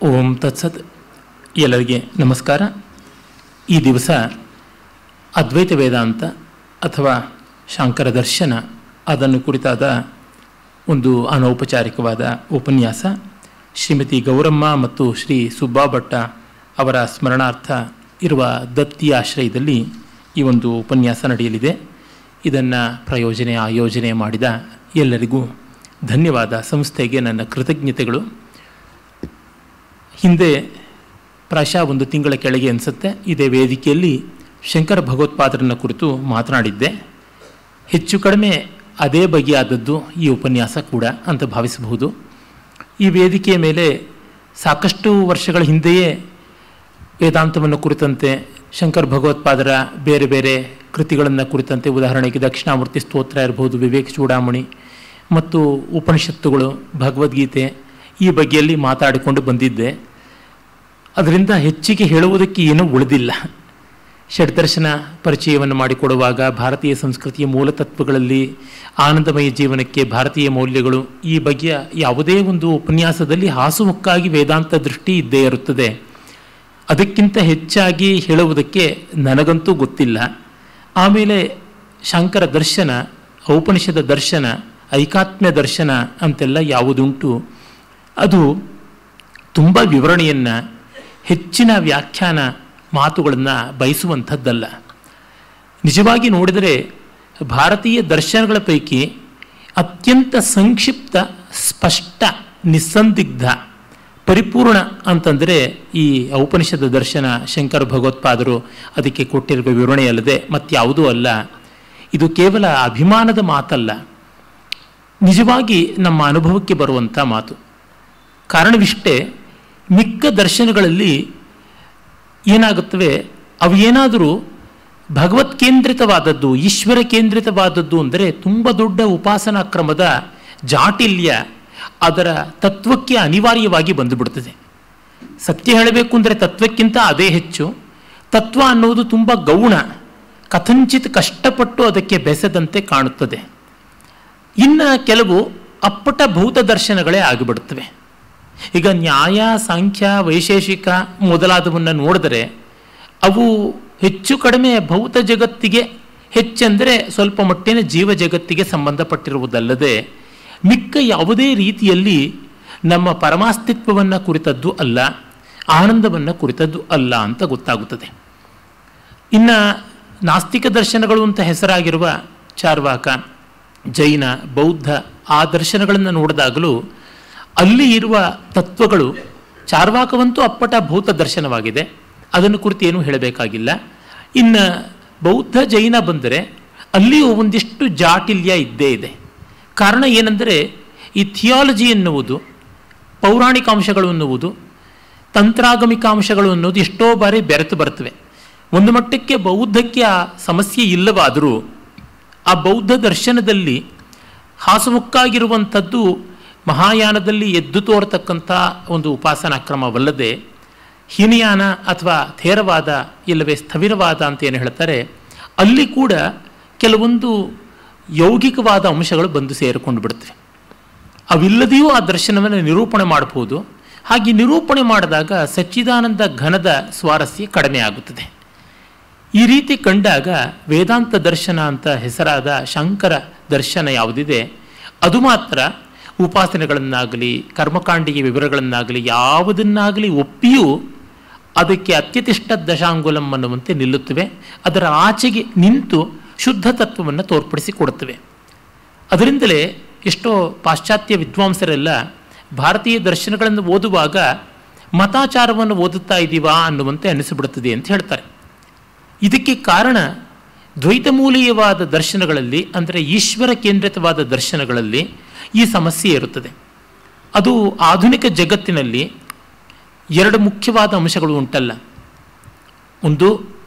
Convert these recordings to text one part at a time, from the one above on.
ಓಂ ತತ್ಸತ್ ಎಲ್ಲರಿಗೆ ನಮಸ್ಕಾರ ಈ ದಿವಸ ಅದ್ವೈತ ವೇದಾಂತ ಅಥವಾ ಶಾಂಕರ ದರ್ಶನ ಅದನ್ನು ಕುರಿತಾದ ಒಂದು ಅನೌಪಚಾರಿಕವಾದ ಉಪನ್ಯಾಸ ಶ್ರೀಮತಿ ಗೌರಮ್ಮ ಮತ್ತು ಶ್ರೀ ಸುಬ್ಬಾ ಭಟ್ಟ ಅವರ ಸ್ಮರಣಾರ್ಥ ಇರುವ ದತ್ತಿ ಆಶ್ರಯದಲ್ಲಿ ಈ ಒಂದು ಉಪನ್ಯಾಸ ನಡೆಯಲಿದೆ ಇದನ್ನು ಪ್ರಯೋಜನೆ ಆಯೋಜನೆ ಮಾಡಿದ ಎಲ್ಲರಿಗೂ ಧನ್ಯವಾದ ಸಂಸ್ಥೆಗೆ ನನ್ನ ಕೃತಜ್ಞತೆಗಳು ಹಿಂದೆ ಪ್ರಾಯಶಃ ಒಂದು ತಿಂಗಳ ಕೆಳಗೆ ಅನಿಸುತ್ತೆ ಇದೇ ವೇದಿಕೆಯಲ್ಲಿ ಶಂಕರ ಭಗವತ್ಪಾದರನ್ನ ಕುರಿತು ಮಾತನಾಡಿದ್ದೆ ಹೆಚ್ಚು ಕಡಿಮೆ ಅದೇ ಬಗೆಯಾದದ್ದು ಈ ಉಪನ್ಯಾಸ ಕೂಡ ಅಂತ ಭಾವಿಸಬಹುದು ಈ ವೇದಿಕೆಯ ಮೇಲೆ ಸಾಕಷ್ಟು ವರ್ಷಗಳ ಹಿಂದೆಯೇ ವೇದಾಂತವನ್ನು ಕುರಿತಂತೆ ಶಂಕರ ಭಗವತ್ಪಾದರ ಬೇರೆ ಬೇರೆ ಕೃತಿಗಳನ್ನು ಕುರಿತಂತೆ ಉದಾಹರಣೆಗೆ ದಕ್ಷಿಣಾಮೂರ್ತಿ ಸ್ತೋತ್ರ ಇರಬಹುದು ವಿವೇಕ ಚೂಡಾಮಣಿ ಮತ್ತು ಉಪನಿಷತ್ತುಗಳು ಭಗವದ್ಗೀತೆ ಈ ಬಗೆಯಲ್ಲಿ ಮಾತಾಡಿಕೊಂಡು ಬಂದಿದ್ದೆ ಅದರಿಂದ ಹೆಚ್ಚಿಗೆ ಹೇಳುವುದಕ್ಕೆ ಏನೂ ಉಳಿದಿಲ್ಲ ಷಡ್ದರ್ಶನ ಪರಿಚಯವನ್ನು ಮಾಡಿಕೊಡುವಾಗ ಭಾರತೀಯ ಸಂಸ್ಕೃತಿಯ ಮೂಲತತ್ವಗಳಲ್ಲಿ ಆನಂದಮಯ ಜೀವನಕ್ಕೆ ಭಾರತೀಯ ಮೌಲ್ಯಗಳು ಈ ಬಗೆಯ ಯಾವುದೇ ಒಂದು ಉಪನ್ಯಾಸದಲ್ಲಿ ಹಾಸುಮುಕ್ಕಾಗಿ ವೇದಾಂತ ದೃಷ್ಟಿ ಇದ್ದೇ ಇರುತ್ತದೆ ಅದಕ್ಕಿಂತ ಹೆಚ್ಚಾಗಿ ಹೇಳುವುದಕ್ಕೆ ನನಗಂತೂ ಗೊತ್ತಿಲ್ಲ ಆಮೇಲೆ ಶಂಕರ ದರ್ಶನ ಔಪನಿಷದ ದರ್ಶನ ಐಕಾತ್ಮ್ಯ ದರ್ಶನ ಅಂತೆಲ್ಲ ಯಾವುದುಂಟು ಅದು ತುಂಬ ವಿವರಣೆಯನ್ನು ಹೆಚ್ಚಿನ ವ್ಯಾಖ್ಯಾನ ಮಾತುಗಳನ್ನು ಬಯಸುವಂಥದ್ದಲ್ಲ ನಿಜವಾಗಿ ನೋಡಿದರೆ ಭಾರತೀಯ ದರ್ಶನಗಳ ಪೈಕಿ ಅತ್ಯಂತ ಸಂಕ್ಷಿಪ್ತ ಸ್ಪಷ್ಟ ನಿಸ್ಸಂದಿಗ್ಧ ಪರಿಪೂರ್ಣ ಅಂತಂದರೆ ಈ ಔಪನಿಷದ ದರ್ಶನ ಶಂಕರ ಭಗವತ್ಪಾದರು ಅದಕ್ಕೆ ಕೊಟ್ಟಿರುವ ವಿವರಣೆಯಲ್ಲದೆ ಮತ್ಯಾವುದೂ ಅಲ್ಲ ಇದು ಕೇವಲ ಅಭಿಮಾನದ ಮಾತಲ್ಲ ನಿಜವಾಗಿ ನಮ್ಮ ಅನುಭವಕ್ಕೆ ಬರುವಂಥ ಮಾತು ಕಾರಣವಿಷ್ಟೇ ಮಿಕ್ಕ ದರ್ಶನಗಳಲ್ಲಿ ಏನಾಗುತ್ತವೆ ಅವು ಏನಾದರೂ ಭಗವತ್ ಕೇಂದ್ರಿತವಾದದ್ದು ಈಶ್ವರ ಕೇಂದ್ರಿತವಾದದ್ದು ಅಂದರೆ ತುಂಬ ದೊಡ್ಡ ಉಪಾಸನಾ ಕ್ರಮದ ಜಾಟಿಲ್ಯ ಅದರ ತತ್ವಕ್ಕೆ ಅನಿವಾರ್ಯವಾಗಿ ಬಂದುಬಿಡ್ತದೆ ಸತ್ಯ ಹೇಳಬೇಕು ಅಂದರೆ ತತ್ವಕ್ಕಿಂತ ಅದೇ ಹೆಚ್ಚು ತತ್ವ ಅನ್ನುವುದು ತುಂಬ ಗೌಣ ಕಥಂಚಿತ್ ಕಷ್ಟಪಟ್ಟು ಅದಕ್ಕೆ ಬೆಸೆದಂತೆ ಕಾಣುತ್ತದೆ ಇನ್ನು ಕೆಲವು ಅಪ್ಪಟ ಭೌತ ದರ್ಶನಗಳೇ ಆಗಿಬಿಡುತ್ತವೆ ಈಗ ನ್ಯಾಯ ಸಾಂಖ್ಯ ವೈಶೇಷಿಕ ಮೊದಲಾದವನ್ನು ನೋಡಿದರೆ ಅವು ಹೆಚ್ಚು ಕಡಿಮೆ ಭೌತ ಜಗತ್ತಿಗೆ ಹೆಚ್ಚೆಂದರೆ ಸ್ವಲ್ಪ ಮಟ್ಟಿನ ಜೀವ ಜಗತ್ತಿಗೆ ಸಂಬಂಧಪಟ್ಟಿರುವುದಲ್ಲದೆ ಮಿಕ್ಕ ಯಾವುದೇ ರೀತಿಯಲ್ಲಿ ನಮ್ಮ ಪರಮಾಸ್ತಿತ್ವವನ್ನು ಕುರಿತದ್ದು ಅಲ್ಲ ಆನಂದವನ್ನು ಕುರಿತದ್ದು ಅಲ್ಲ ಅಂತ ಗೊತ್ತಾಗುತ್ತದೆ ಇನ್ನು ನಾಸ್ತಿಕ ದರ್ಶನಗಳು ಅಂತ ಹೆಸರಾಗಿರುವ ಚಾರ್ವಾಕ ಜೈನ ಬೌದ್ಧ ಆ ದರ್ಶನಗಳನ್ನು ನೋಡಿದಾಗಲೂ ಅಲ್ಲಿ ಇರುವ ತತ್ವಗಳು ಚಾರ್ವಾಕವಂತೂ ಅಪ್ಪಟ ಭೌತ ದರ್ಶನವಾಗಿದೆ ಅದನ್ನು ಕುರಿತು ಏನೂ ಹೇಳಬೇಕಾಗಿಲ್ಲ ಇನ್ನು ಬೌದ್ಧ ಜೈನ ಬಂದರೆ ಅಲ್ಲಿಯೂ ಒಂದಿಷ್ಟು ಜಾಟಿಲ್ಯ ಇದ್ದೇ ಇದೆ ಕಾರಣ ಏನೆಂದರೆ ಈ ಥಿಯಾಲಜಿ ಎನ್ನುವುದು ಪೌರಾಣಿಕ ಅಂಶಗಳು ಎನ್ನುವುದು ತಂತ್ರಾಗಮಿಕ ಅಂಶಗಳು ಅನ್ನೋದು ಎಷ್ಟೋ ಬಾರಿ ಬೆರೆತು ಬರ್ತವೆ ಒಂದು ಮಟ್ಟಕ್ಕೆ ಬೌದ್ಧಕ್ಕೆ ಆ ಸಮಸ್ಯೆ ಇಲ್ಲವಾದರೂ ಆ ಬೌದ್ಧ ದರ್ಶನದಲ್ಲಿ ಹಾಸುಮುಕ್ಕಾಗಿರುವಂಥದ್ದು ಮಹಾಯಾನದಲ್ಲಿ ಎದ್ದು ತೋರತಕ್ಕಂಥ ಒಂದು ಉಪಾಸನಾ ಕ್ರಮವಲ್ಲದೆ ಹೀನಯಾನ ಅಥವಾ ಥೇರವಾದ ಇಲ್ಲವೇ ಸ್ಥವಿರವಾದ ಅಂತ ಏನು ಹೇಳ್ತಾರೆ ಅಲ್ಲಿ ಕೂಡ ಕೆಲವೊಂದು ಯೌಗಿಕವಾದ ಅಂಶಗಳು ಬಂದು ಸೇರಿಕೊಂಡು ಬಿಡ್ತವೆ ಅವಿಲ್ಲದೆಯೂ ಆ ದರ್ಶನವನ್ನು ನಿರೂಪಣೆ ಮಾಡಬಹುದು ಹಾಗೆ ನಿರೂಪಣೆ ಮಾಡಿದಾಗ ಸಚ್ಚಿದಾನಂದ ಘನದ ಸ್ವಾರಸ್ಯ ಕಡಿಮೆ ಆಗುತ್ತದೆ ಈ ರೀತಿ ಕಂಡಾಗ ವೇದಾಂತ ದರ್ಶನ ಅಂತ ಹೆಸರಾದ ಶಂಕರ ದರ್ಶನ ಯಾವುದಿದೆ ಅದು ಮಾತ್ರ ಉಪಾಸನೆಗಳನ್ನಾಗಲಿ ಕರ್ಮಕಾಂಡಿಗೆ ವಿವರಗಳನ್ನಾಗಲಿ ಯಾವುದನ್ನಾಗಲಿ ಒಪ್ಪಿಯೂ ಅದಕ್ಕೆ ಅತ್ಯತಿಷ್ಠ ದಶಾಂಗುಲಂ ಅನ್ನುವಂತೆ ನಿಲ್ಲುತ್ತವೆ ಅದರ ಆಚೆಗೆ ನಿಂತು ಶುದ್ಧ ತತ್ವವನ್ನು ತೋರ್ಪಡಿಸಿಕೊಡುತ್ತವೆ ಅದರಿಂದಲೇ ಎಷ್ಟೋ ಪಾಶ್ಚಾತ್ಯ ವಿದ್ವಾಂಸರೆಲ್ಲ ಭಾರತೀಯ ದರ್ಶನಗಳನ್ನು ಓದುವಾಗ ಮತಾಚಾರವನ್ನು ಓದುತ್ತಾ ಇದ್ದೀವಾ ಅನ್ನುವಂತೆ ಅನಿಸಿಬಿಡುತ್ತದೆ ಅಂತ ಹೇಳ್ತಾರೆ ಇದಕ್ಕೆ ಕಾರಣ ದ್ವೈತಮೂಲೀಯವಾದ ದರ್ಶನಗಳಲ್ಲಿ ಅಂದರೆ ಈಶ್ವರ ಕೇಂದ್ರಿತವಾದ ದರ್ಶನಗಳಲ್ಲಿ ಈ ಸಮಸ್ಯೆ ಇರುತ್ತದೆ ಅದು ಆಧುನಿಕ ಜಗತ್ತಿನಲ್ಲಿ ಎರಡು ಮುಖ್ಯವಾದ ಅಂಶಗಳು ಉಂಟಲ್ಲ ಒಂದು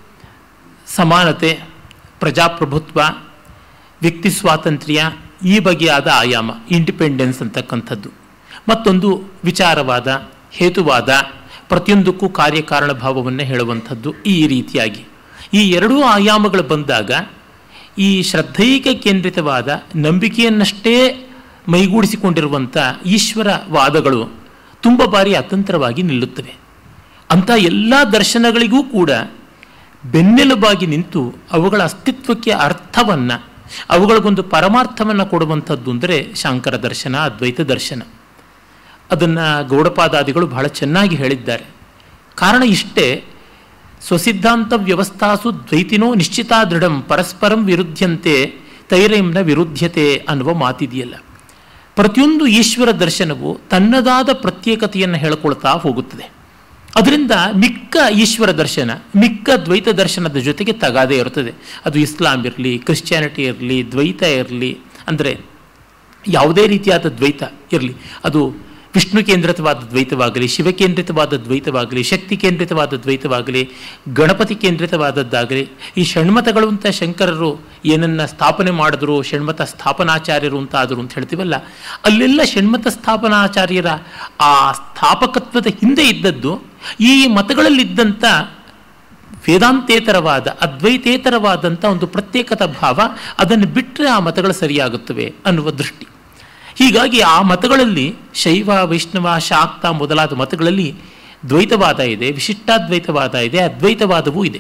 ಸಮಾನತೆ ಪ್ರಜಾಪ್ರಭುತ್ವ ವ್ಯಕ್ತಿ ಸ್ವಾತಂತ್ರ್ಯ ಈ ಬಗೆಯಾದ ಆಯಾಮ ಇಂಡಿಪೆಂಡೆನ್ಸ್ ಅಂತಕ್ಕಂಥದ್ದು ಮತ್ತೊಂದು ವಿಚಾರವಾದ ಹೇತುವಾದ ಪ್ರತಿಯೊಂದಕ್ಕೂ ಕಾರ್ಯಕಾರಣ ಭಾವವನ್ನು ಹೇಳುವಂಥದ್ದು ಈ ರೀತಿಯಾಗಿ ಈ ಎರಡೂ ಆಯಾಮಗಳು ಬಂದಾಗ ಈ ಶ್ರದ್ಧೈಕ ಕೇಂದ್ರಿತವಾದ ನಂಬಿಕೆಯನ್ನಷ್ಟೇ ಮೈಗೂಡಿಸಿಕೊಂಡಿರುವಂಥ ಈಶ್ವರ ವಾದಗಳು ತುಂಬ ಬಾರಿ ಅತಂತ್ರವಾಗಿ ನಿಲ್ಲುತ್ತವೆ ಅಂಥ ಎಲ್ಲ ದರ್ಶನಗಳಿಗೂ ಕೂಡ ಬೆನ್ನೆಲುಬಾಗಿ ನಿಂತು ಅವುಗಳ ಅಸ್ತಿತ್ವಕ್ಕೆ ಅರ್ಥವನ್ನು ಅವುಗಳಿಗೊಂದು ಪರಮಾರ್ಥವನ್ನು ಕೊಡುವಂಥದ್ದು ಅಂದರೆ ಶಾಂಕರ ದರ್ಶನ ಅದ್ವೈತ ದರ್ಶನ ಅದನ್ನು ಗೌಡಪಾದಾದಿಗಳು ಬಹಳ ಚೆನ್ನಾಗಿ ಹೇಳಿದ್ದಾರೆ ಕಾರಣ ಇಷ್ಟೇ ಸ್ವಸಿದ್ಧಾಂತ ವ್ಯವಸ್ಥಾಸು ದ್ವೈತಿನೋ ನಿಶ್ಚಿತಾ ದೃಢಂ ಪರಸ್ಪರಂ ವಿರುದ್ಧಂತೆ ತೈರೇಂನ ವಿರುದ್ಧತೆ ಅನ್ನುವ ಮಾತಿದೆಯಲ್ಲ ಪ್ರತಿಯೊಂದು ಈಶ್ವರ ದರ್ಶನವು ತನ್ನದಾದ ಪ್ರತ್ಯೇಕತೆಯನ್ನು ಹೇಳಿಕೊಳ್ತಾ ಹೋಗುತ್ತದೆ ಅದರಿಂದ ಮಿಕ್ಕ ಈಶ್ವರ ದರ್ಶನ ಮಿಕ್ಕ ದ್ವೈತ ದರ್ಶನದ ಜೊತೆಗೆ ತಗಾದೇ ಇರುತ್ತದೆ ಅದು ಇಸ್ಲಾಂ ಇರಲಿ ಕ್ರಿಶ್ಚಿಯಾನಿಟಿ ಇರಲಿ ದ್ವೈತ ಇರಲಿ ಅಂದರೆ ಯಾವುದೇ ರೀತಿಯಾದ ದ್ವೈತ ಇರಲಿ ಅದು ವಿಷ್ಣು ಕೇಂದ್ರಿತವಾದ ದ್ವೈತವಾಗಲಿ ಶಿವ ಕೇಂದ್ರಿತವಾದ ದ್ವೈತವಾಗಲಿ ಶಕ್ತಿ ಕೇಂದ್ರಿತವಾದ ದ್ವೈತವಾಗಲಿ ಗಣಪತಿ ಕೇಂದ್ರಿತವಾದದ್ದಾಗಲಿ ಈ ಷಣ್ಮತಗಳು ಅಂತ ಶಂಕರರು ಏನನ್ನ ಸ್ಥಾಪನೆ ಮಾಡಿದ್ರು ಷಣ್ಮತ ಸ್ಥಾಪನಾಚಾರ್ಯರು ಅಂತ ಆದರು ಅಂತ ಹೇಳ್ತೀವಲ್ಲ ಅಲ್ಲೆಲ್ಲ ಷಣ್ಮತ ಸ್ಥಾಪನಾಚಾರ್ಯರ ಆ ಸ್ಥಾಪಕತ್ವದ ಹಿಂದೆ ಇದ್ದದ್ದು ಈ ಮತಗಳಲ್ಲಿದ್ದಂಥ ವೇದಾಂತೇತರವಾದ ಅದ್ವೈತೇತರವಾದಂಥ ಒಂದು ಪ್ರತ್ಯೇಕತ ಭಾವ ಅದನ್ನು ಬಿಟ್ಟರೆ ಆ ಮತಗಳು ಸರಿಯಾಗುತ್ತವೆ ಅನ್ನುವ ದೃಷ್ಟಿ ಹೀಗಾಗಿ ಆ ಮತಗಳಲ್ಲಿ ಶೈವ ವೈಷ್ಣವ ಶಾಕ್ತ ಮೊದಲಾದ ಮತಗಳಲ್ಲಿ ದ್ವೈತವಾದ ಇದೆ ವಿಶಿಷ್ಟಾದ್ವೈತವಾದ ಇದೆ ಅದ್ವೈತವಾದವೂ ಇದೆ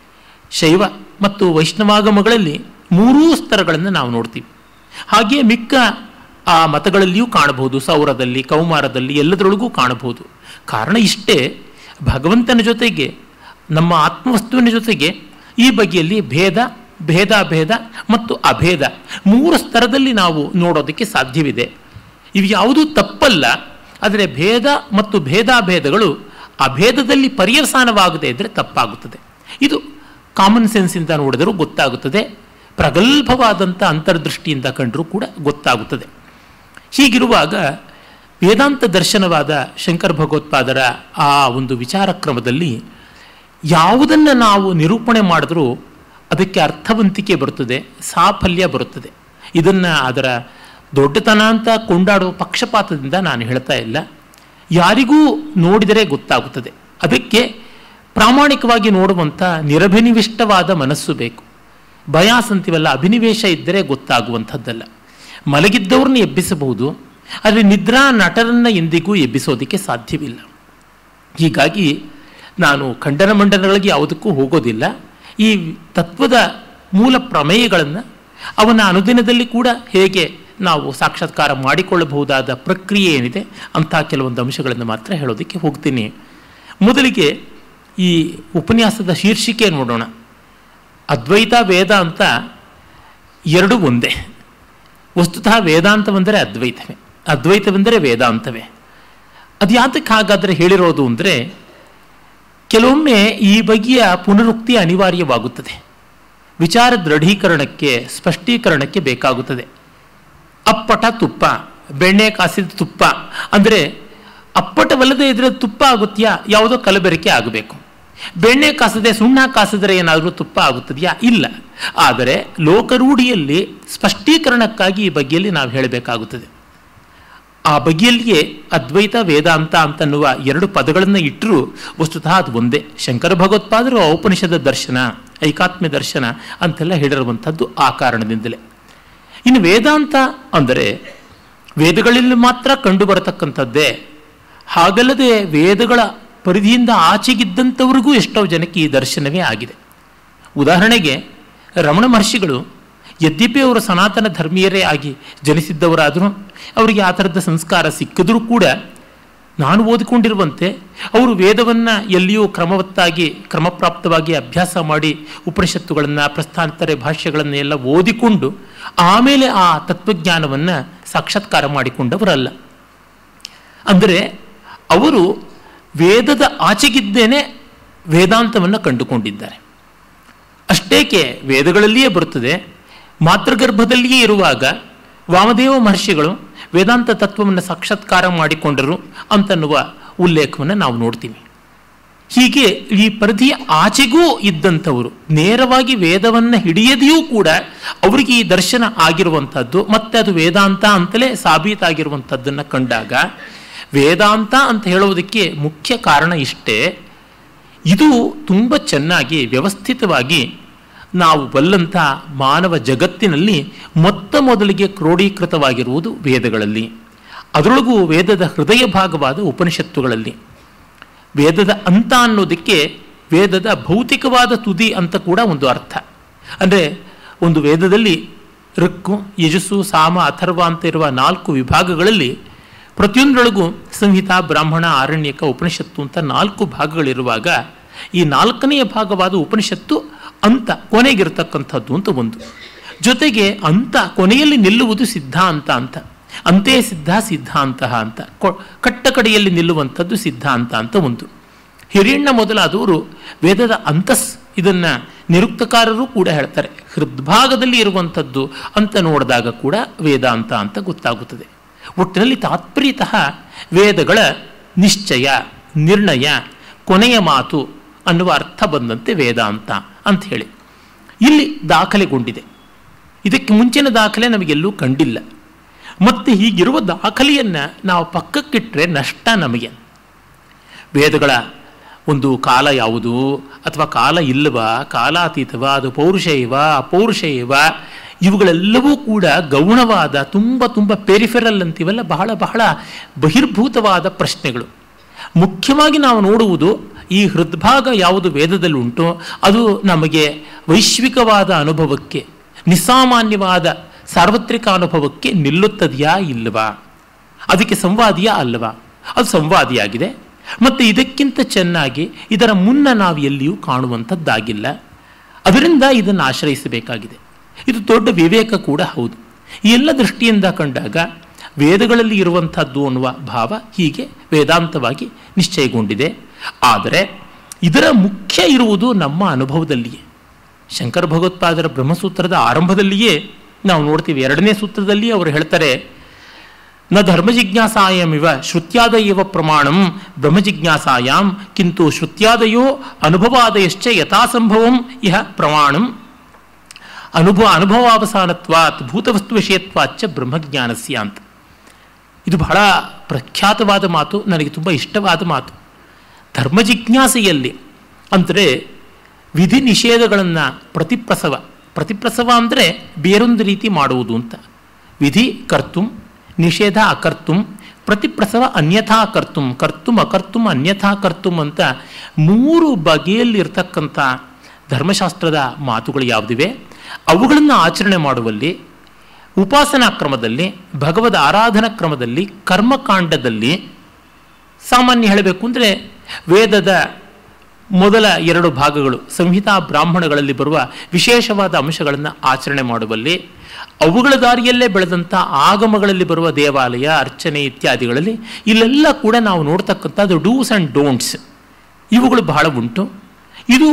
ಶೈವ ಮತ್ತು ವೈಷ್ಣವಾಗಮಗಳಲ್ಲಿ ಮೂರೂ ಸ್ತರಗಳನ್ನು ನಾವು ನೋಡ್ತೀವಿ ಹಾಗೆಯೇ ಮಿಕ್ಕ ಆ ಮತಗಳಲ್ಲಿಯೂ ಕಾಣಬಹುದು ಸೌರದಲ್ಲಿ ಕೌಮಾರದಲ್ಲಿ ಎಲ್ಲದರೊಳಗೂ ಕಾಣಬಹುದು ಕಾರಣ ಇಷ್ಟೇ ಭಗವಂತನ ಜೊತೆಗೆ ನಮ್ಮ ಆತ್ಮವಸ್ತುವಿನ ಜೊತೆಗೆ ಈ ಬಗೆಯಲ್ಲಿ ಭೇದ ಭೇದಾಭೇದ ಮತ್ತು ಅಭೇದ ಮೂರು ಸ್ತರದಲ್ಲಿ ನಾವು ನೋಡೋದಕ್ಕೆ ಸಾಧ್ಯವಿದೆ ಇವು ಯಾವುದೂ ತಪ್ಪಲ್ಲ ಆದರೆ ಭೇದ ಮತ್ತು ಭೇದಾಭೇದಗಳು ಅಭೇದದಲ್ಲಿ ಪರ್ಯವಸಾನವಾಗದೇ ಇದ್ದರೆ ತಪ್ಪಾಗುತ್ತದೆ ಇದು ಕಾಮನ್ ಸೆನ್ಸಿಂದ ನೋಡಿದರೂ ಗೊತ್ತಾಗುತ್ತದೆ ಪ್ರಗಲ್ಭವಾದಂಥ ಅಂತರ್ದೃಷ್ಟಿಯಿಂದ ಕಂಡರೂ ಕೂಡ ಗೊತ್ತಾಗುತ್ತದೆ ಹೀಗಿರುವಾಗ ವೇದಾಂತ ದರ್ಶನವಾದ ಶಂಕರ ಭಗವತ್ಪಾದರ ಆ ಒಂದು ವಿಚಾರ ಕ್ರಮದಲ್ಲಿ ಯಾವುದನ್ನು ನಾವು ನಿರೂಪಣೆ ಮಾಡಿದ್ರೂ ಅದಕ್ಕೆ ಅರ್ಥವಂತಿಕೆ ಬರುತ್ತದೆ ಸಾಫಲ್ಯ ಬರುತ್ತದೆ ಇದನ್ನು ಅದರ ದೊಡ್ಡತನ ಅಂತ ಕೊಂಡಾಡುವ ಪಕ್ಷಪಾತದಿಂದ ನಾನು ಹೇಳ್ತಾ ಇಲ್ಲ ಯಾರಿಗೂ ನೋಡಿದರೆ ಗೊತ್ತಾಗುತ್ತದೆ ಅದಕ್ಕೆ ಪ್ರಾಮಾಣಿಕವಾಗಿ ನೋಡುವಂಥ ನಿರಭಿನಿವಿಷ್ಟವಾದ ಮನಸ್ಸು ಬೇಕು ಭಯಾಸ್ ಅಂತೀವಲ್ಲ ಅಭಿನಿವೇಶ ಇದ್ದರೆ ಗೊತ್ತಾಗುವಂಥದ್ದಲ್ಲ ಮಲಗಿದ್ದವ್ರನ್ನ ಎಬ್ಬಿಸಬಹುದು ಆದರೆ ನಿದ್ರಾ ನಟರನ್ನು ಎಂದಿಗೂ ಎಬ್ಬಿಸೋದಕ್ಕೆ ಸಾಧ್ಯವಿಲ್ಲ ಹೀಗಾಗಿ ನಾನು ಖಂಡನ ಮಂಡನಗಳಿಗೆ ಯಾವುದಕ್ಕೂ ಹೋಗೋದಿಲ್ಲ ಈ ತತ್ವದ ಮೂಲ ಪ್ರಮೇಯಗಳನ್ನು ಅವನ ಅನುದಿನದಲ್ಲಿ ಕೂಡ ಹೇಗೆ ನಾವು ಸಾಕ್ಷಾತ್ಕಾರ ಮಾಡಿಕೊಳ್ಳಬಹುದಾದ ಪ್ರಕ್ರಿಯೆ ಏನಿದೆ ಅಂಥ ಕೆಲವೊಂದು ಅಂಶಗಳನ್ನು ಮಾತ್ರ ಹೇಳೋದಕ್ಕೆ ಹೋಗ್ತೀನಿ ಮೊದಲಿಗೆ ಈ ಉಪನ್ಯಾಸದ ಶೀರ್ಷಿಕೆ ನೋಡೋಣ ಅದ್ವೈತ ವೇದ ಅಂತ ಎರಡು ಒಂದೇ ವಸ್ತುತಃ ವೇದಾಂತವೆಂದರೆ ಅದ್ವೈತವೇ ಅದ್ವೈತವೆಂದರೆ ವೇದಾಂತವೇ ಅದು ಯಾತಕ್ಕೆ ಹಾಗಾದರೆ ಹೇಳಿರೋದು ಅಂದರೆ ಕೆಲವೊಮ್ಮೆ ಈ ಬಗೆಯ ಪುನರುಕ್ತಿ ಅನಿವಾರ್ಯವಾಗುತ್ತದೆ ವಿಚಾರ ದೃಢೀಕರಣಕ್ಕೆ ಸ್ಪಷ್ಟೀಕರಣಕ್ಕೆ ಬೇಕಾಗುತ್ತದೆ ಅಪ್ಪಟ ತುಪ್ಪ ಬೆಣ್ಣೆ ಕಾಸಿದ ತುಪ್ಪ ಅಂದರೆ ಅಪ್ಪಟವಲ್ಲದೆ ಇದ್ರೆ ತುಪ್ಪ ಆಗುತ್ತೆಯಾ ಯಾವುದೋ ಕಲಬೆರಕೆ ಆಗಬೇಕು ಬೆಣ್ಣೆ ಕಾಸದೆ ಸುಣ್ಣ ಕಾಸಿದ್ರೆ ಏನಾದರೂ ತುಪ್ಪ ಆಗುತ್ತದೆಯಾ ಇಲ್ಲ ಆದರೆ ಲೋಕರೂಢಿಯಲ್ಲಿ ಸ್ಪಷ್ಟೀಕರಣಕ್ಕಾಗಿ ಈ ಬಗ್ಗೆಯಲ್ಲಿ ನಾವು ಹೇಳಬೇಕಾಗುತ್ತದೆ ಆ ಬಗೆಯಲ್ಲಿಯೇ ಅದ್ವೈತ ವೇದಾಂತ ಅಂತನ್ನುವ ಎರಡು ಪದಗಳನ್ನು ಇಟ್ಟರೂ ವಸ್ತುತಃ ಅದು ಒಂದೇ ಶಂಕರ ಭಗವತ್ಪಾದರು ಔಪನಿಷದ ದರ್ಶನ ಐಕಾತ್ಮ್ಯ ದರ್ಶನ ಅಂತೆಲ್ಲ ಹೇಳಿರುವಂಥದ್ದು ಆ ಕಾರಣದಿಂದಲೇ ಇನ್ನು ವೇದಾಂತ ಅಂದರೆ ವೇದಗಳಲ್ಲಿ ಮಾತ್ರ ಕಂಡು ಬರತಕ್ಕಂಥದ್ದೇ ಹಾಗಲ್ಲದೆ ವೇದಗಳ ಪರಿಧಿಯಿಂದ ಆಚೆಗಿದ್ದಂಥವ್ರಿಗೂ ಎಷ್ಟೋ ಜನಕ್ಕೆ ಈ ದರ್ಶನವೇ ಆಗಿದೆ ಉದಾಹರಣೆಗೆ ರಮಣ ಮಹರ್ಷಿಗಳು ಯದ್ಯಪಿ ಅವರು ಸನಾತನ ಧರ್ಮೀಯರೇ ಆಗಿ ಜನಿಸಿದ್ದವರಾದರೂ ಅವರಿಗೆ ಆ ಥರದ ಸಂಸ್ಕಾರ ಸಿಕ್ಕಿದ್ರೂ ಕೂಡ ನಾನು ಓದಿಕೊಂಡಿರುವಂತೆ ಅವರು ವೇದವನ್ನು ಎಲ್ಲಿಯೂ ಕ್ರಮವತ್ತಾಗಿ ಕ್ರಮಪ್ರಾಪ್ತವಾಗಿ ಅಭ್ಯಾಸ ಮಾಡಿ ಉಪನಿಷತ್ತುಗಳನ್ನು ಪ್ರಸ್ಥಾನತರೆ ಭಾಷ್ಯಗಳನ್ನು ಎಲ್ಲ ಓದಿಕೊಂಡು ಆಮೇಲೆ ಆ ತತ್ವಜ್ಞಾನವನ್ನು ಸಾಕ್ಷಾತ್ಕಾರ ಮಾಡಿಕೊಂಡವರಲ್ಲ ಅಂದರೆ ಅವರು ವೇದದ ಆಚೆಗಿದ್ದೇನೆ ವೇದಾಂತವನ್ನು ಕಂಡುಕೊಂಡಿದ್ದಾರೆ ಅಷ್ಟೇಕೆ ವೇದಗಳಲ್ಲಿಯೇ ಬರುತ್ತದೆ ಮಾತೃಗರ್ಭದಲ್ಲಿಯೇ ಇರುವಾಗ ವಾಮದೇವ ಮಹರ್ಷಿಗಳು ವೇದಾಂತ ತತ್ವವನ್ನು ಸಾಕ್ಷಾತ್ಕಾರ ಮಾಡಿಕೊಂಡರು ಅಂತನ್ನುವ ಉಲ್ಲೇಖವನ್ನು ನಾವು ನೋಡ್ತೀವಿ ಹೀಗೆ ಈ ಪರಿಧಿಯ ಆಚೆಗೂ ಇದ್ದಂಥವರು ನೇರವಾಗಿ ವೇದವನ್ನು ಹಿಡಿಯದೆಯೂ ಕೂಡ ಅವರಿಗೆ ಈ ದರ್ಶನ ಆಗಿರುವಂಥದ್ದು ಮತ್ತೆ ಅದು ವೇದಾಂತ ಅಂತಲೇ ಸಾಬೀತಾಗಿರುವಂಥದ್ದನ್ನು ಕಂಡಾಗ ವೇದಾಂತ ಅಂತ ಹೇಳೋದಕ್ಕೆ ಮುಖ್ಯ ಕಾರಣ ಇಷ್ಟೇ ಇದು ತುಂಬ ಚೆನ್ನಾಗಿ ವ್ಯವಸ್ಥಿತವಾಗಿ ನಾವು ಬಲ್ಲಂಥ ಮಾನವ ಜಗತ್ತಿನಲ್ಲಿ ಮೊತ್ತ ಮೊದಲಿಗೆ ಕ್ರೋಢೀಕೃತವಾಗಿರುವುದು ವೇದಗಳಲ್ಲಿ ಅದರೊಳಗೂ ವೇದದ ಹೃದಯ ಭಾಗವಾದ ಉಪನಿಷತ್ತುಗಳಲ್ಲಿ ವೇದದ ಅಂತ ಅನ್ನೋದಕ್ಕೆ ವೇದದ ಭೌತಿಕವಾದ ತುದಿ ಅಂತ ಕೂಡ ಒಂದು ಅರ್ಥ ಅಂದರೆ ಒಂದು ವೇದದಲ್ಲಿ ಋಕ್ಕು ಯಜಸ್ಸು ಸಾಮ ಅಥರ್ವ ಅಂತ ಇರುವ ನಾಲ್ಕು ವಿಭಾಗಗಳಲ್ಲಿ ಪ್ರತಿಯೊಂದರೊಳಗೂ ಸಂಹಿತ ಬ್ರಾಹ್ಮಣ ಆರಣ್ಯಕ ಉಪನಿಷತ್ತು ಅಂತ ನಾಲ್ಕು ಭಾಗಗಳಿರುವಾಗ ಈ ನಾಲ್ಕನೆಯ ಭಾಗವಾದ ಉಪನಿಷತ್ತು ಅಂತ ಕೊನೆಗಿರ್ತಕ್ಕಂಥದ್ದು ಅಂತ ಒಂದು ಜೊತೆಗೆ ಅಂತ ಕೊನೆಯಲ್ಲಿ ನಿಲ್ಲುವುದು ಸಿದ್ಧಾಂತ ಅಂತ ಅಂತೆ ಸಿದ್ಧ ಸಿದ್ಧಾಂತ ಅಂತ ಕಟ್ಟ ಕಡೆಯಲ್ಲಿ ನಿಲ್ಲುವಂಥದ್ದು ಸಿದ್ಧಾಂತ ಅಂತ ಒಂದು ಹಿರಿಯಣ್ಣ ಮೊದಲಾದವರು ವೇದದ ಅಂತಸ್ ಇದನ್ನು ನಿರುಕ್ತಕಾರರು ಕೂಡ ಹೇಳ್ತಾರೆ ಹೃದ್ಭಾಗದಲ್ಲಿ ಇರುವಂಥದ್ದು ಅಂತ ನೋಡಿದಾಗ ಕೂಡ ವೇದಾಂತ ಅಂತ ಗೊತ್ತಾಗುತ್ತದೆ ಒಟ್ಟಿನಲ್ಲಿ ತಾತ್ಪರ್ಯತಃ ವೇದಗಳ ನಿಶ್ಚಯ ನಿರ್ಣಯ ಕೊನೆಯ ಮಾತು ಅನ್ನುವ ಅರ್ಥ ಬಂದಂತೆ ವೇದಾಂತ ಅಂತ ಹೇಳಿ ಇಲ್ಲಿ ದಾಖಲೆಗೊಂಡಿದೆ ಇದಕ್ಕೆ ಮುಂಚಿನ ದಾಖಲೆ ನಮಗೆಲ್ಲೂ ಕಂಡಿಲ್ಲ ಮತ್ತು ಹೀಗಿರುವ ದಾಖಲೆಯನ್ನು ನಾವು ಪಕ್ಕಕ್ಕಿಟ್ಟರೆ ನಷ್ಟ ನಮಗೆ ವೇದಗಳ ಒಂದು ಕಾಲ ಯಾವುದು ಅಥವಾ ಕಾಲ ಇಲ್ಲವ ಕಾಲಾತೀತವ ಅದು ಪೌರುಷೇಯವ ಅಪೌರುಷೇಯವ ಇವುಗಳೆಲ್ಲವೂ ಕೂಡ ಗೌಣವಾದ ತುಂಬ ತುಂಬ ಪೆರಿಫೆರಲ್ ಅಂತೀವಲ್ಲ ಬಹಳ ಬಹಳ ಬಹಿರ್ಭೂತವಾದ ಪ್ರಶ್ನೆಗಳು ಮುಖ್ಯವಾಗಿ ನಾವು ನೋಡುವುದು ಈ ಹೃದ್ಭಾಗ ಯಾವುದು ವೇದದಲ್ಲಿ ಉಂಟೋ ಅದು ನಮಗೆ ವೈಶ್ವಿಕವಾದ ಅನುಭವಕ್ಕೆ ನಿಸ್ಸಾಮಾನ್ಯವಾದ ಸಾರ್ವತ್ರಿಕ ಅನುಭವಕ್ಕೆ ನಿಲ್ಲುತ್ತದೆಯಾ ಇಲ್ಲವಾ ಅದಕ್ಕೆ ಸಂವಾದಿಯಾ ಅಲ್ಲವಾ ಅದು ಸಂವಾದಿಯಾಗಿದೆ ಮತ್ತು ಇದಕ್ಕಿಂತ ಚೆನ್ನಾಗಿ ಇದರ ಮುನ್ನ ನಾವು ಎಲ್ಲಿಯೂ ಕಾಣುವಂಥದ್ದಾಗಿಲ್ಲ ಅದರಿಂದ ಇದನ್ನು ಆಶ್ರಯಿಸಬೇಕಾಗಿದೆ ಇದು ದೊಡ್ಡ ವಿವೇಕ ಕೂಡ ಹೌದು ಈ ಎಲ್ಲ ದೃಷ್ಟಿಯಿಂದ ಕಂಡಾಗ ವೇದಗಳಲ್ಲಿ ಇರುವಂಥದ್ದು ಅನ್ನುವ ಭಾವ ಹೀಗೆ ವೇದಾಂತವಾಗಿ ನಿಶ್ಚಯಗೊಂಡಿದೆ ಆದರೆ ಇದರ ಮುಖ್ಯ ಇರುವುದು ನಮ್ಮ ಅನುಭವದಲ್ಲಿಯೇ ಶಂಕರ ಭಗವತ್ಪಾದರ ಬ್ರಹ್ಮಸೂತ್ರದ ಆರಂಭದಲ್ಲಿಯೇ ನಾವು ನೋಡ್ತೀವಿ ಎರಡನೇ ಸೂತ್ರದಲ್ಲಿ ಅವರು ಹೇಳ್ತಾರೆ ನ ಧರ್ಮ ಜಿಜ್ಞಾಸಾಯಮಿವ ಶ್ರುತ್ಯಾದಯವ ಪ್ರಮಾಣಂ ಬ್ರಹ್ಮ ಜಿಜ್ಞಾಸಾಯಾಮ್ ಕಿಂತು ಶ್ರುತ್ಯಾದಯೋ ಅನುಭವಾದಯಶ್ಚ ಯಥಾಸಂಭವಂ ಇಹ ಪ್ರಮಾಣಂ ಅನುಭವ ಅನುಭವಾವಸಾನತ್ವಾತ್ ಭೂತವಸ್ತು ವಿಷಯತ್ವಾಚ್ಚ ಬ್ರಹ್ಮಜ್ಞಾನಸ್ಯ ಅಂತ ಇದು ಬಹಳ ಪ್ರಖ್ಯಾತವಾದ ಮಾತು ನನಗೆ ತುಂಬ ಇಷ್ಟವಾದ ಮಾತು ಧರ್ಮ ಜಿಜ್ಞಾಸೆಯಲ್ಲಿ ಅಂದರೆ ವಿಧಿ ನಿಷೇಧಗಳನ್ನು ಪ್ರತಿಪ್ರಸವ ಪ್ರತಿಪ್ರಸವ ಅಂದರೆ ಬೇರೊಂದು ರೀತಿ ಮಾಡುವುದು ಅಂತ ವಿಧಿ ಕರ್ತುಂ ನಿಷೇಧ ಅಕರ್ತುಂ ಪ್ರತಿಪ್ರಸವ ಅನ್ಯಥಾ ಕರ್ತುಂ ಕರ್ತುಂ ಅಕರ್ತುಂ ಅನ್ಯಥಾ ಕರ್ತುಂ ಅಂತ ಮೂರು ಬಗೆಯಲ್ಲಿರ್ತಕ್ಕಂಥ ಧರ್ಮಶಾಸ್ತ್ರದ ಮಾತುಗಳು ಯಾವುದಿವೆ ಅವುಗಳನ್ನು ಆಚರಣೆ ಮಾಡುವಲ್ಲಿ ಉಪಾಸನಾ ಕ್ರಮದಲ್ಲಿ ಭಗವದ್ ಆರಾಧನಾ ಕ್ರಮದಲ್ಲಿ ಕರ್ಮಕಾಂಡದಲ್ಲಿ ಸಾಮಾನ್ಯ ಹೇಳಬೇಕು ಅಂದರೆ ವೇದದ ಮೊದಲ ಎರಡು ಭಾಗಗಳು ಸಂಹಿತಾ ಬ್ರಾಹ್ಮಣಗಳಲ್ಲಿ ಬರುವ ವಿಶೇಷವಾದ ಅಂಶಗಳನ್ನು ಆಚರಣೆ ಮಾಡುವಲ್ಲಿ ಅವುಗಳ ದಾರಿಯಲ್ಲೇ ಬೆಳೆದಂಥ ಆಗಮಗಳಲ್ಲಿ ಬರುವ ದೇವಾಲಯ ಅರ್ಚನೆ ಇತ್ಯಾದಿಗಳಲ್ಲಿ ಇಲ್ಲೆಲ್ಲ ಕೂಡ ನಾವು ನೋಡ್ತಕ್ಕಂಥದ್ದು ಡೂಸ್ ಆ್ಯಂಡ್ ಡೋಂಟ್ಸ್ ಇವುಗಳು ಬಹಳ ಉಂಟು ಇದು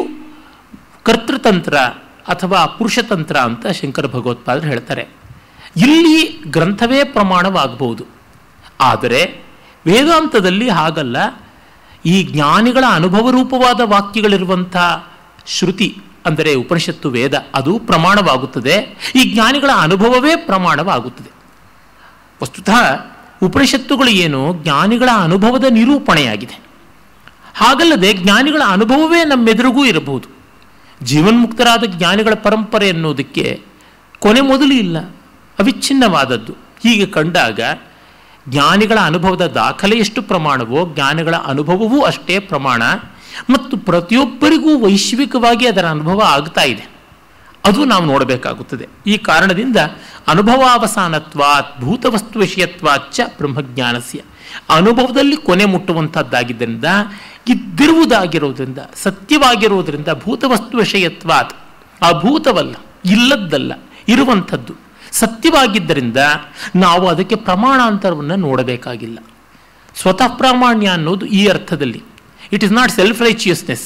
ಕರ್ತೃತಂತ್ರ ಅಥವಾ ಪುರುಷತಂತ್ರ ಅಂತ ಶಂಕರ ಭಗವತ್ಪಾದರು ಹೇಳ್ತಾರೆ ಇಲ್ಲಿ ಗ್ರಂಥವೇ ಪ್ರಮಾಣವಾಗಬಹುದು ಆದರೆ ವೇದಾಂತದಲ್ಲಿ ಹಾಗಲ್ಲ ಈ ಜ್ಞಾನಿಗಳ ಅನುಭವ ರೂಪವಾದ ವಾಕ್ಯಗಳಿರುವಂಥ ಶ್ರುತಿ ಅಂದರೆ ಉಪನಿಷತ್ತು ವೇದ ಅದು ಪ್ರಮಾಣವಾಗುತ್ತದೆ ಈ ಜ್ಞಾನಿಗಳ ಅನುಭವವೇ ಪ್ರಮಾಣವಾಗುತ್ತದೆ ವಸ್ತುತಃ ಉಪನಿಷತ್ತುಗಳು ಏನು ಜ್ಞಾನಿಗಳ ಅನುಭವದ ನಿರೂಪಣೆಯಾಗಿದೆ ಹಾಗಲ್ಲದೆ ಜ್ಞಾನಿಗಳ ಅನುಭವವೇ ನಮ್ಮೆದುರಿಗೂ ಇರಬಹುದು ಜೀವನ್ಮುಕ್ತರಾದ ಜ್ಞಾನಿಗಳ ಪರಂಪರೆ ಅನ್ನೋದಕ್ಕೆ ಕೊನೆ ಮೊದಲು ಇಲ್ಲ ಅವಿಚ್ಛಿನ್ನವಾದದ್ದು ಹೀಗೆ ಕಂಡಾಗ ಜ್ಞಾನಿಗಳ ಅನುಭವದ ದಾಖಲೆ ಎಷ್ಟು ಪ್ರಮಾಣವೋ ಜ್ಞಾನಿಗಳ ಅನುಭವವೂ ಅಷ್ಟೇ ಪ್ರಮಾಣ ಮತ್ತು ಪ್ರತಿಯೊಬ್ಬರಿಗೂ ವೈಶ್ವಿಕವಾಗಿ ಅದರ ಅನುಭವ ಆಗ್ತಾ ಇದೆ ಅದು ನಾವು ನೋಡಬೇಕಾಗುತ್ತದೆ ಈ ಕಾರಣದಿಂದ ಅನುಭವಾವಸಾನತ್ವಾತ್ ಭೂತವಸ್ತು ವಿಷಯತ್ವಾಚ್ಚ ಬ್ರಹ್ಮಜ್ಞಾನಸ್ಯ ಅನುಭವದಲ್ಲಿ ಕೊನೆ ಮುಟ್ಟುವಂಥದ್ದಾಗಿದ್ದರಿಂದ ಇದ್ದಿರುವುದಾಗಿರೋದ್ರಿಂದ ಸತ್ಯವಾಗಿರುವುದರಿಂದ ಭೂತವಸ್ತು ವಿಷಯತ್ವಾತ್ ಅಭೂತವಲ್ಲ ಇಲ್ಲದ್ದಲ್ಲ ಇರುವಂಥದ್ದು ಸತ್ಯವಾಗಿದ್ದರಿಂದ ನಾವು ಅದಕ್ಕೆ ಪ್ರಮಾಣಾಂತರವನ್ನು ನೋಡಬೇಕಾಗಿಲ್ಲ ಸ್ವತಃ ಪ್ರಾಮಾಣ್ಯ ಅನ್ನೋದು ಈ ಅರ್ಥದಲ್ಲಿ it is not self righteousness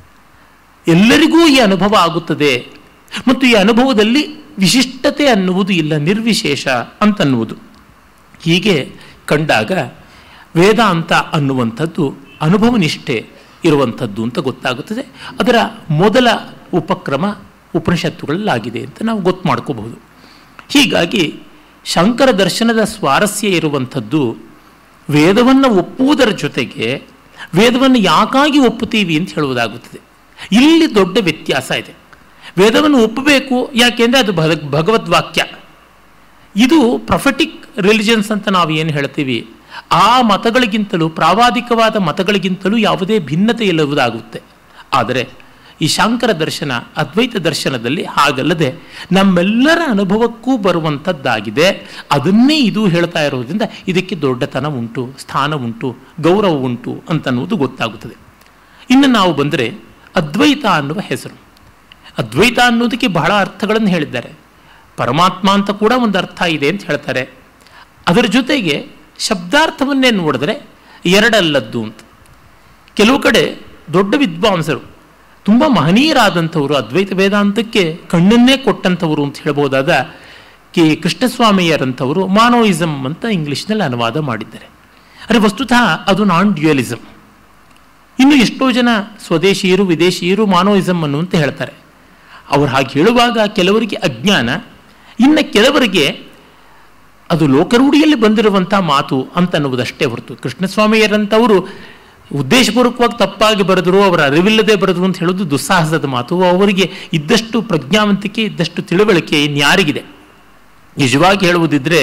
ಎಲ್ಲರಿಗೂ ಈ ಅನುಭವ ಆಗುತ್ತದೆ ಮತ್ತು ಈ ಅನುಭವದಲ್ಲಿ ವಿಶಿಷ್ಟತೆ ಅನ್ನುವುದು ಇಲ್ಲ ನಿರ್ವಿಶೇಷ ಅಂತನ್ನುವುದು ಹೀಗೆ ಕಂಡಾಗ ವೇದಾಂತ ಅನ್ನುವಂಥದ್ದು ಅನುಭವ ನಿಷ್ಠೆ ಇರುವಂಥದ್ದು ಅಂತ ಗೊತ್ತಾಗುತ್ತದೆ ಅದರ ಮೊದಲ ಉಪಕ್ರಮ ಉಪನಿಷತ್ತುಗಳಲ್ಲಾಗಿದೆ ಅಂತ ನಾವು ಗೊತ್ತು ಮಾಡ್ಕೋಬಹುದು ಹೀಗಾಗಿ ಶಂಕರ ದರ್ಶನದ ಸ್ವಾರಸ್ಯ ಇರುವಂಥದ್ದು ವೇದವನ್ನು ಒಪ್ಪುವುದರ ಜೊತೆಗೆ ವೇದವನ್ನು ಯಾಕಾಗಿ ಒಪ್ಪುತ್ತೀವಿ ಅಂತ ಹೇಳುವುದಾಗುತ್ತದೆ ಇಲ್ಲಿ ದೊಡ್ಡ ವ್ಯತ್ಯಾಸ ಇದೆ ವೇದವನ್ನು ಒಪ್ಪಬೇಕು ಯಾಕೆಂದರೆ ಅದು ಭಗವದ್ವಾಕ್ಯ ಇದು ಪ್ರೊಫೆಟಿಕ್ ರಿಲಿಜನ್ಸ್ ಅಂತ ನಾವು ಏನು ಹೇಳ್ತೀವಿ ಆ ಮತಗಳಿಗಿಂತಲೂ ಪ್ರಾವಾದಿಕವಾದ ಮತಗಳಿಗಿಂತಲೂ ಯಾವುದೇ ಭಿನ್ನತೆ ಇಲ್ಲವುದಾಗುತ್ತೆ ಆದರೆ ಈ ಶಾಂಕರ ದರ್ಶನ ಅದ್ವೈತ ದರ್ಶನದಲ್ಲಿ ಹಾಗಲ್ಲದೆ ನಮ್ಮೆಲ್ಲರ ಅನುಭವಕ್ಕೂ ಬರುವಂಥದ್ದಾಗಿದೆ ಅದನ್ನೇ ಇದು ಹೇಳ್ತಾ ಇರೋದ್ರಿಂದ ಇದಕ್ಕೆ ದೊಡ್ಡತನ ಉಂಟು ಸ್ಥಾನ ಉಂಟು ಗೌರವ ಉಂಟು ಅಂತನ್ನುವುದು ಗೊತ್ತಾಗುತ್ತದೆ ಇನ್ನು ನಾವು ಬಂದರೆ ಅದ್ವೈತ ಅನ್ನುವ ಹೆಸರು ಅದ್ವೈತ ಅನ್ನೋದಕ್ಕೆ ಬಹಳ ಅರ್ಥಗಳನ್ನು ಹೇಳಿದ್ದಾರೆ ಪರಮಾತ್ಮ ಅಂತ ಕೂಡ ಒಂದು ಅರ್ಥ ಇದೆ ಅಂತ ಹೇಳ್ತಾರೆ ಅದರ ಜೊತೆಗೆ ಶಬ್ದಾರ್ಥವನ್ನೇ ನೋಡಿದ್ರೆ ಎರಡಲ್ಲದ್ದು ಅಂತ ಕೆಲವು ಕಡೆ ದೊಡ್ಡ ವಿದ್ವಾಂಸರು ತುಂಬ ಮಹನೀಯರಾದಂಥವರು ಅದ್ವೈತ ವೇದಾಂತಕ್ಕೆ ಕಣ್ಣನ್ನೇ ಕೊಟ್ಟಂಥವರು ಅಂತ ಹೇಳ್ಬೋದಾದ ಕೆ ಕೃಷ್ಣಸ್ವಾಮಿಯರಂಥವರು ಮಾನೋಯಿಸಮ್ ಅಂತ ಇಂಗ್ಲೀಷ್ನಲ್ಲಿ ಅನುವಾದ ಮಾಡಿದ್ದಾರೆ ಆದರೆ ವಸ್ತುತಃ ಅದು ನಾನ್ ಡ್ಯುಯಲಿಸಮ್ ಇನ್ನು ಎಷ್ಟೋ ಜನ ಸ್ವದೇಶೀಯರು ವಿದೇಶೀಯರು ಮಾನೋಯಿಸಮ್ ಅನ್ನುವಂತ ಹೇಳ್ತಾರೆ ಅವ್ರು ಹಾಗೆ ಹೇಳುವಾಗ ಕೆಲವರಿಗೆ ಅಜ್ಞಾನ ಇನ್ನು ಕೆಲವರಿಗೆ ಅದು ಲೋಕರೂಢಿಯಲ್ಲಿ ಬಂದಿರುವಂಥ ಮಾತು ಅಂತ ಅನ್ನುವುದಷ್ಟೇ ಹೊರತು ಕೃಷ್ಣಸ್ವಾಮಿಯರಂಥವರು ಉದ್ದೇಶಪೂರ್ವಕವಾಗಿ ತಪ್ಪಾಗಿ ಬರೆದರು ಅವರ ಅರಿವಿಲ್ಲದೆ ಬರೆದರು ಅಂತ ಹೇಳೋದು ದುಸ್ಸಾಹಸದ ಮಾತು ಅವರಿಗೆ ಇದ್ದಷ್ಟು ಪ್ರಜ್ಞಾವಂತಿಕೆ ಇದ್ದಷ್ಟು ತಿಳುವಳಿಕೆ ಇನ್ಯಾರಿಗಿದೆ ನಿಜವಾಗಿ ಹೇಳುವುದಿದ್ರೆ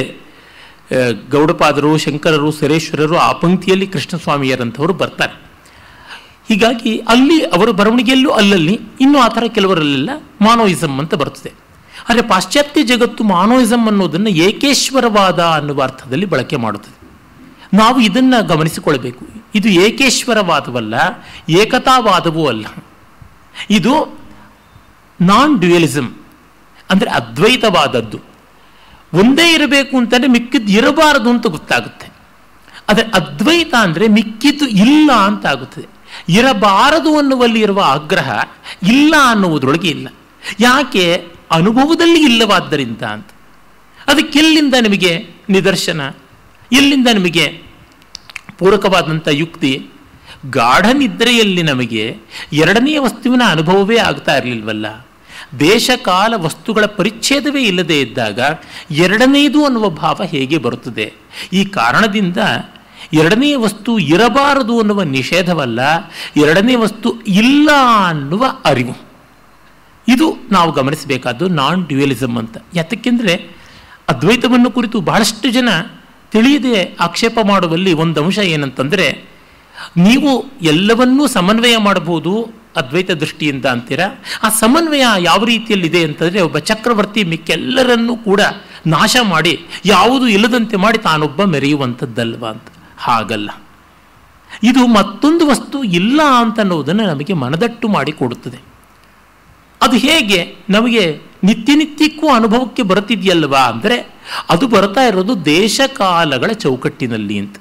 ಗೌಡಪಾದರು ಶಂಕರರು ಸುರೇಶ್ವರರು ಆ ಪಂಕ್ತಿಯಲ್ಲಿ ಕೃಷ್ಣಸ್ವಾಮಿಯರಂಥವರು ಬರ್ತಾರೆ ಹೀಗಾಗಿ ಅಲ್ಲಿ ಅವರ ಬರವಣಿಗೆಯಲ್ಲೂ ಅಲ್ಲಲ್ಲಿ ಇನ್ನೂ ಆ ಥರ ಕೆಲವರಲ್ಲೆಲ್ಲ ಮಾನೋಯಿಸಮ್ ಅಂತ ಬರ್ತದೆ ಆದರೆ ಪಾಶ್ಚಾತ್ಯ ಜಗತ್ತು ಮಾನೋಯಿಸಮ್ ಅನ್ನೋದನ್ನು ಏಕೇಶ್ವರವಾದ ಅನ್ನುವ ಅರ್ಥದಲ್ಲಿ ಬಳಕೆ ಮಾಡುತ್ತದೆ ನಾವು ಇದನ್ನು ಗಮನಿಸಿಕೊಳ್ಬೇಕು ಇದು ಏಕೇಶ್ವರವಾದವಲ್ಲ ಏಕತಾವಾದವೂ ಅಲ್ಲ ಇದು ನಾನ್ ಡ್ಯುಯಲಿಸಮ್ ಅಂದರೆ ಅದ್ವೈತವಾದದ್ದು ಒಂದೇ ಇರಬೇಕು ಅಂತಂದರೆ ಮಿಕ್ಕಿದ್ದು ಇರಬಾರದು ಅಂತ ಗೊತ್ತಾಗುತ್ತೆ ಆದರೆ ಅದ್ವೈತ ಅಂದರೆ ಮಿಕ್ಕಿದ್ದು ಇಲ್ಲ ಅಂತ ಆಗುತ್ತದೆ ಇರಬಾರದು ಅನ್ನುವಲ್ಲಿ ಇರುವ ಆಗ್ರಹ ಇಲ್ಲ ಅನ್ನುವುದರೊಳಗೆ ಇಲ್ಲ ಯಾಕೆ ಅನುಭವದಲ್ಲಿ ಇಲ್ಲವಾದ್ದರಿಂದ ಅಂತ ಅದಕ್ಕೆಲ್ಲಿಂದ ನಿಮಗೆ ನಿದರ್ಶನ ಎಲ್ಲಿಂದ ನಿಮಗೆ ಪೂರಕವಾದಂಥ ಯುಕ್ತಿ ಗಾಢ ನಿದ್ರೆಯಲ್ಲಿ ನಮಗೆ ಎರಡನೆಯ ವಸ್ತುವಿನ ಅನುಭವವೇ ಆಗ್ತಾ ಇರಲಿಲ್ವಲ್ಲ ದೇಶಕಾಲ ವಸ್ತುಗಳ ಪರಿಚ್ಛೇದವೇ ಇಲ್ಲದೆ ಇದ್ದಾಗ ಎರಡನೆಯದು ಅನ್ನುವ ಭಾವ ಹೇಗೆ ಬರುತ್ತದೆ ಈ ಕಾರಣದಿಂದ ಎರಡನೇ ವಸ್ತು ಇರಬಾರದು ಅನ್ನುವ ನಿಷೇಧವಲ್ಲ ಎರಡನೇ ವಸ್ತು ಇಲ್ಲ ಅನ್ನುವ ಅರಿವು ಇದು ನಾವು ಗಮನಿಸಬೇಕಾದ್ದು ನಾನ್ ಡ್ಯುಯಲಿಸಮ್ ಅಂತ ಯಾತಕ್ಕೆಂದರೆ ಅದ್ವೈತವನ್ನು ಕುರಿತು ಬಹಳಷ್ಟು ಜನ ತಿಳಿಯದೆ ಆಕ್ಷೇಪ ಮಾಡುವಲ್ಲಿ ಒಂದು ಅಂಶ ಏನಂತಂದರೆ ನೀವು ಎಲ್ಲವನ್ನೂ ಸಮನ್ವಯ ಮಾಡಬಹುದು ಅದ್ವೈತ ದೃಷ್ಟಿಯಿಂದ ಅಂತೀರ ಆ ಸಮನ್ವಯ ಯಾವ ರೀತಿಯಲ್ಲಿದೆ ಅಂತಂದರೆ ಒಬ್ಬ ಚಕ್ರವರ್ತಿ ಮಿಕ್ಕೆಲ್ಲರನ್ನೂ ಕೂಡ ನಾಶ ಮಾಡಿ ಯಾವುದು ಇಲ್ಲದಂತೆ ಮಾಡಿ ತಾನೊಬ್ಬ ಮೆರೆಯುವಂಥದ್ದಲ್ವ ಅಂತ ಹಾಗಲ್ಲ ಇದು ಮತ್ತೊಂದು ವಸ್ತು ಇಲ್ಲ ಅಂತ ಅನ್ನೋದನ್ನು ನಮಗೆ ಮನದಟ್ಟು ಮಾಡಿ ಕೊಡುತ್ತದೆ ಅದು ಹೇಗೆ ನಮಗೆ ನಿತ್ಯ ನಿತ್ಯಕ್ಕೂ ಅನುಭವಕ್ಕೆ ಬರುತ್ತಿದೆಯಲ್ವಾ ಅಂದರೆ ಅದು ಬರ್ತಾ ಇರೋದು ದೇಶಕಾಲಗಳ ಚೌಕಟ್ಟಿನಲ್ಲಿ ಅಂತ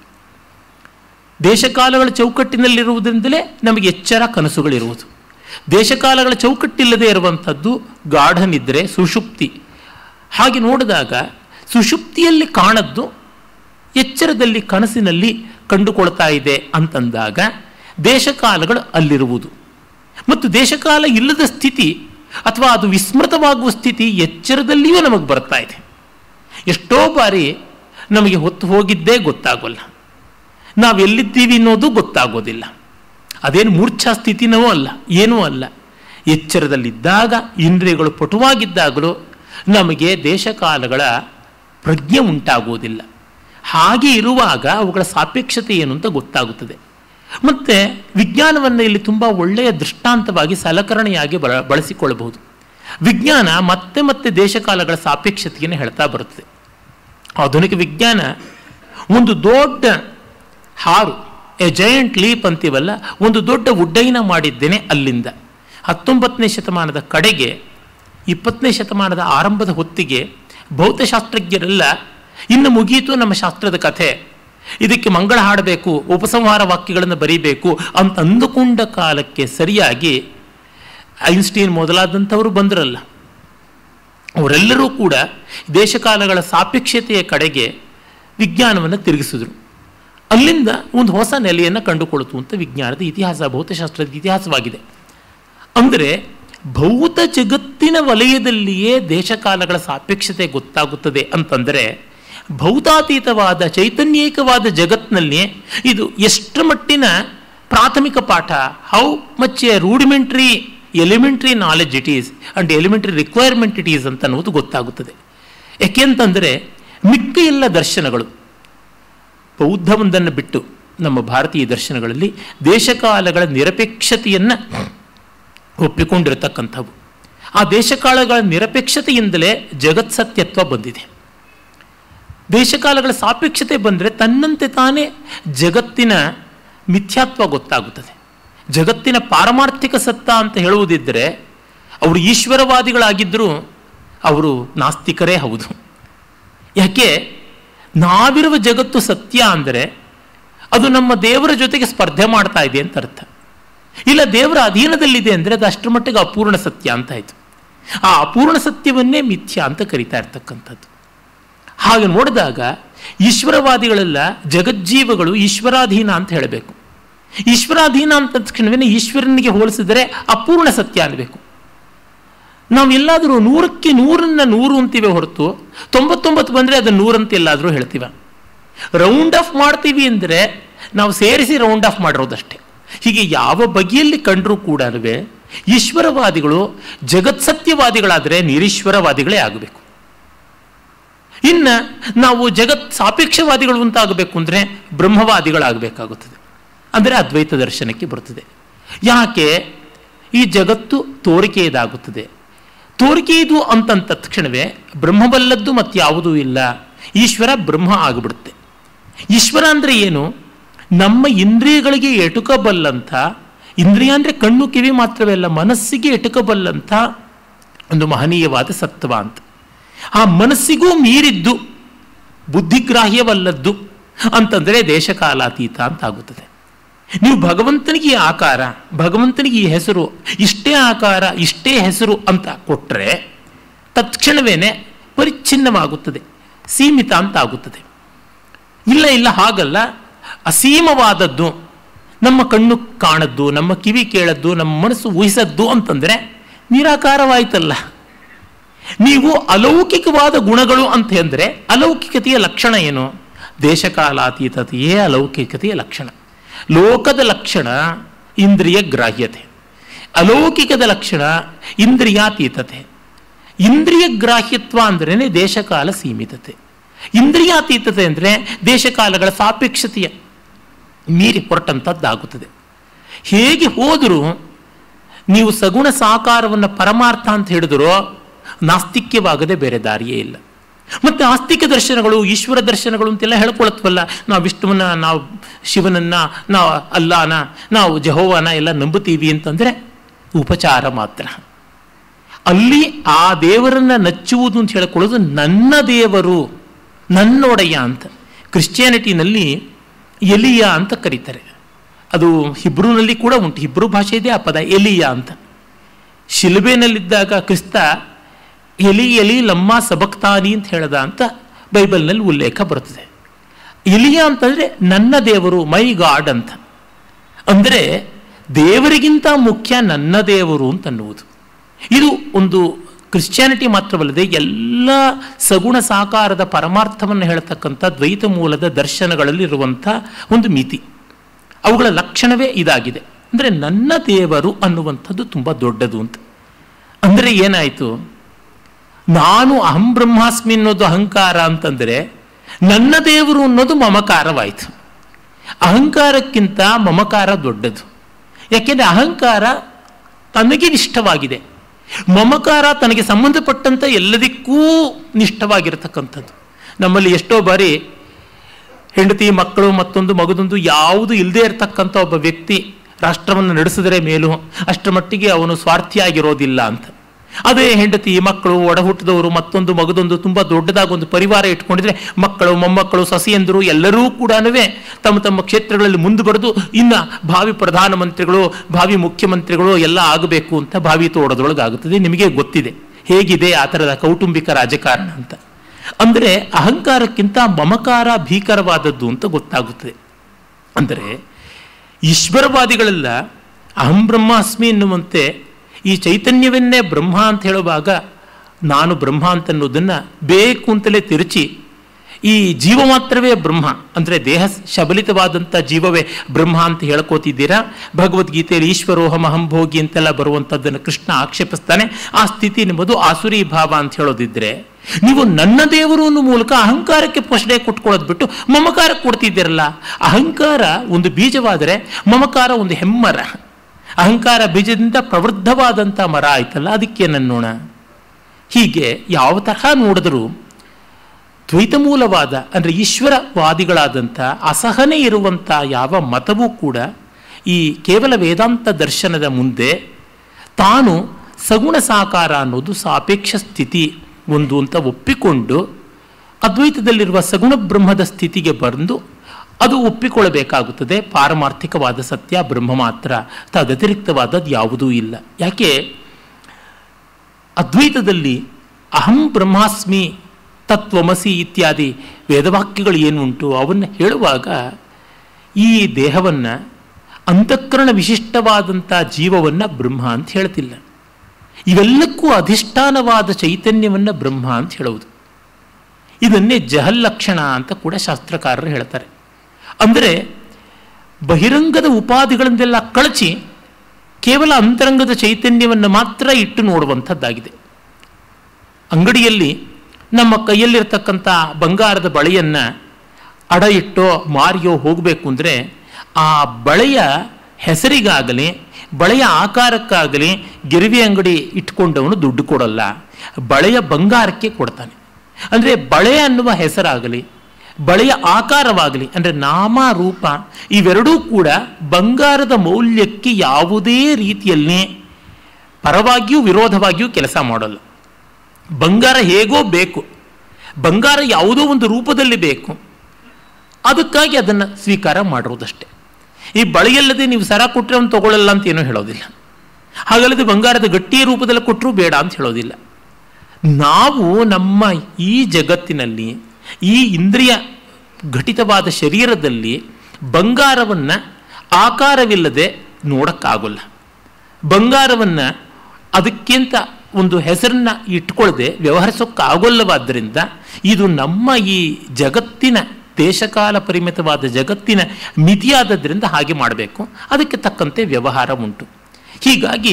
ದೇಶಕಾಲಗಳ ಚೌಕಟ್ಟಿನಲ್ಲಿರುವುದರಿಂದಲೇ ನಮಗೆ ಎಚ್ಚರ ಕನಸುಗಳಿರುವುದು ದೇಶಕಾಲಗಳ ಚೌಕಟ್ಟಿಲ್ಲದೆ ಇರುವಂಥದ್ದು ಗಾಢ ನಿದ್ರೆ ಸುಷುಪ್ತಿ ಹಾಗೆ ನೋಡಿದಾಗ ಸುಷುಪ್ತಿಯಲ್ಲಿ ಕಾಣದ್ದು ಎಚ್ಚರದಲ್ಲಿ ಕನಸಿನಲ್ಲಿ ಕಂಡುಕೊಳ್ತಾ ಇದೆ ಅಂತಂದಾಗ ದೇಶಕಾಲಗಳು ಅಲ್ಲಿರುವುದು ಮತ್ತು ದೇಶಕಾಲ ಇಲ್ಲದ ಸ್ಥಿತಿ ಅಥವಾ ಅದು ವಿಸ್ಮೃತವಾಗುವ ಸ್ಥಿತಿ ಎಚ್ಚರದಲ್ಲಿಯೂ ನಮಗೆ ಬರ್ತಾ ಇದೆ ಎಷ್ಟೋ ಬಾರಿ ನಮಗೆ ಹೊತ್ತು ಹೋಗಿದ್ದೇ ಗೊತ್ತಾಗೋಲ್ಲ ನಾವೆಲ್ಲಿದ್ದೀವಿ ಅನ್ನೋದು ಗೊತ್ತಾಗೋದಿಲ್ಲ ಅದೇನು ಮೂರ್ಛಾ ಸ್ಥಿತಿನೂ ಅಲ್ಲ ಏನೂ ಅಲ್ಲ ಎಚ್ಚರದಲ್ಲಿದ್ದಾಗ ಇಂದ್ರಿಯಗಳು ಪಟುವಾಗಿದ್ದಾಗಲೂ ನಮಗೆ ದೇಶಕಾಲಗಳ ಪ್ರಜ್ಞೆ ಉಂಟಾಗುವುದಿಲ್ಲ ಹಾಗೆ ಇರುವಾಗ ಅವುಗಳ ಸಾಪೇಕ್ಷತೆ ಏನು ಅಂತ ಗೊತ್ತಾಗುತ್ತದೆ ಮತ್ತು ವಿಜ್ಞಾನವನ್ನು ಇಲ್ಲಿ ತುಂಬ ಒಳ್ಳೆಯ ದೃಷ್ಟಾಂತವಾಗಿ ಸಲಕರಣೆಯಾಗಿ ಬಳ ಬಳಸಿಕೊಳ್ಳಬಹುದು ವಿಜ್ಞಾನ ಮತ್ತೆ ಮತ್ತೆ ದೇಶಕಾಲಗಳ ಸಾಪೇಕ್ಷತೆಯನ್ನು ಹೇಳ್ತಾ ಬರುತ್ತದೆ ಆಧುನಿಕ ವಿಜ್ಞಾನ ಒಂದು ದೊಡ್ಡ ಹಾರು ಎ ಜಯಂಟ್ ಲೀಪ್ ಅಂತೀವಲ್ಲ ಒಂದು ದೊಡ್ಡ ಉಡ್ಡಯನ ಮಾಡಿದ್ದೇನೆ ಅಲ್ಲಿಂದ ಹತ್ತೊಂಬತ್ತನೇ ಶತಮಾನದ ಕಡೆಗೆ ಇಪ್ಪತ್ತನೇ ಶತಮಾನದ ಆರಂಭದ ಹೊತ್ತಿಗೆ ಭೌತಶಾಸ್ತ್ರಜ್ಞರೆಲ್ಲ ಇನ್ನು ಮುಗೀತು ನಮ್ಮ ಶಾಸ್ತ್ರದ ಕಥೆ ಇದಕ್ಕೆ ಮಂಗಳ ಹಾಡಬೇಕು ಉಪಸಂಹಾರ ವಾಕ್ಯಗಳನ್ನು ಬರೀಬೇಕು ಅಂತ ಅಂದುಕೊಂಡ ಕಾಲಕ್ಕೆ ಸರಿಯಾಗಿ ಐನ್ಸ್ಟೀನ್ ಮೊದಲಾದಂಥವರು ಬಂದರಲ್ಲ ಅವರೆಲ್ಲರೂ ಕೂಡ ದೇಶಕಾಲಗಳ ಸಾಪೇಕ್ಷತೆಯ ಕಡೆಗೆ ವಿಜ್ಞಾನವನ್ನು ತಿರುಗಿಸಿದ್ರು ಅಲ್ಲಿಂದ ಒಂದು ಹೊಸ ನೆಲೆಯನ್ನು ಕಂಡುಕೊಳ್ತು ಅಂತ ವಿಜ್ಞಾನದ ಇತಿಹಾಸ ಭೌತಶಾಸ್ತ್ರದ ಇತಿಹಾಸವಾಗಿದೆ ಅಂದರೆ ಭೌತ ಜಗತ್ತಿನ ವಲಯದಲ್ಲಿಯೇ ದೇಶಕಾಲಗಳ ಸಾಪೇಕ್ಷತೆ ಗೊತ್ತಾಗುತ್ತದೆ ಅಂತಂದರೆ ಭೌತಾತೀತವಾದ ಚೈತನ್ಯೇಕವಾದ ಜಗತ್ತಿನಲ್ಲಿ ಇದು ಎಷ್ಟರ ಮಟ್ಟಿನ ಪ್ರಾಥಮಿಕ ಪಾಠ how much a rudimentary elementary knowledge it is and elementary requirement it is ಅಂತ ಅನ್ನೋದು ಗೊತ್ತಾಗುತ್ತದೆ ಯಾಕೆಂತಂದರೆ ಮಿಕ್ಕ ಎಲ್ಲ ದರ್ಶನಗಳು ಬೌದ್ಧವೊಂದನ್ನು ಬಿಟ್ಟು ನಮ್ಮ ಭಾರತೀಯ ದರ್ಶನಗಳಲ್ಲಿ ದೇಶಕಾಲಗಳ ನಿರಪೇಕ್ಷತೆಯನ್ನು ಒಪ್ಪಿಕೊಂಡಿರತಕ್ಕಂಥವು ಆ ದೇಶಕಾಲಗಳ ನಿರಪೇಕ್ಷತೆಯಿಂದಲೇ ಜಗತ್ಸತ್ಯತ್ವ ಬಂದಿದೆ ದೇಶಕಾಲಗಳ ಸಾಪೇಕ್ಷತೆ ಬಂದರೆ ತನ್ನಂತೆ ತಾನೇ ಜಗತ್ತಿನ ಮಿಥ್ಯಾತ್ವ ಗೊತ್ತಾಗುತ್ತದೆ ಜಗತ್ತಿನ ಪಾರಮಾರ್ಥಿಕ ಸತ್ತ ಅಂತ ಹೇಳುವುದಿದ್ದರೆ ಅವರು ಈಶ್ವರವಾದಿಗಳಾಗಿದ್ದರೂ ಅವರು ನಾಸ್ತಿಕರೇ ಹೌದು ಯಾಕೆ ನಾವಿರುವ ಜಗತ್ತು ಸತ್ಯ ಅಂದರೆ ಅದು ನಮ್ಮ ದೇವರ ಜೊತೆಗೆ ಸ್ಪರ್ಧೆ ಮಾಡ್ತಾ ಇದೆ ಅಂತ ಅರ್ಥ ಇಲ್ಲ ದೇವರ ಅಧೀನದಲ್ಲಿದೆ ಅಂದರೆ ಅದು ಅಷ್ಟರ ಮಟ್ಟಿಗೆ ಅಪೂರ್ಣ ಸತ್ಯ ಅಂತ ಆಯಿತು ಆ ಅಪೂರ್ಣ ಸತ್ಯವನ್ನೇ ಮಿಥ್ಯ ಅಂತ ಕರಿತಾ ಇರ್ತಕ್ಕಂಥದ್ದು ಹಾಗೆ ನೋಡಿದಾಗ ಈಶ್ವರವಾದಿಗಳೆಲ್ಲ ಜಗಜ್ಜೀವಗಳು ಈಶ್ವರಾಧೀನ ಅಂತ ಹೇಳಬೇಕು ಈಶ್ವರಾಧೀನ ಅಂತ ತಕ್ಷಣವೇ ಈಶ್ವರನಿಗೆ ಹೋಲಿಸಿದರೆ ಅಪೂರ್ಣ ಸತ್ಯ ಅನ್ನಬೇಕು ನಾವೆಲ್ಲಾದರೂ ನೂರಕ್ಕೆ ನೂರನ್ನ ನೂರು ಅಂತೀವಿ ಹೊರತು ತೊಂಬತ್ತೊಂಬತ್ತು ಬಂದರೆ ಅದನ್ನು ನೂರಂತ ಎಲ್ಲಾದರೂ ಹೇಳ್ತೀವ ರೌಂಡ್ ಆಫ್ ಮಾಡ್ತೀವಿ ಅಂದರೆ ನಾವು ಸೇರಿಸಿ ರೌಂಡ್ ಆಫ್ ಮಾಡಿರೋದಷ್ಟೇ ಹೀಗೆ ಯಾವ ಬಗೆಯಲ್ಲಿ ಕಂಡರೂ ಕೂಡ ಈಶ್ವರವಾದಿಗಳು ಜಗತ್ಸತ್ಯವಾದಿಗಳಾದರೆ ನಿರೀಶ್ವರವಾದಿಗಳೇ ಆಗಬೇಕು ಇನ್ನು ನಾವು ಜಗತ್ ಸಾಪೇಕ್ಷವಾದಿಗಳು ಅಂತ ಆಗಬೇಕು ಅಂದರೆ ಬ್ರಹ್ಮವಾದಿಗಳಾಗಬೇಕಾಗುತ್ತದೆ ಅಂದರೆ ಅದ್ವೈತ ದರ್ಶನಕ್ಕೆ ಬರುತ್ತದೆ ಯಾಕೆ ಈ ಜಗತ್ತು ತೋರಿಕೆಯದಾಗುತ್ತದೆ ತೋರಿಕೆಯದು ಅಂತಂದ ತಕ್ಷಣವೇ ಬ್ರಹ್ಮವಲ್ಲದ್ದು ಮತ್ತಾವುದೂ ಇಲ್ಲ ಈಶ್ವರ ಬ್ರಹ್ಮ ಆಗಿಬಿಡುತ್ತೆ ಈಶ್ವರ ಅಂದರೆ ಏನು ನಮ್ಮ ಇಂದ್ರಿಯಗಳಿಗೆ ಎಟುಕಬಲ್ಲಂಥ ಇಂದ್ರಿಯ ಅಂದರೆ ಕಣ್ಣು ಕಿವಿ ಮಾತ್ರವೇ ಅಲ್ಲ ಮನಸ್ಸಿಗೆ ಎಟುಕಬಲ್ಲಂಥ ಒಂದು ಮಹನೀಯವಾದ ಸತ್ವ ಅಂತ ಆ ಮನಸ್ಸಿಗೂ ಮೀರಿದ್ದು ಬುದ್ಧಿಗ್ರಾಹ್ಯವಲ್ಲದ್ದು ಅಂತಂದರೆ ದೇಶಕಾಲಾತೀತ ಅಂತ ಆಗುತ್ತದೆ ನೀವು ಭಗವಂತನಿಗೆ ಈ ಆಕಾರ ಭಗವಂತನಿಗೆ ಈ ಹೆಸರು ಇಷ್ಟೇ ಆಕಾರ ಇಷ್ಟೇ ಹೆಸರು ಅಂತ ಕೊಟ್ಟರೆ ತತ್ಕ್ಷಣವೇನೆ ಪರಿಚ್ಛಿನ್ನವಾಗುತ್ತದೆ ಸೀಮಿತ ಅಂತ ಆಗುತ್ತದೆ ಇಲ್ಲ ಇಲ್ಲ ಹಾಗಲ್ಲ ಅಸೀಮವಾದದ್ದು ನಮ್ಮ ಕಣ್ಣು ಕಾಣದ್ದು ನಮ್ಮ ಕಿವಿ ಕೇಳದ್ದು ನಮ್ಮ ಮನಸ್ಸು ಊಹಿಸದ್ದು ಅಂತಂದರೆ ನಿರಾಕಾರವಾಯ್ತಲ್ಲ ನೀವು ಅಲೌಕಿಕವಾದ ಗುಣಗಳು ಅಂತ ಅಂದರೆ ಅಲೌಕಿಕತೆಯ ಲಕ್ಷಣ ಏನು ದೇಶಕಾಲಾತೀತತೆಯೇ ಅಲೌಕಿಕತೆಯ ಲಕ್ಷಣ ಲೋಕದ ಲಕ್ಷಣ ಇಂದ್ರಿಯ ಗ್ರಾಹ್ಯತೆ ಅಲೌಕಿಕದ ಲಕ್ಷಣ ಇಂದ್ರಿಯಾತೀತತೆ ಇಂದ್ರಿಯ ಗ್ರಾಹ್ಯತ್ವ ಅಂದ್ರೇ ದೇಶಕಾಲ ಸೀಮಿತತೆ ಇಂದ್ರಿಯಾತೀತತೆ ಅಂದರೆ ದೇಶಕಾಲಗಳ ಸಾಪೇಕ್ಷತೆಯ ಮೀರಿ ಹೊರಟಂಥದ್ದಾಗುತ್ತದೆ ಹೇಗೆ ಹೋದರೂ ನೀವು ಸಗುಣ ಸಾಕಾರವನ್ನು ಪರಮಾರ್ಥ ಅಂತ ಹೇಳಿದ್ರೋ ನಾಸ್ತಿಕ್ಯವಾಗದೆ ಬೇರೆ ದಾರಿಯೇ ಇಲ್ಲ ಮತ್ತು ಆಸ್ತಿಕ ದರ್ಶನಗಳು ಈಶ್ವರ ದರ್ಶನಗಳು ಅಂತೆಲ್ಲ ಹೇಳ್ಕೊಳತ್ವಲ್ಲ ನಾವು ವಿಷ್ಣುವನ್ನ ನಾವು ಶಿವನನ್ನ ನಾವು ಅಲ್ಲಾನ ನಾವು ಜಹೋವನ ಎಲ್ಲ ನಂಬುತ್ತೀವಿ ಅಂತಂದರೆ ಉಪಚಾರ ಮಾತ್ರ ಅಲ್ಲಿ ಆ ದೇವರನ್ನ ನಚ್ಚುವುದು ಅಂತ ಹೇಳ್ಕೊಳ್ಳೋದು ನನ್ನ ದೇವರು ನನ್ನೊಡೆಯ ಅಂತ ಕ್ರಿಶ್ಚಿಯಾನಿಟಿನಲ್ಲಿ ಎಲಿಯ ಅಂತ ಕರೀತಾರೆ ಅದು ಹಿಬ್ರೂನಲ್ಲಿ ಕೂಡ ಉಂಟು ಹಿಬ್ರೂ ಭಾಷೆ ಇದೆ ಆ ಪದ ಎಲಿಯ ಅಂತ ಶಿಲುಬೆನಲ್ಲಿದ್ದಾಗ ಕ್ರಿಸ್ತ ಎಲಿ ಎಲಿ ಲಮ್ಮ ಸಬಕ್ತಾನಿ ಅಂತ ಹೇಳ್ದ ಅಂತ ಬೈಬಲ್ನಲ್ಲಿ ಉಲ್ಲೇಖ ಬರುತ್ತದೆ ಎಲಿಯ ಅಂತಂದರೆ ನನ್ನ ದೇವರು ಮೈ ಗಾಡ್ ಅಂತ ಅಂದರೆ ದೇವರಿಗಿಂತ ಮುಖ್ಯ ನನ್ನ ದೇವರು ಅಂತ ಅನ್ನುವುದು ಇದು ಒಂದು ಕ್ರಿಶ್ಚಿಯಾನಿಟಿ ಮಾತ್ರವಲ್ಲದೆ ಎಲ್ಲ ಸಗುಣ ಸಾಕಾರದ ಪರಮಾರ್ಥವನ್ನು ಹೇಳ್ತಕ್ಕಂಥ ದ್ವೈತ ಮೂಲದ ದರ್ಶನಗಳಲ್ಲಿರುವಂಥ ಒಂದು ಮಿತಿ ಅವುಗಳ ಲಕ್ಷಣವೇ ಇದಾಗಿದೆ ಅಂದರೆ ನನ್ನ ದೇವರು ಅನ್ನುವಂಥದ್ದು ತುಂಬ ದೊಡ್ಡದು ಅಂತ ಅಂದರೆ ಏನಾಯಿತು ನಾನು ಅಹಂ ಬ್ರಹ್ಮಾಸ್ಮಿ ಅನ್ನೋದು ಅಹಂಕಾರ ಅಂತಂದರೆ ನನ್ನ ದೇವರು ಅನ್ನೋದು ಮಮಕಾರವಾಯಿತು ಅಹಂಕಾರಕ್ಕಿಂತ ಮಮಕಾರ ದೊಡ್ಡದು ಯಾಕೆಂದರೆ ಅಹಂಕಾರ ತನಗೆ ನಿಷ್ಠವಾಗಿದೆ ಮಮಕಾರ ತನಗೆ ಸಂಬಂಧಪಟ್ಟಂಥ ಎಲ್ಲದಕ್ಕೂ ನಿಷ್ಠವಾಗಿರತಕ್ಕಂಥದ್ದು ನಮ್ಮಲ್ಲಿ ಎಷ್ಟೋ ಬಾರಿ ಹೆಂಡತಿ ಮಕ್ಕಳು ಮತ್ತೊಂದು ಮಗದೊಂದು ಯಾವುದು ಇಲ್ಲದೆ ಇರತಕ್ಕಂಥ ಒಬ್ಬ ವ್ಯಕ್ತಿ ರಾಷ್ಟ್ರವನ್ನು ನಡೆಸಿದರೆ ಮೇಲೂ ಅಷ್ಟರ ಮಟ್ಟಿಗೆ ಅವನು ಸ್ವಾರ್ಥಿಯಾಗಿರೋದಿಲ್ಲ ಅಂತ ಅದೇ ಹೆಂಡತಿ ಮಕ್ಕಳು ಒಡ ಹುಟ್ಟಿದವರು ಮತ್ತೊಂದು ಮಗದೊಂದು ತುಂಬ ದೊಡ್ಡದಾಗಿ ಒಂದು ಪರಿವಾರ ಇಟ್ಕೊಂಡಿದ್ರೆ ಮಕ್ಕಳು ಮೊಮ್ಮಕ್ಕಳು ಸಸಿಯಂದರು ಎಲ್ಲರೂ ಕೂಡ ತಮ್ಮ ತಮ್ಮ ಕ್ಷೇತ್ರಗಳಲ್ಲಿ ಮುಂದೆ ಬರೆದು ಇನ್ನು ಭಾವಿ ಪ್ರಧಾನಮಂತ್ರಿಗಳು ಭಾವಿ ಮುಖ್ಯಮಂತ್ರಿಗಳು ಎಲ್ಲ ಆಗಬೇಕು ಅಂತ ಭಾವಿ ತೋಡದೊಳಗಾಗುತ್ತದೆ ನಿಮಗೆ ಗೊತ್ತಿದೆ ಹೇಗಿದೆ ಆ ಥರದ ಕೌಟುಂಬಿಕ ರಾಜಕಾರಣ ಅಂತ ಅಂದರೆ ಅಹಂಕಾರಕ್ಕಿಂತ ಮಮಕಾರ ಭೀಕರವಾದದ್ದು ಅಂತ ಗೊತ್ತಾಗುತ್ತದೆ ಅಂದರೆ ಈಶ್ವರವಾದಿಗಳೆಲ್ಲ ಅಹಂ ಬ್ರಹ್ಮಾಸ್ಮಿ ಎನ್ನುವಂತೆ ಈ ಚೈತನ್ಯವನ್ನೇ ಬ್ರಹ್ಮ ಅಂತ ಹೇಳುವಾಗ ನಾನು ಬ್ರಹ್ಮ ಅಂತ ಅನ್ನೋದನ್ನು ಬೇಕು ಅಂತಲೇ ತಿರುಚಿ ಈ ಜೀವ ಮಾತ್ರವೇ ಬ್ರಹ್ಮ ಅಂದರೆ ದೇಹ ಶಬಲಿತವಾದಂಥ ಜೀವವೇ ಬ್ರಹ್ಮ ಅಂತ ಹೇಳ್ಕೋತಿದ್ದೀರಾ ಭಗವದ್ಗೀತೆಯಲ್ಲಿ ಈಶ್ವರೋಹಂ ಅಹಂಭೋಗಿ ಅಂತೆಲ್ಲ ಬರುವಂಥದ್ದನ್ನು ಕೃಷ್ಣ ಆಕ್ಷೇಪಿಸ್ತಾನೆ ಆ ಸ್ಥಿತಿ ನಿಮ್ಮದು ಆಸುರಿ ಭಾವ ಅಂತ ಹೇಳೋದಿದ್ರೆ ನೀವು ನನ್ನ ದೇವರು ಅನ್ನೋ ಮೂಲಕ ಅಹಂಕಾರಕ್ಕೆ ಪೋಷಣೆ ಕೊಟ್ಕೊಳ್ಳೋದು ಬಿಟ್ಟು ಮಮಕಾರ ಕೊಡ್ತಿದ್ದೀರಲ್ಲ ಅಹಂಕಾರ ಒಂದು ಬೀಜವಾದರೆ ಮಮಕಾರ ಒಂದು ಹೆಮ್ಮರ ಅಹಂಕಾರ ಬೀಜದಿಂದ ಪ್ರವೃದ್ಧವಾದಂಥ ಮರ ಆಯ್ತಲ್ಲ ಅದಕ್ಕೆ ನನ್ನೋಣ ಹೀಗೆ ಯಾವ ತರಹ ನೋಡಿದರೂ ದ್ವೈತಮೂಲವಾದ ಅಂದರೆ ಈಶ್ವರವಾದಿಗಳಾದಂಥ ಅಸಹನೆ ಇರುವಂಥ ಯಾವ ಮತವೂ ಕೂಡ ಈ ಕೇವಲ ವೇದಾಂತ ದರ್ಶನದ ಮುಂದೆ ತಾನು ಸಗುಣ ಸಾಕಾರ ಅನ್ನೋದು ಸಾಪೇಕ್ಷ ಸ್ಥಿತಿ ಒಂದು ಅಂತ ಒಪ್ಪಿಕೊಂಡು ಅದ್ವೈತದಲ್ಲಿರುವ ಸಗುಣ ಬ್ರಹ್ಮದ ಸ್ಥಿತಿಗೆ ಬಂದು ಅದು ಒಪ್ಪಿಕೊಳ್ಳಬೇಕಾಗುತ್ತದೆ ಪಾರಮಾರ್ಥಿಕವಾದ ಸತ್ಯ ಬ್ರಹ್ಮ ಮಾತ್ರ ತದತಿರಿಕ್ತವಾದದ್ದು ಯಾವುದೂ ಇಲ್ಲ ಯಾಕೆ ಅದ್ವೈತದಲ್ಲಿ ಅಹಂ ಬ್ರಹ್ಮಾಸ್ಮಿ ತತ್ವಮಸಿ ಇತ್ಯಾದಿ ವೇದವಾಕ್ಯಗಳು ಏನು ಉಂಟು ಅವನ್ನು ಹೇಳುವಾಗ ಈ ದೇಹವನ್ನು ಅಂತಃಕರಣ ವಿಶಿಷ್ಟವಾದಂಥ ಜೀವವನ್ನು ಬ್ರಹ್ಮ ಅಂತ ಹೇಳ್ತಿಲ್ಲ ಇವೆಲ್ಲಕ್ಕೂ ಅಧಿಷ್ಠಾನವಾದ ಚೈತನ್ಯವನ್ನು ಬ್ರಹ್ಮ ಅಂತ ಹೇಳುವುದು ಇದನ್ನೇ ಜಹಲ್ಲಕ್ಷಣ ಅಂತ ಕೂಡ ಶಾಸ್ತ್ರಕಾರರು ಹೇಳ್ತಾರೆ ಅಂದರೆ ಬಹಿರಂಗದ ಉಪಾಧಿಗಳನ್ನೆಲ್ಲ ಕಳಚಿ ಕೇವಲ ಅಂತರಂಗದ ಚೈತನ್ಯವನ್ನು ಮಾತ್ರ ಇಟ್ಟು ನೋಡುವಂಥದ್ದಾಗಿದೆ ಅಂಗಡಿಯಲ್ಲಿ ನಮ್ಮ ಕೈಯಲ್ಲಿರ್ತಕ್ಕಂಥ ಬಂಗಾರದ ಬಳೆಯನ್ನು ಅಡ ಇಟ್ಟೋ ಮಾರಿಯೋ ಹೋಗಬೇಕು ಅಂದರೆ ಆ ಬಳೆಯ ಹೆಸರಿಗಾಗಲಿ ಬಳೆಯ ಆಕಾರಕ್ಕಾಗಲಿ ಗಿರಿವಿ ಅಂಗಡಿ ಇಟ್ಕೊಂಡವನು ದುಡ್ಡು ಕೊಡಲ್ಲ ಬಳೆಯ ಬಂಗಾರಕ್ಕೆ ಕೊಡ್ತಾನೆ ಅಂದರೆ ಬಳೆ ಅನ್ನುವ ಹೆಸರಾಗಲಿ ಬಳೆಯ ಆಕಾರವಾಗಲಿ ಅಂದರೆ ನಾಮ ರೂಪ ಇವೆರಡೂ ಕೂಡ ಬಂಗಾರದ ಮೌಲ್ಯಕ್ಕೆ ಯಾವುದೇ ರೀತಿಯಲ್ಲಿ ಪರವಾಗಿಯೂ ವಿರೋಧವಾಗಿಯೂ ಕೆಲಸ ಮಾಡೋಲ್ಲ ಬಂಗಾರ ಹೇಗೋ ಬೇಕು ಬಂಗಾರ ಯಾವುದೋ ಒಂದು ರೂಪದಲ್ಲಿ ಬೇಕು ಅದಕ್ಕಾಗಿ ಅದನ್ನು ಸ್ವೀಕಾರ ಮಾಡಿರೋದಷ್ಟೇ ಈ ಬಳೆಯಲ್ಲದೆ ನೀವು ಸರ ಕೊಟ್ಟರೆ ಅವನು ತಗೊಳ್ಳಲ್ಲ ಅಂತ ಏನೂ ಹೇಳೋದಿಲ್ಲ ಹಾಗಲ್ಲದೆ ಬಂಗಾರದ ಗಟ್ಟಿಯ ರೂಪದಲ್ಲಿ ಕೊಟ್ಟರೂ ಬೇಡ ಅಂತ ಹೇಳೋದಿಲ್ಲ ನಾವು ನಮ್ಮ ಈ ಜಗತ್ತಿನಲ್ಲಿ ಈ ಇಂದ್ರಿಯ ಘಟಿತವಾದ ಶರೀರದಲ್ಲಿ ಬಂಗಾರವನ್ನು ಆಕಾರವಿಲ್ಲದೆ ನೋಡೋಕ್ಕಾಗಲ್ಲ ಬಂಗಾರವನ್ನು ಅದಕ್ಕಿಂತ ಒಂದು ಹೆಸರನ್ನ ಇಟ್ಕೊಳ್ಳದೆ ವ್ಯವಹರಿಸೋಕ್ಕಾಗೋಲ್ಲವಾದ್ದರಿಂದ ಇದು ನಮ್ಮ ಈ ಜಗತ್ತಿನ ದೇಶಕಾಲ ಪರಿಮಿತವಾದ ಜಗತ್ತಿನ ಮಿತಿಯಾದದ್ರಿಂದ ಹಾಗೆ ಮಾಡಬೇಕು ಅದಕ್ಕೆ ತಕ್ಕಂತೆ ವ್ಯವಹಾರ ಉಂಟು ಹೀಗಾಗಿ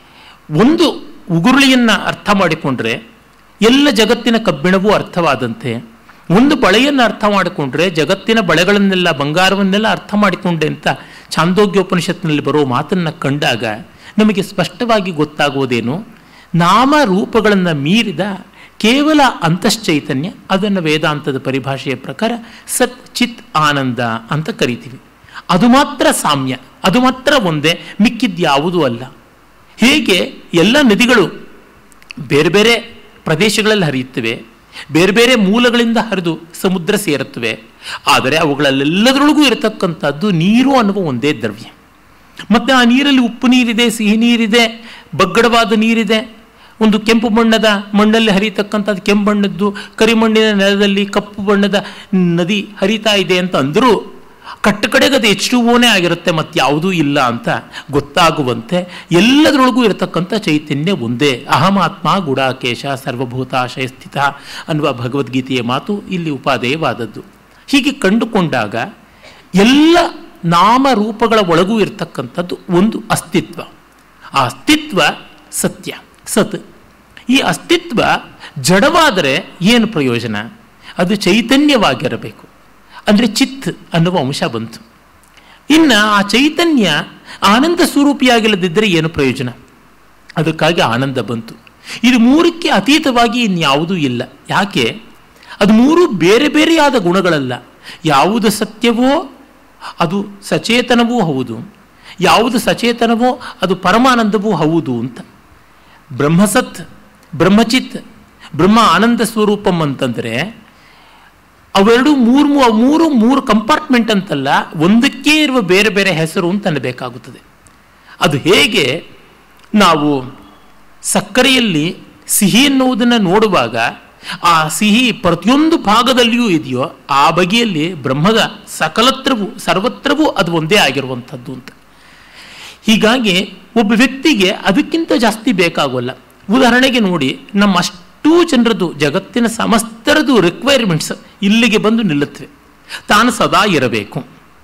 ಒಂದು ಉಗುರುಳಿಯನ್ನು ಅರ್ಥ ಮಾಡಿಕೊಂಡ್ರೆ ಎಲ್ಲ ಜಗತ್ತಿನ ಕಬ್ಬಿಣವೂ ಅರ್ಥವಾದಂತೆ ಒಂದು ಬಳೆಯನ್ನು ಅರ್ಥ ಮಾಡಿಕೊಂಡ್ರೆ ಜಗತ್ತಿನ ಬಳೆಗಳನ್ನೆಲ್ಲ ಬಂಗಾರವನ್ನೆಲ್ಲ ಅರ್ಥ ಮಾಡಿಕೊಂಡೆ ಅಂತ ಛಾಂದೋಗ್ಯೋಪನಿಷತ್ನಲ್ಲಿ ಬರೋ ಮಾತನ್ನು ಕಂಡಾಗ ನಮಗೆ ಸ್ಪಷ್ಟವಾಗಿ ಗೊತ್ತಾಗುವುದೇನು ನಾಮ ರೂಪಗಳನ್ನು ಮೀರಿದ ಕೇವಲ ಅಂತಶ್ಚೈತನ್ಯ ಅದನ್ನು ವೇದಾಂತದ ಪರಿಭಾಷೆಯ ಪ್ರಕಾರ ಸತ್ ಚಿತ್ ಆನಂದ ಅಂತ ಕರಿತೀವಿ ಅದು ಮಾತ್ರ ಸಾಮ್ಯ ಅದು ಮಾತ್ರ ಒಂದೇ ಮಿಕ್ಕಿದ್ಯಾವುದೂ ಅಲ್ಲ ಹೇಗೆ ಎಲ್ಲ ನದಿಗಳು ಬೇರೆ ಬೇರೆ ಪ್ರದೇಶಗಳಲ್ಲಿ ಹರಿಯುತ್ತವೆ ಬೇರೆ ಬೇರೆ ಮೂಲಗಳಿಂದ ಹರಿದು ಸಮುದ್ರ ಸೇರುತ್ತವೆ ಆದರೆ ಅವುಗಳಲ್ಲೆಲ್ಲದರೊಳಗೂ ಇರತಕ್ಕಂಥದ್ದು ನೀರು ಅನ್ನುವ ಒಂದೇ ದ್ರವ್ಯ ಮತ್ತು ಆ ನೀರಲ್ಲಿ ಉಪ್ಪು ನೀರಿದೆ ಸಿಹಿ ನೀರಿದೆ ಬಗ್ಗಡವಾದ ನೀರಿದೆ ಒಂದು ಕೆಂಪು ಬಣ್ಣದ ಮಣ್ಣಲ್ಲಿ ಹರಿಯತಕ್ಕಂಥದ್ದು ಕೆಂಪು ಬಣ್ಣದ್ದು ಕರಿಮಣ್ಣಿನ ನೆಲದಲ್ಲಿ ಕಪ್ಪು ಬಣ್ಣದ ನದಿ ಹರಿತಾ ಇದೆ ಅಂತ ಅಂದರೂ ಕಟ್ಟ ಕಡೆಗೆ ಅದು ಎಚ್ ಟು ಓನೇ ಆಗಿರುತ್ತೆ ಮತ್ತು ಯಾವುದೂ ಇಲ್ಲ ಅಂತ ಗೊತ್ತಾಗುವಂತೆ ಎಲ್ಲದರೊಳಗೂ ಇರತಕ್ಕಂಥ ಚೈತನ್ಯ ಒಂದೇ ಅಹಮಾತ್ಮ ಗುಡಾಕೇಶ ಸರ್ವಭೂತಾಶಯ ಸ್ಥಿತ ಅನ್ನುವ ಭಗವದ್ಗೀತೆಯ ಮಾತು ಇಲ್ಲಿ ಉಪಾದೇಯವಾದದ್ದು ಹೀಗೆ ಕಂಡುಕೊಂಡಾಗ ಎಲ್ಲ ನಾಮರೂಪಗಳ ಒಳಗೂ ಇರತಕ್ಕಂಥದ್ದು ಒಂದು ಅಸ್ತಿತ್ವ ಆ ಅಸ್ತಿತ್ವ ಸತ್ಯ ಸತ್ ಈ ಅಸ್ತಿತ್ವ ಜಡವಾದರೆ ಏನು ಪ್ರಯೋಜನ ಅದು ಚೈತನ್ಯವಾಗಿರಬೇಕು ಅಂದರೆ ಚಿತ್ ಅನ್ನುವ ಅಂಶ ಬಂತು ಇನ್ನು ಆ ಚೈತನ್ಯ ಆನಂದ ಸ್ವರೂಪಿಯಾಗಿಲ್ಲದಿದ್ದರೆ ಏನು ಪ್ರಯೋಜನ ಅದಕ್ಕಾಗಿ ಆನಂದ ಬಂತು ಇದು ಮೂರಕ್ಕೆ ಅತೀತವಾಗಿ ಇನ್ಯಾವುದೂ ಇಲ್ಲ ಯಾಕೆ ಅದು ಮೂರು ಬೇರೆ ಬೇರೆಯಾದ ಗುಣಗಳಲ್ಲ ಯಾವುದು ಸತ್ಯವೋ ಅದು ಸಚೇತನವೂ ಹೌದು ಯಾವುದು ಸಚೇತನವೋ ಅದು ಪರಮಾನಂದವೂ ಹೌದು ಅಂತ ಬ್ರಹ್ಮಸತ್ ಬ್ರಹ್ಮಚಿತ್ ಬ್ರಹ್ಮ ಆನಂದ ಸ್ವರೂಪಂ ಅಂತಂದರೆ ಅವೆರಡು ಮೂರು ಮೂರು ಮೂರು ಕಂಪಾರ್ಟ್ಮೆಂಟ್ ಅಂತಲ್ಲ ಒಂದಕ್ಕೆ ಇರುವ ಬೇರೆ ಬೇರೆ ಹೆಸರು ಅಂತ ಅನ್ನಬೇಕಾಗುತ್ತದೆ ಅದು ಹೇಗೆ ನಾವು ಸಕ್ಕರೆಯಲ್ಲಿ ಸಿಹಿ ಎನ್ನುವುದನ್ನು ನೋಡುವಾಗ ಆ ಸಿಹಿ ಪ್ರತಿಯೊಂದು ಭಾಗದಲ್ಲಿಯೂ ಇದೆಯೋ ಆ ಬಗೆಯಲ್ಲಿ ಬ್ರಹ್ಮದ ಸಕಲತ್ರವೂ ಸರ್ವತ್ರವೂ ಅದು ಒಂದೇ ಆಗಿರುವಂಥದ್ದು ಅಂತ ಹೀಗಾಗಿ ಒಬ್ಬ ವ್ಯಕ್ತಿಗೆ ಅದಕ್ಕಿಂತ ಜಾಸ್ತಿ ಬೇಕಾಗೋಲ್ಲ ಉದಾಹರಣೆಗೆ ನೋಡಿ ನಮ್ಮ ಅಷ್ಟು ಅಷ್ಟೂ ಜನರದ್ದು ಜಗತ್ತಿನ ಸಮಸ್ತರದು ರಿಕ್ವೈರ್ಮೆಂಟ್ಸ್ ಇಲ್ಲಿಗೆ ಬಂದು ನಿಲ್ಲುತ್ತವೆ ತಾನು ಸದಾ ಇರಬೇಕು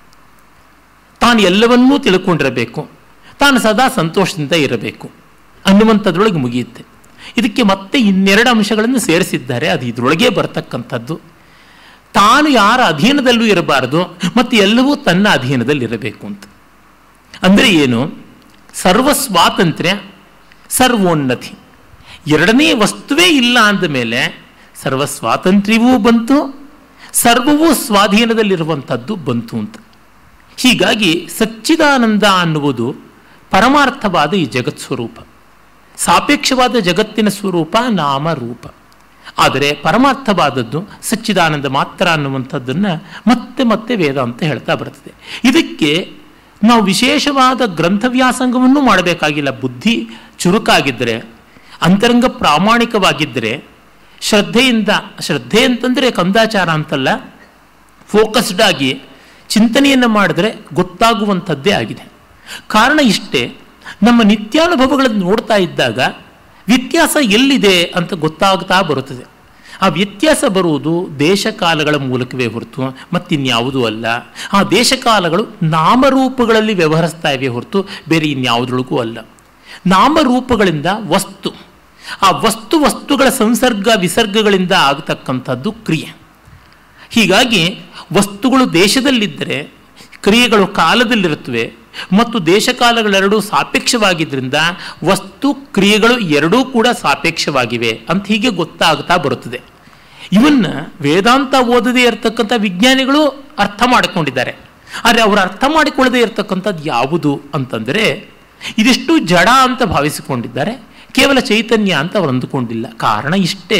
ತಾನು ಎಲ್ಲವನ್ನೂ ತಿಳ್ಕೊಂಡಿರಬೇಕು ತಾನು ಸದಾ ಸಂತೋಷದಿಂದ ಇರಬೇಕು ಅನ್ನುವಂಥದ್ರೊಳಗೆ ಮುಗಿಯುತ್ತೆ ಇದಕ್ಕೆ ಮತ್ತೆ ಇನ್ನೆರಡು ಅಂಶಗಳನ್ನು ಸೇರಿಸಿದ್ದಾರೆ ಅದು ಇದರೊಳಗೆ ಬರ್ತಕ್ಕಂಥದ್ದು ತಾನು ಯಾರ ಅಧೀನದಲ್ಲೂ ಇರಬಾರದು ಮತ್ತು ಎಲ್ಲವೂ ತನ್ನ ಅಧೀನದಲ್ಲಿ ಇರಬೇಕು ಅಂತ ಅಂದರೆ ಏನು ಸರ್ವ ಸ್ವಾತಂತ್ರ್ಯ ಸರ್ವೋನ್ನತಿ ಎರಡನೇ ವಸ್ತುವೇ ಇಲ್ಲ ಅಂದ ಮೇಲೆ ಸರ್ವ ಸ್ವಾತಂತ್ರ್ಯವೂ ಬಂತು ಸರ್ವವೂ ಸ್ವಾಧೀನದಲ್ಲಿರುವಂಥದ್ದು ಬಂತು ಅಂತ ಹೀಗಾಗಿ ಸಚ್ಚಿದಾನಂದ ಅನ್ನುವುದು ಪರಮಾರ್ಥವಾದ ಈ ಜಗತ್ ಸ್ವರೂಪ ಸಾಪೇಕ್ಷವಾದ ಜಗತ್ತಿನ ಸ್ವರೂಪ ನಾಮ ರೂಪ ಆದರೆ ಪರಮಾರ್ಥವಾದದ್ದು ಸಚ್ಚಿದಾನಂದ ಮಾತ್ರ ಅನ್ನುವಂಥದ್ದನ್ನು ಮತ್ತೆ ಮತ್ತೆ ವೇದಾಂತ ಹೇಳ್ತಾ ಬರ್ತದೆ ಇದಕ್ಕೆ ನಾವು ವಿಶೇಷವಾದ ಗ್ರಂಥವ್ಯಾಸಂಗವನ್ನು ಮಾಡಬೇಕಾಗಿಲ್ಲ ಬುದ್ಧಿ ಚುರುಕಾಗಿದ್ದರೆ ಅಂತರಂಗ ಪ್ರಾಮಾಣಿಕವಾಗಿದ್ದರೆ ಶ್ರದ್ಧೆಯಿಂದ ಶ್ರದ್ಧೆ ಅಂತಂದರೆ ಕಂದಾಚಾರ ಅಂತಲ್ಲ ಫೋಕಸ್ಡ್ ಆಗಿ ಚಿಂತನೆಯನ್ನು ಮಾಡಿದ್ರೆ ಗೊತ್ತಾಗುವಂಥದ್ದೇ ಆಗಿದೆ ಕಾರಣ ಇಷ್ಟೇ ನಮ್ಮ ನಿತ್ಯಾನುಭವಗಳನ್ನು ನೋಡ್ತಾ ಇದ್ದಾಗ ವ್ಯತ್ಯಾಸ ಎಲ್ಲಿದೆ ಅಂತ ಗೊತ್ತಾಗ್ತಾ ಬರುತ್ತದೆ ಆ ವ್ಯತ್ಯಾಸ ಬರುವುದು ದೇಶಕಾಲಗಳ ಮೂಲಕವೇ ಹೊರತು ಮತ್ತಿನ್ಯಾವುದೂ ಅಲ್ಲ ಆ ದೇಶಕಾಲಗಳು ನಾಮರೂಪಗಳಲ್ಲಿ ವ್ಯವಹರಿಸ್ತಾ ಇವೆ ಹೊರತು ಬೇರೆ ಇನ್ಯಾವುದ್ರೊಳಗೂ ಅಲ್ಲ ನಾಮರೂಪಗಳಿಂದ ವಸ್ತು ಆ ವಸ್ತು ವಸ್ತುಗಳ ಸಂಸರ್ಗ ವಿಸರ್ಗಗಳಿಂದ ಆಗತಕ್ಕಂಥದ್ದು ಕ್ರಿಯೆ ಹೀಗಾಗಿ ವಸ್ತುಗಳು ದೇಶದಲ್ಲಿದ್ದರೆ ಕ್ರಿಯೆಗಳು ಕಾಲದಲ್ಲಿರುತ್ತವೆ ಮತ್ತು ದೇಶಕಾಲಗಳೆರಡೂ ಸಾಪೇಕ್ಷವಾಗಿದ್ದರಿಂದ ವಸ್ತು ಕ್ರಿಯೆಗಳು ಎರಡೂ ಕೂಡ ಸಾಪೇಕ್ಷವಾಗಿವೆ ಅಂತ ಹೀಗೆ ಗೊತ್ತಾಗ್ತಾ ಬರುತ್ತದೆ ಇವನ್ನ ವೇದಾಂತ ಓದದೇ ಇರತಕ್ಕಂಥ ವಿಜ್ಞಾನಿಗಳು ಅರ್ಥ ಮಾಡಿಕೊಂಡಿದ್ದಾರೆ ಆದರೆ ಅವರು ಅರ್ಥ ಮಾಡಿಕೊಳ್ಳದೆ ಇರತಕ್ಕಂಥದ್ದು ಯಾವುದು ಅಂತಂದರೆ ಇದಿಷ್ಟು ಜಡ ಅಂತ ಭಾವಿಸಿಕೊಂಡಿದ್ದಾರೆ ಕೇವಲ ಚೈತನ್ಯ ಅಂತ ಅವರು ಅಂದುಕೊಂಡಿಲ್ಲ ಕಾರಣ ಇಷ್ಟೇ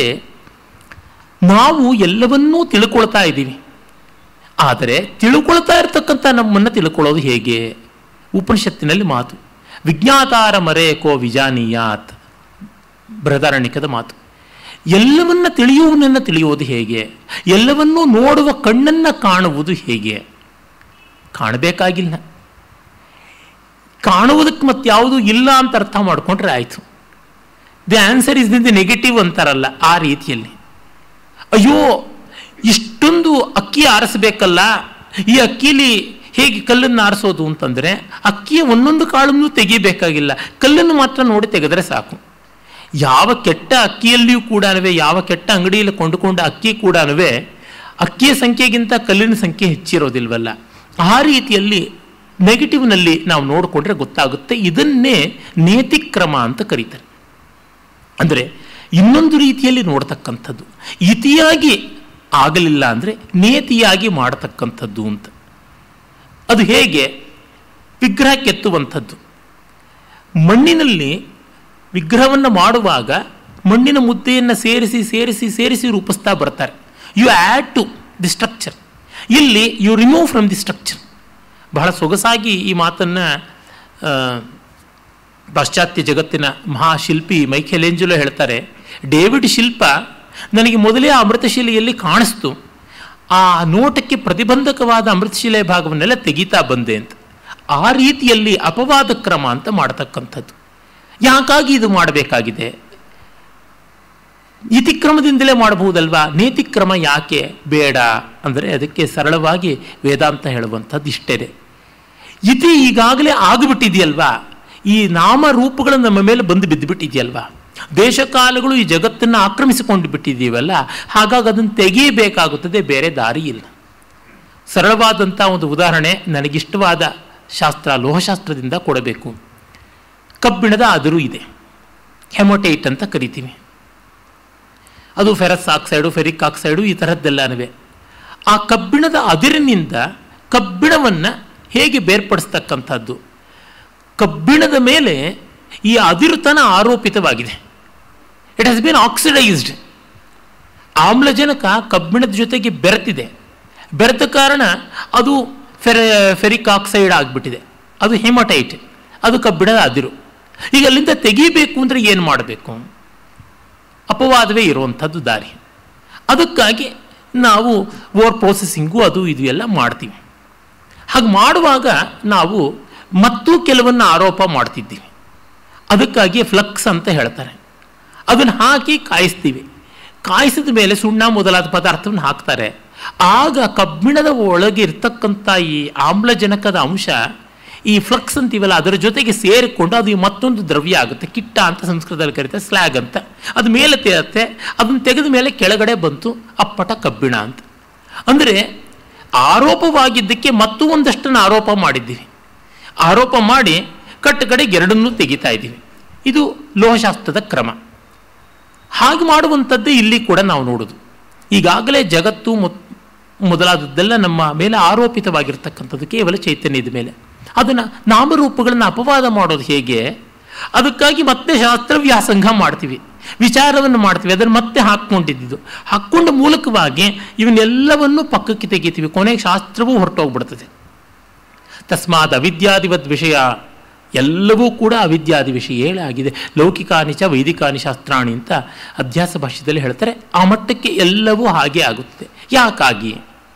ನಾವು ಎಲ್ಲವನ್ನೂ ತಿಳ್ಕೊಳ್ತಾ ಇದ್ದೀವಿ ಆದರೆ ತಿಳ್ಕೊಳ್ತಾ ಇರತಕ್ಕಂಥ ನಮ್ಮನ್ನು ತಿಳ್ಕೊಳ್ಳೋದು ಹೇಗೆ ಉಪನಿಷತ್ತಿನಲ್ಲಿ ಮಾತು ವಿಜ್ಞಾತಾರ ಮರೇಕೋ ವಿಜಾನೀಯಾತ್ ಬೃಹದಾರಣ್ಯಕದ ಮಾತು ಎಲ್ಲವನ್ನ ತಿಳಿಯುವನನ್ನು ತಿಳಿಯುವುದು ಹೇಗೆ ಎಲ್ಲವನ್ನೂ ನೋಡುವ ಕಣ್ಣನ್ನು ಕಾಣುವುದು ಹೇಗೆ ಕಾಣಬೇಕಾಗಿಲ್ಲ ಕಾಣುವುದಕ್ಕೆ ಮತ್ತಾವುದು ಇಲ್ಲ ಅಂತ ಅರ್ಥ ಮಾಡಿಕೊಂಡ್ರೆ ಆಯಿತು the answer is the negative ಅಂತಾರಲ್ಲ ಆ ರೀತಿಯಲ್ಲಿ ಅಯ್ಯೋ ಇಷ್ಟೊಂದು ಅಕ್ಕಿ ಆರಿಸಬೇಕಲ್ಲ ಈ ಅಕ್ಕಿಲಿ ಹೇಗೆ ಕಲ್ಲನ್ನು ಆರಿಸೋದು ಅಂತಂದರೆ ಅಕ್ಕಿಯ ಒಂದೊಂದು ಕಾಳನ್ನು ತೆಗಿಬೇಕಾಗಿಲ್ಲ ಕಲ್ಲನ್ನು ಮಾತ್ರ ನೋಡಿ ತೆಗೆದರೆ ಸಾಕು ಯಾವ ಕೆಟ್ಟ ಅಕ್ಕಿಯಲ್ಲಿಯೂ ಕೂಡ ಯಾವ ಕೆಟ್ಟ ಅಂಗಡಿಯಲ್ಲಿ ಕೊಂಡುಕೊಂಡ ಅಕ್ಕಿ ಕೂಡ ಅಕ್ಕಿಯ ಸಂಖ್ಯೆಗಿಂತ ಕಲ್ಲಿನ ಸಂಖ್ಯೆ ಹೆಚ್ಚಿರೋದಿಲ್ವಲ್ಲ ಆ ರೀತಿಯಲ್ಲಿ ನೆಗೆಟಿವ್ನಲ್ಲಿ ನಾವು ನೋಡಿಕೊಂಡ್ರೆ ಗೊತ್ತಾಗುತ್ತೆ ಇದನ್ನೇ ನೇತಿಕ್ರಮ ಅಂತ ಕರೀತಾರೆ ಅಂದರೆ ಇನ್ನೊಂದು ರೀತಿಯಲ್ಲಿ ನೋಡ್ತಕ್ಕಂಥದ್ದು ಇತಿಯಾಗಿ ಆಗಲಿಲ್ಲ ಅಂದರೆ ನೇತಿಯಾಗಿ ಮಾಡತಕ್ಕಂಥದ್ದು ಅಂತ ಅದು ಹೇಗೆ ವಿಗ್ರಹ ಕೆತ್ತುವಂಥದ್ದು ಮಣ್ಣಿನಲ್ಲಿ ವಿಗ್ರಹವನ್ನು ಮಾಡುವಾಗ ಮಣ್ಣಿನ ಮುದ್ದೆಯನ್ನು ಸೇರಿಸಿ ಸೇರಿಸಿ ಸೇರಿಸಿ ರೂಪಿಸ್ತಾ ಬರ್ತಾರೆ you add to the structure ಇಲ್ಲಿ you remove from the structure ಬಹಳ ಸೊಗಸಾಗಿ ಈ ಮಾತನ್ನು ಪಾಶ್ಚಾತ್ಯ ಜಗತ್ತಿನ ಮಹಾಶಿಲ್ಪಿ ಮೈಖೆಲೆಂಜುಲೋ ಹೇಳ್ತಾರೆ ಡೇವಿಡ್ ಶಿಲ್ಪ ನನಗೆ ಮೊದಲೇ ಆ ಅಮೃತಶಿಲೆಯಲ್ಲಿ ಕಾಣಿಸ್ತು ಆ ನೋಟಕ್ಕೆ ಪ್ರತಿಬಂಧಕವಾದ ಅಮೃತಶಿಲೆ ಭಾಗವನ್ನೆಲ್ಲ ತೆಗಿತಾ ಬಂದೆ ಅಂತ ಆ ರೀತಿಯಲ್ಲಿ ಅಪವಾದ ಕ್ರಮ ಅಂತ ಮಾಡತಕ್ಕಂಥದ್ದು ಯಾಕಾಗಿ ಇದು ಮಾಡಬೇಕಾಗಿದೆ ಇತಿಕ್ರಮದಿಂದಲೇ ಮಾಡಬಹುದಲ್ವಾ ನೀತಿಕ್ರಮ ಯಾಕೆ ಬೇಡ ಅಂದರೆ ಅದಕ್ಕೆ ಸರಳವಾಗಿ ವೇದಾಂತ ಹೇಳುವಂಥದ್ದು ಇಷ್ಟೇ ಇತಿ ಈಗಾಗಲೇ ಆಗಿಬಿಟ್ಟಿದೆಯಲ್ವಾ ಈ ನಾಮರೂಪಗಳು ನಮ್ಮ ಮೇಲೆ ಬಂದು ಬಿದ್ದುಬಿಟ್ಟಿದೆಯಲ್ವಾ ದೇಶಕಾಲಗಳು ಈ ಜಗತ್ತನ್ನು ಆಕ್ರಮಿಸಿಕೊಂಡು ಬಿಟ್ಟಿದ್ದೀವಲ್ಲ ಹಾಗಾಗಿ ಅದನ್ನು ತೆಗೆಯಬೇಕಾಗುತ್ತದೆ ಬೇರೆ ದಾರಿ ಇಲ್ಲ ಸರಳವಾದಂಥ ಒಂದು ಉದಾಹರಣೆ ನನಗಿಷ್ಟವಾದ ಶಾಸ್ತ್ರ ಲೋಹಶಾಸ್ತ್ರದಿಂದ ಕೊಡಬೇಕು ಕಬ್ಬಿಣದ ಅದಿರು ಇದೆ ಹೆಮೊಟೈಟ್ ಅಂತ ಕರಿತೀವಿ ಅದು ಫೆರಸ್ ಆಕ್ಸೈಡು ಫೆರಿಕ್ ಆಕ್ಸೈಡು ಈ ಥರದ್ದೆಲ್ಲನವೆ ಆ ಕಬ್ಬಿಣದ ಅದಿರಿನಿಂದ ಕಬ್ಬಿಣವನ್ನು ಹೇಗೆ ಬೇರ್ಪಡಿಸ್ತಕ್ಕಂಥದ್ದು ಕಬ್ಬಿಣದ ಮೇಲೆ ಈ ಅದಿರುತನ ಆರೋಪಿತವಾಗಿದೆ ಇಟ್ ಹ್ಯಾಸ್ ಬೀನ್ ಆಕ್ಸಿಡೈಸ್ಡ್ ಆಮ್ಲಜನಕ ಕಬ್ಬಿಣದ ಜೊತೆಗೆ ಬೆರೆತಿದೆ ಬೆರೆತ ಕಾರಣ ಅದು ಫೆರ ಫೆರಿಕ್ ಆಕ್ಸೈಡ್ ಆಗಿಬಿಟ್ಟಿದೆ ಅದು ಹೆಮಟೈಟ್ ಅದು ಕಬ್ಬಿಣದ ಅದಿರು ಈಗ ಅಲ್ಲಿಂದ ತೆಗೀಬೇಕು ಅಂದರೆ ಏನು ಮಾಡಬೇಕು ಅಪವಾದವೇ ಇರುವಂಥದ್ದು ದಾರಿ ಅದಕ್ಕಾಗಿ ನಾವು ಓವರ್ ಪ್ರೊಸೆಸಿಂಗು ಅದು ಇದು ಎಲ್ಲ ಮಾಡ್ತೀವಿ ಹಾಗೆ ಮಾಡುವಾಗ ನಾವು ಮತ್ತೂ ಕೆಲವನ್ನು ಆರೋಪ ಮಾಡ್ತಿದ್ದೀವಿ ಅದಕ್ಕಾಗಿ ಫ್ಲಕ್ಸ್ ಅಂತ ಹೇಳ್ತಾರೆ ಅದನ್ನು ಹಾಕಿ ಕಾಯಿಸ್ತೀವಿ ಕಾಯಿಸಿದ ಮೇಲೆ ಸುಣ್ಣ ಮೊದಲಾದ ಪದಾರ್ಥವನ್ನು ಹಾಕ್ತಾರೆ ಆಗ ಕಬ್ಬಿಣದ ಒಳಗೆ ಇರ್ತಕ್ಕಂಥ ಈ ಆಮ್ಲಜನಕದ ಅಂಶ ಈ ಫ್ಲಕ್ಸ್ ಅಂತೀವಲ್ಲ ಅದರ ಜೊತೆಗೆ ಸೇರಿಕೊಂಡು ಅದು ಮತ್ತೊಂದು ದ್ರವ್ಯ ಆಗುತ್ತೆ ಕಿಟ್ಟ ಅಂತ ಸಂಸ್ಕೃತದಲ್ಲಿ ಕರೀತಾರೆ ಸ್ಲ್ಯಾಗ್ ಅಂತ ಅದು ಮೇಲೆ ತೇರುತ್ತೆ ಅದನ್ನು ತೆಗೆದ ಮೇಲೆ ಕೆಳಗಡೆ ಬಂತು ಅಪ್ಪಟ ಕಬ್ಬಿಣ ಅಂತ ಅಂದರೆ ಆರೋಪವಾಗಿದ್ದಕ್ಕೆ ಮತ್ತೂ ಒಂದಷ್ಟನ್ನು ಆರೋಪ ಮಾಡಿದ್ದೀವಿ ಆರೋಪ ಮಾಡಿ ಕಟ್ಟು ಕಡೆಗೆ ಎರಡನ್ನೂ ತೆಗಿತಾ ಇದ್ದೀವಿ ಇದು ಲೋಹಶಾಸ್ತ್ರದ ಕ್ರಮ ಹಾಗೆ ಮಾಡುವಂಥದ್ದೇ ಇಲ್ಲಿ ಕೂಡ ನಾವು ನೋಡೋದು ಈಗಾಗಲೇ ಜಗತ್ತು ಮೊದಲಾದದ್ದೆಲ್ಲ ನಮ್ಮ ಮೇಲೆ ಆರೋಪಿತವಾಗಿರ್ತಕ್ಕಂಥದ್ದು ಕೇವಲ ಚೈತನ್ಯದ ಮೇಲೆ ಅದನ್ನು ನಾಮರೂಪಗಳನ್ನು ಅಪವಾದ ಮಾಡೋದು ಹೇಗೆ ಅದಕ್ಕಾಗಿ ಮತ್ತೆ ಶಾಸ್ತ್ರ ವ್ಯಾಸಂಗ ಮಾಡ್ತೀವಿ ವಿಚಾರವನ್ನು ಮಾಡ್ತೀವಿ ಅದನ್ನು ಮತ್ತೆ ಹಾಕ್ಕೊಂಡಿದ್ದು ಹಾಕ್ಕೊಂಡ ಮೂಲಕವಾಗಿ ಇವನ್ನೆಲ್ಲವನ್ನು ಪಕ್ಕಕ್ಕೆ ತೆಗಿತೀವಿ ಕೊನೆಗೆ ಶಾಸ್ತ್ರವೂ ಹೊರಟೋಗ್ಬಿಡ್ತದೆ ತಸ್ಮಾತ್ ಅವಿದ್ಯಾದಿವದ್ ವಿಷಯ ಎಲ್ಲವೂ ಕೂಡ ಅವಿದ್ಯಾದಿ ವಿಷಯ ಆಗಿದೆ ಲೌಕಿಕಾನಿ ಚ ವೈದಿಕಾನಿ ಶಾಸ್ತ್ರಾಣಿ ಅಂತ ಅಧ್ಯಾಸ ಭಾಷ್ಯದಲ್ಲಿ ಹೇಳ್ತಾರೆ ಆ ಮಟ್ಟಕ್ಕೆ ಎಲ್ಲವೂ ಹಾಗೆ ಆಗುತ್ತದೆ ಯಾಕಾಗಿ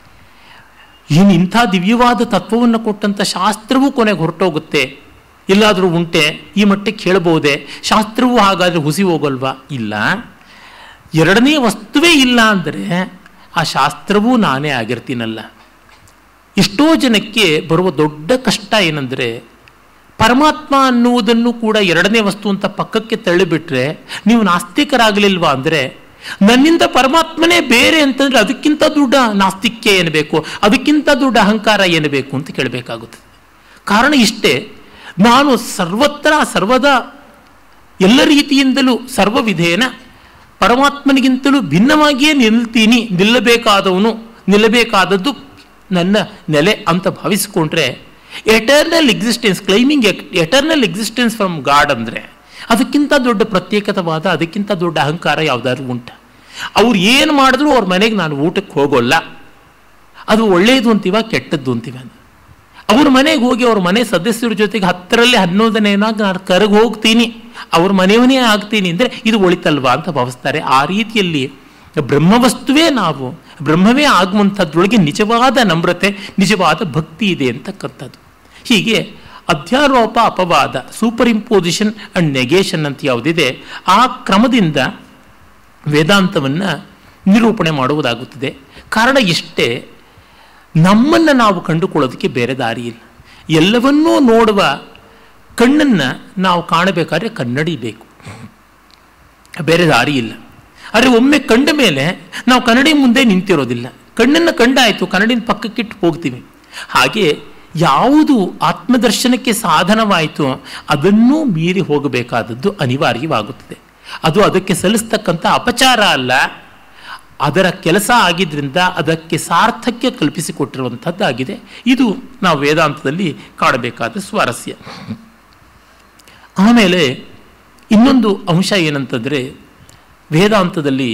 ಇನ್ನು ಇಂಥ ದಿವ್ಯವಾದ ತತ್ವವನ್ನು ಕೊಟ್ಟಂಥ ಶಾಸ್ತ್ರವೂ ಕೊನೆಗೆ ಹೊರಟೋಗುತ್ತೆ ಎಲ್ಲಾದರೂ ಉಂಟೆ ಈ ಮಟ್ಟಕ್ಕೆ ಹೇಳಬಹುದೇ ಶಾಸ್ತ್ರವೂ ಹಾಗಾದರೆ ಹುಸಿ ಹೋಗಲ್ವಾ ಇಲ್ಲ ಎರಡನೇ ವಸ್ತುವೇ ಇಲ್ಲ ಅಂದರೆ ಆ ಶಾಸ್ತ್ರವೂ ನಾನೇ ಆಗಿರ್ತೀನಲ್ಲ ಎಷ್ಟೋ ಜನಕ್ಕೆ ಬರುವ ದೊಡ್ಡ ಕಷ್ಟ ಏನಂದರೆ ಪರಮಾತ್ಮ ಅನ್ನುವುದನ್ನು ಕೂಡ ಎರಡನೇ ವಸ್ತು ಅಂತ ಪಕ್ಕಕ್ಕೆ ತಳ್ಳಿಬಿಟ್ರೆ ನೀವು ನಾಸ್ತಿಕರಾಗಲಿಲ್ವಾ ಅಂದರೆ ನನ್ನಿಂದ ಪರಮಾತ್ಮನೇ ಬೇರೆ ಅಂತಂದ್ರೆ ಅದಕ್ಕಿಂತ ದೊಡ್ಡ ನಾಸ್ತಿಕ್ಯ ಏನ್ಬೇಕು ಅದಕ್ಕಿಂತ ದೊಡ್ಡ ಅಹಂಕಾರ ಏನ್ಬೇಕು ಅಂತ ಕೇಳಬೇಕಾಗುತ್ತದೆ ಕಾರಣ ಇಷ್ಟೇ ನಾನು ಸರ್ವತ್ರ ಸರ್ವದ ಎಲ್ಲ ರೀತಿಯಿಂದಲೂ ಸರ್ವವಿಧೇನ ಪರಮಾತ್ಮನಿಗಿಂತಲೂ ಭಿನ್ನವಾಗಿಯೇ ನಿಲ್ತೀನಿ ನಿಲ್ಲಬೇಕಾದವನು ನಿಲ್ಲಬೇಕಾದದ್ದು ನನ್ನ ನೆಲೆ ಅಂತ ಭಾವಿಸಿಕೊಂಡ್ರೆ eternal existence claiming eternal existence from god ಅಂದರೆ ಅದಕ್ಕಿಂತ ದೊಡ್ಡ ಪ್ರತ್ಯೇಕತವಾದ ಅದಕ್ಕಿಂತ ದೊಡ್ಡ ಅಹಂಕಾರ ಯಾವುದಾದ್ರು ಉಂಟ ಅವ್ರು ಏನು ಮಾಡಿದ್ರು ಅವ್ರ ಮನೆಗೆ ನಾನು ಊಟಕ್ಕೆ ಹೋಗೋಲ್ಲ ಅದು ಒಳ್ಳೆಯದು ಅಂತೀವ ಕೆಟ್ಟದ್ದು ಅಂತೀವ ಅವ್ರ ಮನೆಗೆ ಹೋಗಿ ಅವ್ರ ಮನೆ ಸದಸ್ಯರ ಜೊತೆಗೆ ಹತ್ತರಲ್ಲಿ ಹನ್ನೊಂದನೇನಾಗ ನಾನು ಕರಗಿ ಹೋಗ್ತೀನಿ ಅವ್ರ ಮನೆಯವನೇ ಆಗ್ತೀನಿ ಅಂದರೆ ಇದು ಒಳಿತಲ್ವಾ ಅಂತ ಭಾವಿಸ್ತಾರೆ ಆ ರೀತಿಯಲ್ಲಿ ಬ್ರಹ್ಮವಸ್ತುವೇ ನಾವು ಬ್ರಹ್ಮವೇ ಆಗುವಂಥದ್ರೊಳಗೆ ನಿಜವಾದ ನಮ್ರತೆ ನಿಜವಾದ ಭಕ್ತಿ ಇದೆ ಅಂತಕ್ಕಂಥದ್ದು ಹೀಗೆ ಅಧ್ಯಾರೋಪ ಅಪವಾದ ಸೂಪರ್ ಇಂಪೋಸಿಷನ್ ಅಂಡ್ ನೆಗೇಷನ್ ಅಂತ ಯಾವುದಿದೆ ಆ ಕ್ರಮದಿಂದ ವೇದಾಂತವನ್ನು ನಿರೂಪಣೆ ಮಾಡುವುದಾಗುತ್ತದೆ ಕಾರಣ ಇಷ್ಟೇ ನಮ್ಮನ್ನು ನಾವು ಕಂಡುಕೊಳ್ಳೋದಕ್ಕೆ ಬೇರೆ ದಾರಿ ಇಲ್ಲ ಎಲ್ಲವನ್ನೂ ನೋಡುವ ಕಣ್ಣನ್ನು ನಾವು ಕಾಣಬೇಕಾದ್ರೆ ಕನ್ನಡಿ ಬೇಕು ಬೇರೆ ದಾರಿ ಇಲ್ಲ ಆದರೆ ಒಮ್ಮೆ ಕಂಡ ಮೇಲೆ ನಾವು ಕನ್ನಡಿ ಮುಂದೆ ನಿಂತಿರೋದಿಲ್ಲ ಕಣ್ಣನ್ನು ಕಂಡಾಯಿತು ಕನ್ನಡಿನ ಪಕ್ಕಕ್ಕಿಟ್ಟು ಹೋಗ್ತೀವಿ ಹಾಗೆ ಯಾವುದು ಆತ್ಮದರ್ಶನಕ್ಕೆ ಸಾಧನವಾಯಿತು ಅದನ್ನೂ ಮೀರಿ ಹೋಗಬೇಕಾದದ್ದು ಅನಿವಾರ್ಯವಾಗುತ್ತದೆ ಅದು ಅದಕ್ಕೆ ಸಲ್ಲಿಸ್ತಕ್ಕಂಥ ಅಪಚಾರ ಅಲ್ಲ ಅದರ ಕೆಲಸ ಆಗಿದ್ದರಿಂದ ಅದಕ್ಕೆ ಸಾರ್ಥಕ್ಯ ಕಲ್ಪಿಸಿಕೊಟ್ಟಿರುವಂಥದ್ದಾಗಿದೆ ಇದು ನಾವು ವೇದಾಂತದಲ್ಲಿ ಕಾಣಬೇಕಾದ ಸ್ವಾರಸ್ಯ ಆಮೇಲೆ ಇನ್ನೊಂದು ಅಂಶ ಏನಂತಂದರೆ ವೇದಾಂತದಲ್ಲಿ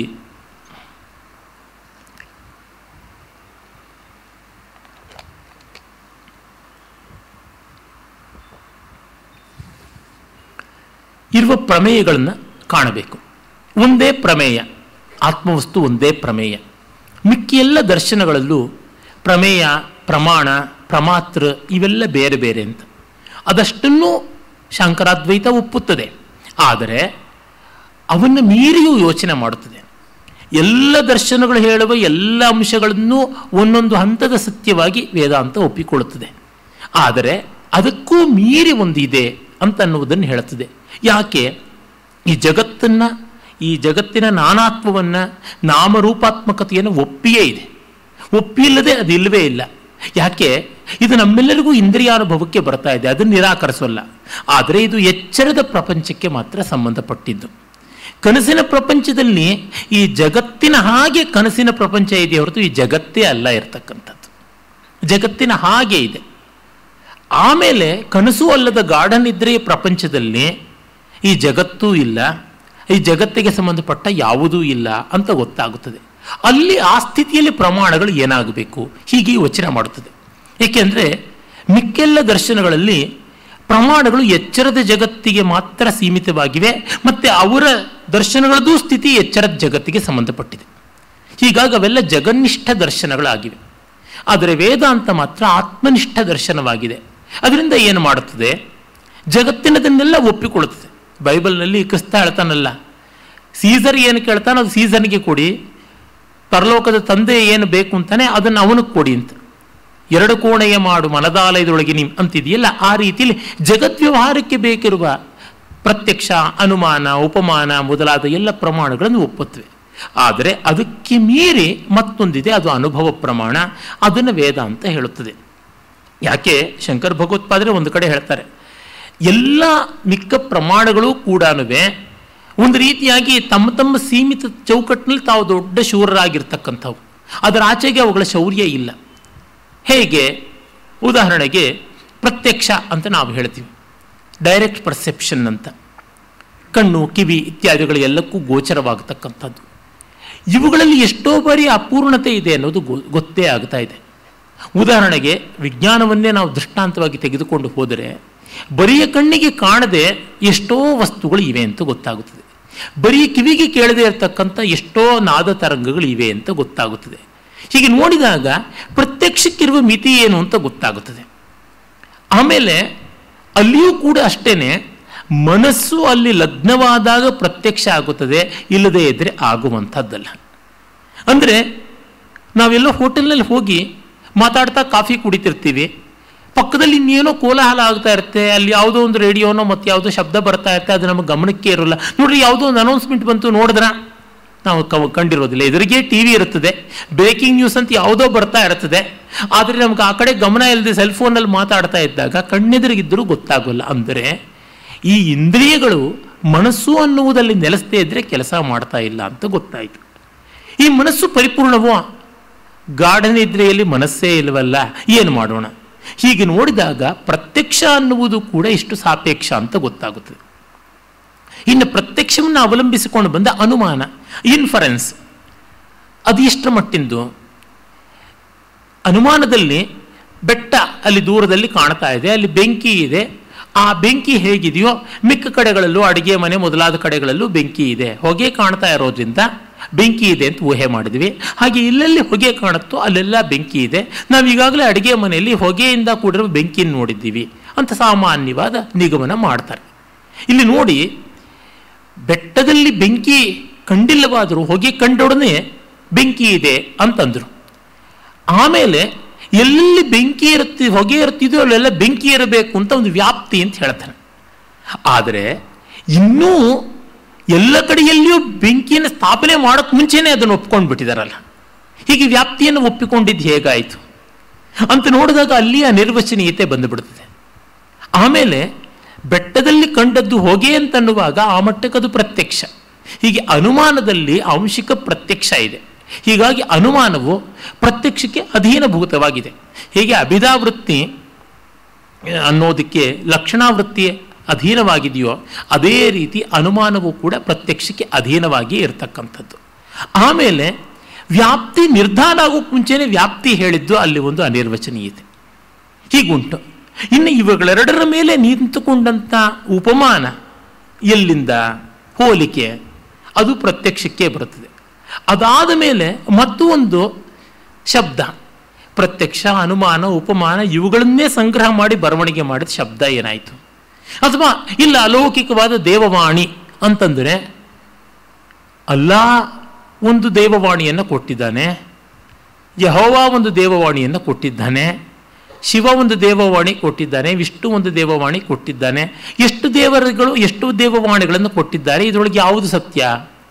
ಇರುವ ಪ್ರಮೇಯಗಳನ್ನು ಕಾಣಬೇಕು ಒಂದೇ ಪ್ರಮೇಯ ಆತ್ಮವಸ್ತು ಒಂದೇ ಪ್ರಮೇಯ ಮಿಕ್ಕಿಯೆಲ್ಲ ದರ್ಶನಗಳಲ್ಲೂ ಪ್ರಮೇಯ ಪ್ರಮಾಣ ಪ್ರಮಾತೃ ಇವೆಲ್ಲ ಬೇರೆ ಬೇರೆ ಅಂತ ಅದಷ್ಟನ್ನು ಶಂಕರಾದ್ವೈತ ಒಪ್ಪುತ್ತದೆ ಆದರೆ ಅವನ್ನು ಮೀರಿಯೂ ಯೋಚನೆ ಮಾಡುತ್ತದೆ ಎಲ್ಲ ದರ್ಶನಗಳು ಹೇಳುವ ಎಲ್ಲ ಅಂಶಗಳನ್ನು ಒಂದೊಂದು ಹಂತದ ಸತ್ಯವಾಗಿ ವೇದಾಂತ ಒಪ್ಪಿಕೊಳ್ಳುತ್ತದೆ ಆದರೆ ಅದಕ್ಕೂ ಮೀರಿ ಒಂದಿದೆ ಅಂತ ಅನ್ನುವುದನ್ನು ಹೇಳುತ್ತದೆ ಯಾಕೆ ಈ ಜಗತ್ತನ್ನು ಈ ಜಗತ್ತಿನ ನಾನಾತ್ವವನ್ನು ನಾಮರೂಪಾತ್ಮಕತೆಯನ್ನು ಒಪ್ಪಿಯೇ ಇದೆ ಒಪ್ಪಿಲ್ಲದೆ ಅದಿಲ್ಲವೇ ಇಲ್ಲ ಯಾಕೆ ಇದು ನಮ್ಮೆಲ್ಲರಿಗೂ ಇಂದ್ರಿಯಾನುಭವಕ್ಕೆ ಬರ್ತಾ ಇದೆ ಅದನ್ನು ನಿರಾಕರಿಸೋಲ್ಲ ಆದರೆ ಇದು ಎಚ್ಚರದ ಪ್ರಪಂಚಕ್ಕೆ ಮಾತ್ರ ಸಂಬಂಧಪಟ್ಟಿದ್ದು ಕನಸಿನ ಪ್ರಪಂಚದಲ್ಲಿ ಈ ಜಗತ್ತಿನ ಹಾಗೆ ಕನಸಿನ ಪ್ರಪಂಚ ಇದೆ ಹೊರತು ಈ ಜಗತ್ತೇ ಅಲ್ಲ ಇರತಕ್ಕಂಥದ್ದು ಜಗತ್ತಿನ ಹಾಗೆ ಇದೆ ಆಮೇಲೆ ಕನಸು ಅಲ್ಲದ ಗಾರ್ಡನ್ ಇದ್ರೆ ಪ್ರಪಂಚದಲ್ಲಿ ಈ ಜಗತ್ತೂ ಇಲ್ಲ ಈ ಜಗತ್ತಿಗೆ ಸಂಬಂಧಪಟ್ಟ ಯಾವುದೂ ಇಲ್ಲ ಅಂತ ಗೊತ್ತಾಗುತ್ತದೆ ಅಲ್ಲಿ ಆ ಸ್ಥಿತಿಯಲ್ಲಿ ಪ್ರಮಾಣಗಳು ಏನಾಗಬೇಕು ಹೀಗೆ ಯೋಚನೆ ಮಾಡುತ್ತದೆ ಏಕೆಂದರೆ ಮಿಕ್ಕೆಲ್ಲ ದರ್ಶನಗಳಲ್ಲಿ ಪ್ರಮಾಣಗಳು ಎಚ್ಚರದ ಜಗತ್ತಿಗೆ ಮಾತ್ರ ಸೀಮಿತವಾಗಿವೆ ಮತ್ತು ಅವರ ದರ್ಶನಗಳದ್ದು ಸ್ಥಿತಿ ಎಚ್ಚರದ ಜಗತ್ತಿಗೆ ಸಂಬಂಧಪಟ್ಟಿದೆ ಹೀಗಾಗಿ ಅವೆಲ್ಲ ಜಗನ್ನಿಷ್ಠ ದರ್ಶನಗಳಾಗಿವೆ ಆದರೆ ವೇದಾಂತ ಮಾತ್ರ ಆತ್ಮನಿಷ್ಠ ದರ್ಶನವಾಗಿದೆ ಅದರಿಂದ ಏನು ಮಾಡುತ್ತದೆ ಜಗತ್ತಿನದನ್ನೆಲ್ಲ ಒಪ್ಪಿಕೊಳ್ಳುತ್ತದೆ ಬೈಬಲ್ನಲ್ಲಿ ಕ್ರಿಸ್ತ ಹೇಳ್ತಾನಲ್ಲ ಸೀಸರ್ ಏನು ಕೇಳ್ತಾನೆ ಅದು ಸೀಸನ್ಗೆ ಕೊಡಿ ಪರಲೋಕದ ತಂದೆ ಏನು ಬೇಕು ಅಂತಾನೆ ಅದನ್ನು ಅವನಿಗೆ ಕೊಡಿ ಅಂತ ಎರಡು ಕೋಣೆಯ ಮಾಡು ಮನದಾಲಯದೊಳಗೆ ನಿಮ್ ಅಂತಿದೆಯಲ್ಲ ಆ ರೀತಿಯಲ್ಲಿ ಜಗದ್ವ್ಯವಹಾರಕ್ಕೆ ಬೇಕಿರುವ ಪ್ರತ್ಯಕ್ಷ ಅನುಮಾನ ಉಪಮಾನ ಮೊದಲಾದ ಎಲ್ಲ ಪ್ರಮಾಣಗಳನ್ನು ಒಪ್ಪುತ್ತವೆ ಆದರೆ ಅದಕ್ಕೆ ಮೀರಿ ಮತ್ತೊಂದಿದೆ ಅದು ಅನುಭವ ಪ್ರಮಾಣ ಅದನ್ನು ವೇದ ಅಂತ ಹೇಳುತ್ತದೆ ಯಾಕೆ ಶಂಕರ್ ಭಗವತ್ಪಾದರೆ ಒಂದು ಕಡೆ ಹೇಳ್ತಾರೆ ಎಲ್ಲ ಮಿಕ್ಕ ಪ್ರಮಾಣಗಳು ಕೂಡ ಒಂದು ರೀತಿಯಾಗಿ ತಮ್ಮ ತಮ್ಮ ಸೀಮಿತ ಚೌಕಟ್ಟಿನಲ್ಲಿ ತಾವು ದೊಡ್ಡ ಶೂರರಾಗಿರ್ತಕ್ಕಂಥವು ಅದರ ಆಚೆಗೆ ಅವುಗಳ ಶೌರ್ಯ ಇಲ್ಲ ಹೇಗೆ ಉದಾಹರಣೆಗೆ ಪ್ರತ್ಯಕ್ಷ ಅಂತ ನಾವು ಹೇಳ್ತೀವಿ ಡೈರೆಕ್ಟ್ ಪರ್ಸೆಪ್ಷನ್ ಅಂತ ಕಣ್ಣು ಕಿವಿ ಇತ್ಯಾದಿಗಳು ಎಲ್ಲಕ್ಕೂ ಗೋಚರವಾಗತಕ್ಕಂಥದ್ದು ಇವುಗಳಲ್ಲಿ ಎಷ್ಟೋ ಬಾರಿ ಅಪೂರ್ಣತೆ ಇದೆ ಅನ್ನೋದು ಗೊ- ಗೊತ್ತೇ ಆಗ್ತಾ ಇದೆ ಉದಾಹರಣೆಗೆ ವಿಜ್ಞಾನವನ್ನೇ ನಾವು ದೃಷ್ಟಾಂತವಾಗಿ ತೆಗೆದುಕೊಂಡು ಹೋದರೆ ಬರಿಯ ಕಣ್ಣಿಗೆ ಕಾಣದೆ ಎಷ್ಟೋ ವಸ್ತುಗಳು ಇವೆ ಅಂತ ಗೊತ್ತಾಗುತ್ತದೆ ಬರೀ ಕಿವಿಗೆ ಕೇಳದೇ ಇರತಕ್ಕಂಥ ಎಷ್ಟೋ ನಾದ ತರಂಗಗಳು ಇವೆ ಅಂತ ಗೊತ್ತಾಗುತ್ತದೆ ಹೀಗೆ ನೋಡಿದಾಗ ಪ್ರತ್ಯಕ್ಷಕ್ಕಿರುವ ಮಿತಿ ಏನು ಅಂತ ಗೊತ್ತಾಗುತ್ತದೆ ಆಮೇಲೆ ಅಲ್ಲಿಯೂ ಕೂಡ ಅಷ್ಟೇನೆ ಮನಸ್ಸು ಅಲ್ಲಿ ಲಗ್ನವಾದಾಗ ಪ್ರತ್ಯಕ್ಷ ಆಗುತ್ತದೆ ಇಲ್ಲದೇ ಇದ್ದರೆ ಆಗುವಂಥದ್ದಲ್ಲ ಅಂದರೆ ನಾವೆಲ್ಲೋ ಹೋಟೆಲ್ನಲ್ಲಿ ಹೋಗಿ ಮಾತಾಡ್ತಾ ಕಾಫಿ ಕುಡಿತಿರ್ತೀವಿ ಪಕ್ಕದಲ್ಲಿ ಇನ್ನೇನೋ ಕೋಲಾಹಲ ಆಗ್ತಾ ಇರುತ್ತೆ ಅಲ್ಲಿ ಯಾವುದೋ ಒಂದು ರೇಡಿಯೋನೋ ಮತ್ತು ಯಾವುದೋ ಶಬ್ದ ಬರ್ತಾ ಇರುತ್ತೆ ಅದು ನಮಗೆ ಗಮನಕ್ಕೆ ಇರೋಲ್ಲ ನೋಡ್ರಿ ಯಾವುದೋ ಒಂದು ಅನೌನ್ಸ್ಮೆಂಟ್ ಬಂತು ನೋಡಿದ್ರ ನಾವು ಕ- ಕಂಡಿರೋದಿಲ್ಲ ಎದುರಿಗೆ ಟಿ ವಿ ಇರುತ್ತದೆ ಬ್ರೇಕಿಂಗ್ ನ್ಯೂಸ್ ಅಂತ ಯಾವುದೋ ಬರ್ತಾ ಇರ್ತದೆ ಆದರೆ ನಮ್ಗೆ ಆ ಕಡೆ ಗಮನ ಇಲ್ಲದೆ ಸೆಲ್ ಫೋನಲ್ಲಿ ಮಾತಾಡ್ತಾ ಇದ್ದಾಗ ಕಣ್ಣೆದುರಿಗಿದ್ದರೂ ಗೊತ್ತಾಗೋಲ್ಲ ಅಂದರೆ ಈ ಇಂದ್ರಿಯಗಳು ಮನಸ್ಸು ಅನ್ನುವುದಲ್ಲಿ ನೆಲೆಸದೇ ಇದ್ದರೆ ಕೆಲಸ ಮಾಡ್ತಾ ಇಲ್ಲ ಅಂತ ಗೊತ್ತಾಯಿತು ಈ ಮನಸ್ಸು ಪರಿಪೂರ್ಣವೋ ಗಾಢ ನಿದ್ರೆಯಲ್ಲಿ ಮನಸ್ಸೇ ಇಲ್ಲವಲ್ಲ ಏನು ಮಾಡೋಣ ಹೀಗೆ ನೋಡಿದಾಗ ಪ್ರತ್ಯಕ್ಷ ಅನ್ನುವುದು ಕೂಡ ಇಷ್ಟು ಸಾಪೇಕ್ಷ ಅಂತ ಗೊತ್ತಾಗುತ್ತದೆ ಇನ್ನು ಪ್ರತ್ಯಕ್ಷವನ್ನು ಅವಲಂಬಿಸಿಕೊಂಡು ಬಂದ ಅನುಮಾನ ಇನ್ಫರೆನ್ಸ್ ಅದು ಎಷ್ಟರ ಮಟ್ಟಿಂದು ಅನುಮಾನದಲ್ಲಿ ಬೆಟ್ಟ ಅಲ್ಲಿ ದೂರದಲ್ಲಿ ಕಾಣ್ತಾ ಇದೆ ಅಲ್ಲಿ ಬೆಂಕಿ ಇದೆ ಆ ಬೆಂಕಿ ಹೇಗಿದೆಯೋ ಮಿಕ್ಕ ಕಡೆಗಳಲ್ಲೂ ಅಡಿಗೆ ಮನೆ ಮೊದಲಾದ ಕಡೆಗಳಲ್ಲೂ ಬೆಂಕಿ ಇದೆ ಹೊಗೆ ಕಾಣ್ತಾ ಇರೋದ್ರಿಂದ ಬೆಂಕಿ ಇದೆ ಅಂತ ಊಹೆ ಮಾಡಿದ್ವಿ ಹಾಗೆ ಇಲ್ಲೆಲ್ಲಿ ಹೊಗೆ ಕಾಣುತ್ತೋ ಅಲ್ಲೆಲ್ಲ ಬೆಂಕಿ ಇದೆ ನಾವು ಈಗಾಗಲೇ ಅಡಿಗೆ ಮನೆಯಲ್ಲಿ ಹೊಗೆಯಿಂದ ಕೂಡಿರುವ ಬೆಂಕಿಯನ್ನು ನೋಡಿದ್ದೀವಿ ಅಂತ ಸಾಮಾನ್ಯವಾದ ನಿಗಮನ ಮಾಡ್ತಾರೆ ಇಲ್ಲಿ ನೋಡಿ ಬೆಟ್ಟದಲ್ಲಿ ಬೆಂಕಿ ಕಂಡಿಲ್ಲವಾದರೂ ಹೊಗೆ ಕಂಡೊಡನೆ ಬೆಂಕಿ ಇದೆ ಅಂತಂದ್ರು ಆಮೇಲೆ ಎಲ್ಲೆಲ್ಲಿ ಬೆಂಕಿ ಇರುತ್ತೆ ಹೊಗೆ ಇರ್ತಿದೆಯೋ ಅಲ್ಲೆಲ್ಲ ಬೆಂಕಿ ಇರಬೇಕು ಅಂತ ಒಂದು ವ್ಯಾಪ್ತಿ ಅಂತ ಹೇಳ್ತಾರೆ ಆದರೆ ಇನ್ನೂ ಎಲ್ಲ ಕಡೆಯಲ್ಲಿಯೂ ಬೆಂಕಿಯನ್ನು ಸ್ಥಾಪನೆ ಮಾಡೋಕ್ಕೆ ಮುಂಚೆನೇ ಅದನ್ನು ಒಪ್ಕೊಂಡು ಬಿಟ್ಟಿದಾರಲ್ಲ ಹೀಗೆ ವ್ಯಾಪ್ತಿಯನ್ನು ಒಪ್ಪಿಕೊಂಡಿದ್ದು ಹೇಗಾಯಿತು ಅಂತ ನೋಡಿದಾಗ ಅಲ್ಲಿ ಆ ನಿರ್ವಚನೀಯತೆ ಬಂದುಬಿಡುತ್ತದೆ ಆಮೇಲೆ ಬೆಟ್ಟದಲ್ಲಿ ಕಂಡದ್ದು ಹೊಗೆ ಅಂತನ್ನುವಾಗ ಆ ಮಟ್ಟಕ್ಕೆ ಅದು ಪ್ರತ್ಯಕ್ಷ ಹೀಗೆ ಅನುಮಾನದಲ್ಲಿ ಆಂಶಿಕ ಪ್ರತ್ಯಕ್ಷ ಇದೆ ಹೀಗಾಗಿ ಅನುಮಾನವು ಪ್ರತ್ಯಕ್ಷಕ್ಕೆ ಅಧೀನಭೂತವಾಗಿದೆ ಹೀಗೆ ಅಭಿಧಾವೃತ್ತಿ ಅನ್ನೋದಕ್ಕೆ ಲಕ್ಷಣಾವೃತ್ತಿ ಅಧೀನವಾಗಿದೆಯೋ ಅದೇ ರೀತಿ ಅನುಮಾನವು ಕೂಡ ಪ್ರತ್ಯಕ್ಷಕ್ಕೆ ಅಧೀನವಾಗಿ ಇರತಕ್ಕಂಥದ್ದು ಆಮೇಲೆ ವ್ಯಾಪ್ತಿ ನಿರ್ಧಾರ ಆಗೋಕ್ಕೆ ಮುಂಚೆನೇ ವ್ಯಾಪ್ತಿ ಹೇಳಿದ್ದು ಅಲ್ಲಿ ಒಂದು ಅನಿರ್ವಚನೀಯತೆ ಹೀಗುಂಟು ಇನ್ನು ಇವುಗಳೆರಡರ ಮೇಲೆ ನಿಂತುಕೊಂಡಂಥ ಉಪಮಾನ ಎಲ್ಲಿಂದ ಹೋಲಿಕೆ ಅದು ಪ್ರತ್ಯಕ್ಷಕ್ಕೆ ಬರುತ್ತದೆ ಅದಾದ ಮೇಲೆ ಮತ್ತೂ ಒಂದು ಶಬ್ದ ಪ್ರತ್ಯಕ್ಷ ಅನುಮಾನ ಉಪಮಾನ ಇವುಗಳನ್ನೇ ಸಂಗ್ರಹ ಮಾಡಿ ಬರವಣಿಗೆ ಮಾಡಿದ ಶಬ್ದ ಏನಾಯಿತು ಅಥವಾ ಇಲ್ಲ ಅಲೌಕಿಕವಾದ ದೇವವಾಣಿ ಅಂತಂದರೆ ಅಲ್ಲ ಒಂದು ದೇವವಾಣಿಯನ್ನು ಕೊಟ್ಟಿದ್ದಾನೆ ಯಹೋವ ಒಂದು ದೇವವಾಣಿಯನ್ನು ಕೊಟ್ಟಿದ್ದಾನೆ ಶಿವ ಒಂದು ದೇವವಾಣಿ ಕೊಟ್ಟಿದ್ದಾನೆ ವಿಷ್ಣು ಒಂದು ದೇವವಾಣಿ ಕೊಟ್ಟಿದ್ದಾನೆ ಎಷ್ಟು ದೇವರುಗಳು ಎಷ್ಟು ದೇವವಾಣಿಗಳನ್ನು ಕೊಟ್ಟಿದ್ದಾರೆ ಇದರೊಳಗೆ ಯಾವುದು ಸತ್ಯ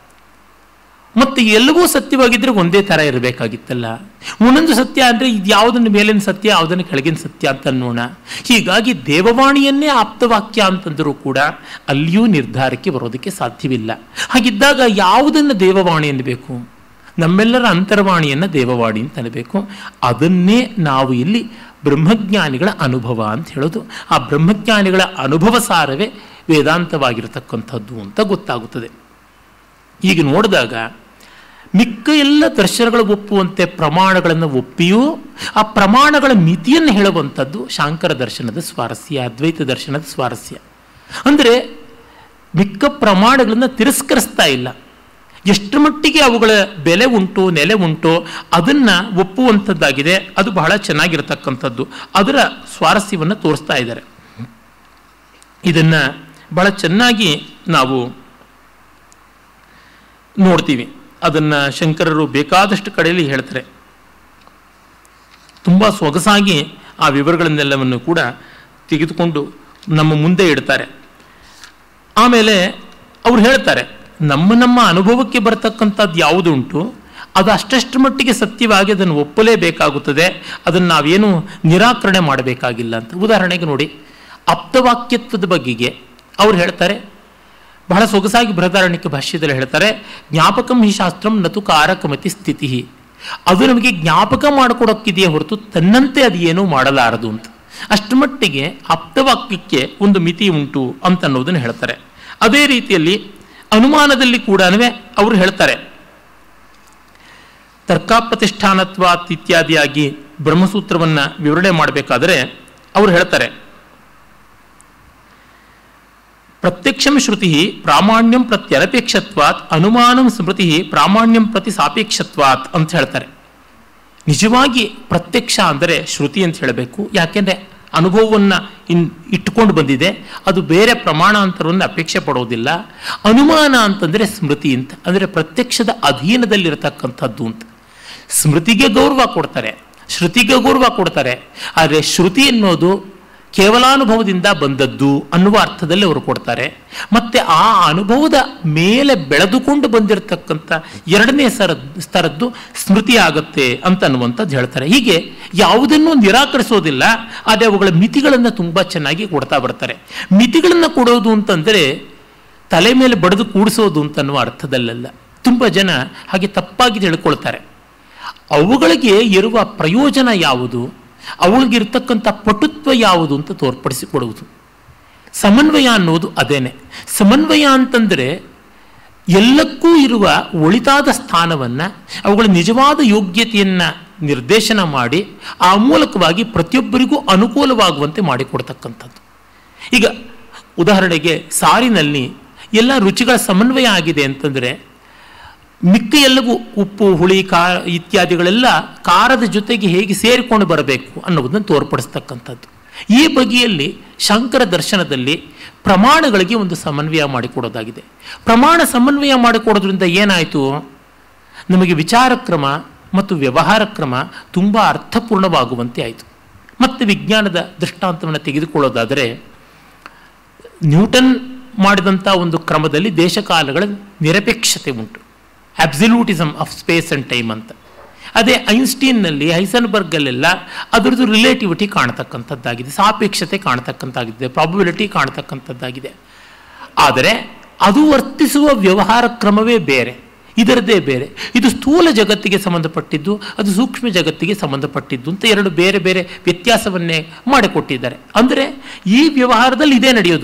ಮತ್ತು ಎಲ್ಲವೂ ಸತ್ಯವಾಗಿದ್ದರೆ ಒಂದೇ ಥರ ಇರಬೇಕಾಗಿತ್ತಲ್ಲ ಒಂದೊಂದು ಸತ್ಯ ಅಂದರೆ ಇದು ಯಾವುದನ್ನು ಮೇಲಿನ ಸತ್ಯ ಯಾವುದನ್ನು ಕೆಳಗಿನ ಸತ್ಯ ಅಂತ ಅನ್ನೋಣ ಹೀಗಾಗಿ ದೇವವಾಣಿಯನ್ನೇ ಆಪ್ತವಾಕ್ಯ ಅಂತಂದರೂ ಕೂಡ ಅಲ್ಲಿಯೂ ನಿರ್ಧಾರಕ್ಕೆ ಬರೋದಕ್ಕೆ ಸಾಧ್ಯವಿಲ್ಲ ಹಾಗಿದ್ದಾಗ ಯಾವುದನ್ನು ದೇವವಾಣಿ ಅನ್ನಬೇಕು ನಮ್ಮೆಲ್ಲರ ಅಂತರ್ವಾಣಿಯನ್ನು ದೇವವಾಣಿ ಅಂತ ಅನ್ನಬೇಕು ಅದನ್ನೇ ನಾವು ಇಲ್ಲಿ ಬ್ರಹ್ಮಜ್ಞಾನಿಗಳ ಅನುಭವ ಅಂತ ಹೇಳೋದು ಆ ಬ್ರಹ್ಮಜ್ಞಾನಿಗಳ ಅನುಭವ ಸಾರವೇ ವೇದಾಂತವಾಗಿರತಕ್ಕಂಥದ್ದು ಅಂತ ಗೊತ್ತಾಗುತ್ತದೆ ಈಗ ನೋಡಿದಾಗ ಮಿಕ್ಕ ಎಲ್ಲ ದರ್ಶನಗಳು ಒಪ್ಪುವಂತೆ ಪ್ರಮಾಣಗಳನ್ನು ಒಪ್ಪಿಯೂ ಆ ಪ್ರಮಾಣಗಳ ಮಿತಿಯನ್ನು ಹೇಳುವಂಥದ್ದು ಶಾಂಕರ ದರ್ಶನದ ಸ್ವಾರಸ್ಯ ಅದ್ವೈತ ದರ್ಶನದ ಸ್ವಾರಸ್ಯ ಅಂದರೆ ಮಿಕ್ಕ ಪ್ರಮಾಣಗಳನ್ನು ತಿರಸ್ಕರಿಸ್ತಾ ಇಲ್ಲ ಎಷ್ಟು ಮಟ್ಟಿಗೆ ಅವುಗಳ ಬೆಲೆ ಉಂಟು ನೆಲೆ ಉಂಟು ಅದನ್ನು ಒಪ್ಪುವಂಥದ್ದಾಗಿದೆ ಅದು ಬಹಳ ಚೆನ್ನಾಗಿರತಕ್ಕಂಥದ್ದು ಅದರ ಸ್ವಾರಸ್ಯವನ್ನು ತೋರಿಸ್ತಾ ಇದ್ದಾರೆ ಇದನ್ನು ಬಹಳ ಚೆನ್ನಾಗಿ ನಾವು ನೋಡ್ತೀವಿ ಅದನ್ನು ಶಂಕರರು ಬೇಕಾದಷ್ಟು ಕಡೆಯಲ್ಲಿ ಹೇಳ್ತಾರೆ ತುಂಬ ಸೊಗಸಾಗಿ ಆ ವಿವರಗಳನ್ನೆಲ್ಲವನ್ನು ಕೂಡ ತೆಗೆದುಕೊಂಡು ನಮ್ಮ ಮುಂದೆ ಇಡ್ತಾರೆ ಆಮೇಲೆ ಅವ್ರು ಹೇಳ್ತಾರೆ ನಮ್ಮ ನಮ್ಮ ಅನುಭವಕ್ಕೆ ಬರತಕ್ಕಂಥದ್ದು ಯಾವುದುಂಟು ಅದು ಅಷ್ಟಷ್ಟು ಮಟ್ಟಿಗೆ ಸತ್ಯವಾಗಿ ಅದನ್ನು ಒಪ್ಪಲೇಬೇಕಾಗುತ್ತದೆ ಅದನ್ನು ನಾವೇನು ನಿರಾಕರಣೆ ಮಾಡಬೇಕಾಗಿಲ್ಲ ಅಂತ ಉದಾಹರಣೆಗೆ ನೋಡಿ ಆಪ್ತವಾಕ್ಯತ್ವದ ಬಗೆಗೆ ಅವ್ರು ಹೇಳ್ತಾರೆ ಬಹಳ ಸೊಗಸಾಗಿ ಬೃಹದಾರಣ್ಯಕ ಭಾಷ್ಯದಲ್ಲಿ ಹೇಳ್ತಾರೆ ಜ್ಞಾಪಕಂ ಹಿ ಶಾಸ್ತ್ರಂ ನತು ಕಾರಕಮತಿ ಸ್ಥಿತಿ ಅದು ನಮಗೆ ಜ್ಞಾಪಕ ಮಾಡಿಕೊಡೋಕ್ಕಿದೆಯೇ ಹೊರತು ತನ್ನಂತೆ ಅದು ಏನೂ ಮಾಡಲಾರದು ಅಂತ ಅಷ್ಟು ಮಟ್ಟಿಗೆ ಆಪ್ತವಾಕ್ಯಕ್ಕೆ ಒಂದು ಮಿತಿ ಉಂಟು ಅಂತ ಅನ್ನೋದನ್ನು ಹೇಳ್ತಾರೆ ಅದೇ ರೀತಿಯಲ್ಲಿ ಅನುಮಾನದಲ್ಲಿ ಕೂಡ ಅವರು ಹೇಳ್ತಾರೆ ತರ್ಕಾಪ್ರತಿಷ್ಠಾನತ್ವಾತ್ ಇತ್ಯಾದಿಯಾಗಿ ಬ್ರಹ್ಮಸೂತ್ರವನ್ನು ವಿವರಣೆ ಮಾಡಬೇಕಾದರೆ ಅವರು ಹೇಳ್ತಾರೆ ಪ್ರತ್ಯಕ್ಷಂ ಶ್ರುತಿ ಪ್ರಾಮಾಣ್ಯಂ ಪ್ರತ್ಯನಪೇಕ್ಷತ್ವಾತ್ ಅನುಮಾನಂ ಸ್ಮೃತಿ ಪ್ರಾಮಾಣ್ಯಂ ಪ್ರತಿ ಸಾಪೇಕ್ಷತ್ವಾತ್ ಅಂತ ಹೇಳ್ತಾರೆ ನಿಜವಾಗಿ ಪ್ರತ್ಯಕ್ಷ ಅಂದರೆ ಶ್ರುತಿ ಅಂತ ಹೇಳಬೇಕು ಯಾಕೆಂದರೆ ಅನುಭವವನ್ನು ಇನ್ ಇಟ್ಟುಕೊಂಡು ಬಂದಿದೆ ಅದು ಬೇರೆ ಪ್ರಮಾಣಾಂತರವನ್ನು ಅಪೇಕ್ಷೆ ಪಡೋದಿಲ್ಲ ಅನುಮಾನ ಅಂತಂದರೆ ಸ್ಮೃತಿ ಅಂತ ಅಂದರೆ ಪ್ರತ್ಯಕ್ಷದ ಅಧೀನದಲ್ಲಿರತಕ್ಕಂಥದ್ದು ಅಂತ ಸ್ಮೃತಿಗೆ ಗೌರವ ಕೊಡ್ತಾರೆ ಶ್ರುತಿಗೆ ಗೌರವ ಕೊಡ್ತಾರೆ ಆದರೆ ಶ್ರುತಿ ಅನ್ನೋದು ಕೇವಲಾನುಭವದಿಂದ ಬಂದದ್ದು ಅನ್ನುವ ಅರ್ಥದಲ್ಲಿ ಅವರು ಕೊಡ್ತಾರೆ ಮತ್ತೆ ಆ ಅನುಭವದ ಮೇಲೆ ಬೆಳೆದುಕೊಂಡು ಬಂದಿರತಕ್ಕಂಥ ಎರಡನೇ ಸರ ಸ್ತರದ್ದು ಸ್ಮೃತಿ ಆಗುತ್ತೆ ಅಂತ ಅನ್ನುವಂಥದ್ದು ಹೇಳ್ತಾರೆ ಹೀಗೆ ಯಾವುದನ್ನೂ ನಿರಾಕರಿಸೋದಿಲ್ಲ ಆದರೆ ಅವುಗಳ ಮಿತಿಗಳನ್ನು ತುಂಬ ಚೆನ್ನಾಗಿ ಕೊಡ್ತಾ ಬರ್ತಾರೆ ಮಿತಿಗಳನ್ನು ಕೊಡೋದು ಅಂತಂದರೆ ತಲೆ ಮೇಲೆ ಬಡಿದು ಕೂಡಿಸೋದು ಅಂತ ಅನ್ನುವ ಅರ್ಥದಲ್ಲೆಲ್ಲ ತುಂಬ ಜನ ಹಾಗೆ ತಪ್ಪಾಗಿ ತಿಳ್ಕೊಳ್ತಾರೆ ಅವುಗಳಿಗೆ ಇರುವ ಪ್ರಯೋಜನ ಯಾವುದು ಅವಳಿಗಿರ್ತಕ್ಕಂಥ ಪಟುತ್ವ ಯಾವುದು ಅಂತ ತೋರ್ಪಡಿಸಿಕೊಡುವುದು ಸಮನ್ವಯ ಅನ್ನೋದು ಅದೇನೆ ಸಮನ್ವಯ ಅಂತಂದರೆ ಎಲ್ಲಕ್ಕೂ ಇರುವ ಒಳಿತಾದ ಸ್ಥಾನವನ್ನು ಅವುಗಳ ನಿಜವಾದ ಯೋಗ್ಯತೆಯನ್ನು ನಿರ್ದೇಶನ ಮಾಡಿ ಆ ಮೂಲಕವಾಗಿ ಪ್ರತಿಯೊಬ್ಬರಿಗೂ ಅನುಕೂಲವಾಗುವಂತೆ ಮಾಡಿಕೊಡ್ತಕ್ಕಂಥದ್ದು ಈಗ ಉದಾಹರಣೆಗೆ ಸಾರಿನಲ್ಲಿ ಎಲ್ಲ ರುಚಿಗಳ ಸಮನ್ವಯ ಆಗಿದೆ ಅಂತಂದರೆ ಮಿಕ್ಕ ಎಲ್ಲವೂ ಉಪ್ಪು ಹುಳಿ ಖಾರ ಇತ್ಯಾದಿಗಳೆಲ್ಲ ಖಾರದ ಜೊತೆಗೆ ಹೇಗೆ ಸೇರಿಕೊಂಡು ಬರಬೇಕು ಅನ್ನೋದನ್ನು ತೋರ್ಪಡಿಸ್ತಕ್ಕಂಥದ್ದು ಈ ಬಗೆಯಲ್ಲಿ ಶಂಕರ ದರ್ಶನದಲ್ಲಿ ಪ್ರಮಾಣಗಳಿಗೆ ಒಂದು ಸಮನ್ವಯ ಮಾಡಿಕೊಡೋದಾಗಿದೆ ಪ್ರಮಾಣ ಸಮನ್ವಯ ಮಾಡಿಕೊಡೋದ್ರಿಂದ ಏನಾಯಿತು ನಮಗೆ ವಿಚಾರ ಕ್ರಮ ಮತ್ತು ವ್ಯವಹಾರ ಕ್ರಮ ತುಂಬ ಅರ್ಥಪೂರ್ಣವಾಗುವಂತೆ ಆಯಿತು ಮತ್ತು ವಿಜ್ಞಾನದ ದೃಷ್ಟಾಂತವನ್ನು ತೆಗೆದುಕೊಳ್ಳೋದಾದರೆ ನ್ಯೂಟನ್ ಮಾಡಿದಂಥ ಒಂದು ಕ್ರಮದಲ್ಲಿ ದೇಶಕಾಲಗಳ ನಿರಪೇಕ್ಷತೆ ಉಂಟು absolutism of space and time ಅಂತ ಅದೇ ಐನ್ಸ್ಟೀನ್ನಲ್ಲಿ ಹೈಸನ್ಬರ್ಗಲ್ಲೆಲ್ಲ ಅದರದ್ದು ರಿಲೇಟಿವಿಟಿ ಕಾಣತಕ್ಕಂಥದ್ದಾಗಿದೆ ಸಾಪೇಕ್ಷತೆ ಕಾಣತಕ್ಕಂಥದ್ದಾಗಿದೆ ಪ್ರಾಬಬಿಲಿಟಿ ಕಾಣತಕ್ಕಂಥದ್ದಾಗಿದೆ ಆದರೆ ಅದು ವರ್ತಿಸುವ ವ್ಯವಹಾರ ಕ್ರಮವೇ ಬೇರೆ ಇದರದೇ ಬೇರೆ ಇದು ಸ್ಥೂಲ ಜಗತ್ತಿಗೆ ಸಂಬಂಧಪಟ್ಟಿದ್ದು ಅದು ಸೂಕ್ಷ್ಮ ಜಗತ್ತಿಗೆ ಸಂಬಂಧಪಟ್ಟಿದ್ದು ಅಂತ ಎರಡು ಬೇರೆ ಬೇರೆ ವ್ಯತ್ಯಾಸವನ್ನೇ ಮಾಡಿಕೊಟ್ಟಿದ್ದಾರೆ ಅಂದರೆ ಈ ವ್ಯವಹಾರದಲ್ಲಿ ಇದೇ ನಡೆಯೋದು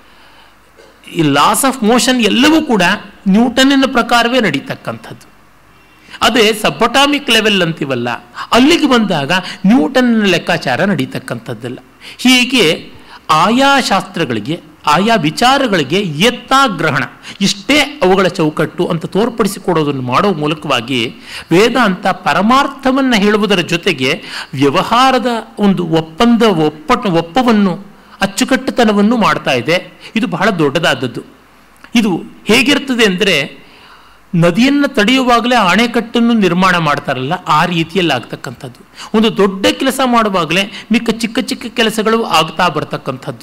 ಈ ಲಾಸ್ ಆಫ್ ಮೋಷನ್ ಎಲ್ಲವೂ ಕೂಡ ನ್ಯೂಟನ್ನಿನ ಪ್ರಕಾರವೇ ನಡೀತಕ್ಕಂಥದ್ದು ಅದೇ ಸಬ್ಬಟಾಮಿಕ್ ಲೆವೆಲ್ ಅಂತೀವಲ್ಲ ಅಲ್ಲಿಗೆ ಬಂದಾಗ ನ್ಯೂಟನ್ ಲೆಕ್ಕಾಚಾರ ನಡೀತಕ್ಕಂಥದ್ದಲ್ಲ ಹೀಗೆ ಆಯಾ ಶಾಸ್ತ್ರಗಳಿಗೆ ಆಯಾ ವಿಚಾರಗಳಿಗೆ ಯತ್ನಾಗ್ರಹಣ ಇಷ್ಟೇ ಅವುಗಳ ಚೌಕಟ್ಟು ಅಂತ ತೋರ್ಪಡಿಸಿಕೊಡೋದನ್ನು ಮಾಡೋ ಮೂಲಕವಾಗಿ ವೇದಾಂತ ಪರಮಾರ್ಥವನ್ನು ಹೇಳುವುದರ ಜೊತೆಗೆ ವ್ಯವಹಾರದ ಒಂದು ಒಪ್ಪಂದ ಒಪ್ಪಟ ಒಪ್ಪವನ್ನು ಅಚ್ಚುಕಟ್ಟುತನವನ್ನು ಮಾಡ್ತಾ ಇದೆ ಇದು ಬಹಳ ದೊಡ್ಡದಾದದ್ದು ಇದು ಹೇಗಿರ್ತದೆ ಅಂದರೆ ನದಿಯನ್ನು ತಡೆಯುವಾಗಲೇ ಅಣೆಕಟ್ಟನ್ನು ನಿರ್ಮಾಣ ಮಾಡ್ತಾರಲ್ಲ ಆ ರೀತಿಯಲ್ಲಿ ಆಗ್ತಕ್ಕಂಥದ್ದು ಒಂದು ದೊಡ್ಡ ಕೆಲಸ ಮಾಡುವಾಗಲೇ ಮಿಕ್ಕ ಚಿಕ್ಕ ಚಿಕ್ಕ ಕೆಲಸಗಳು ಆಗ್ತಾ ಬರ್ತಕ್ಕಂಥದ್ದು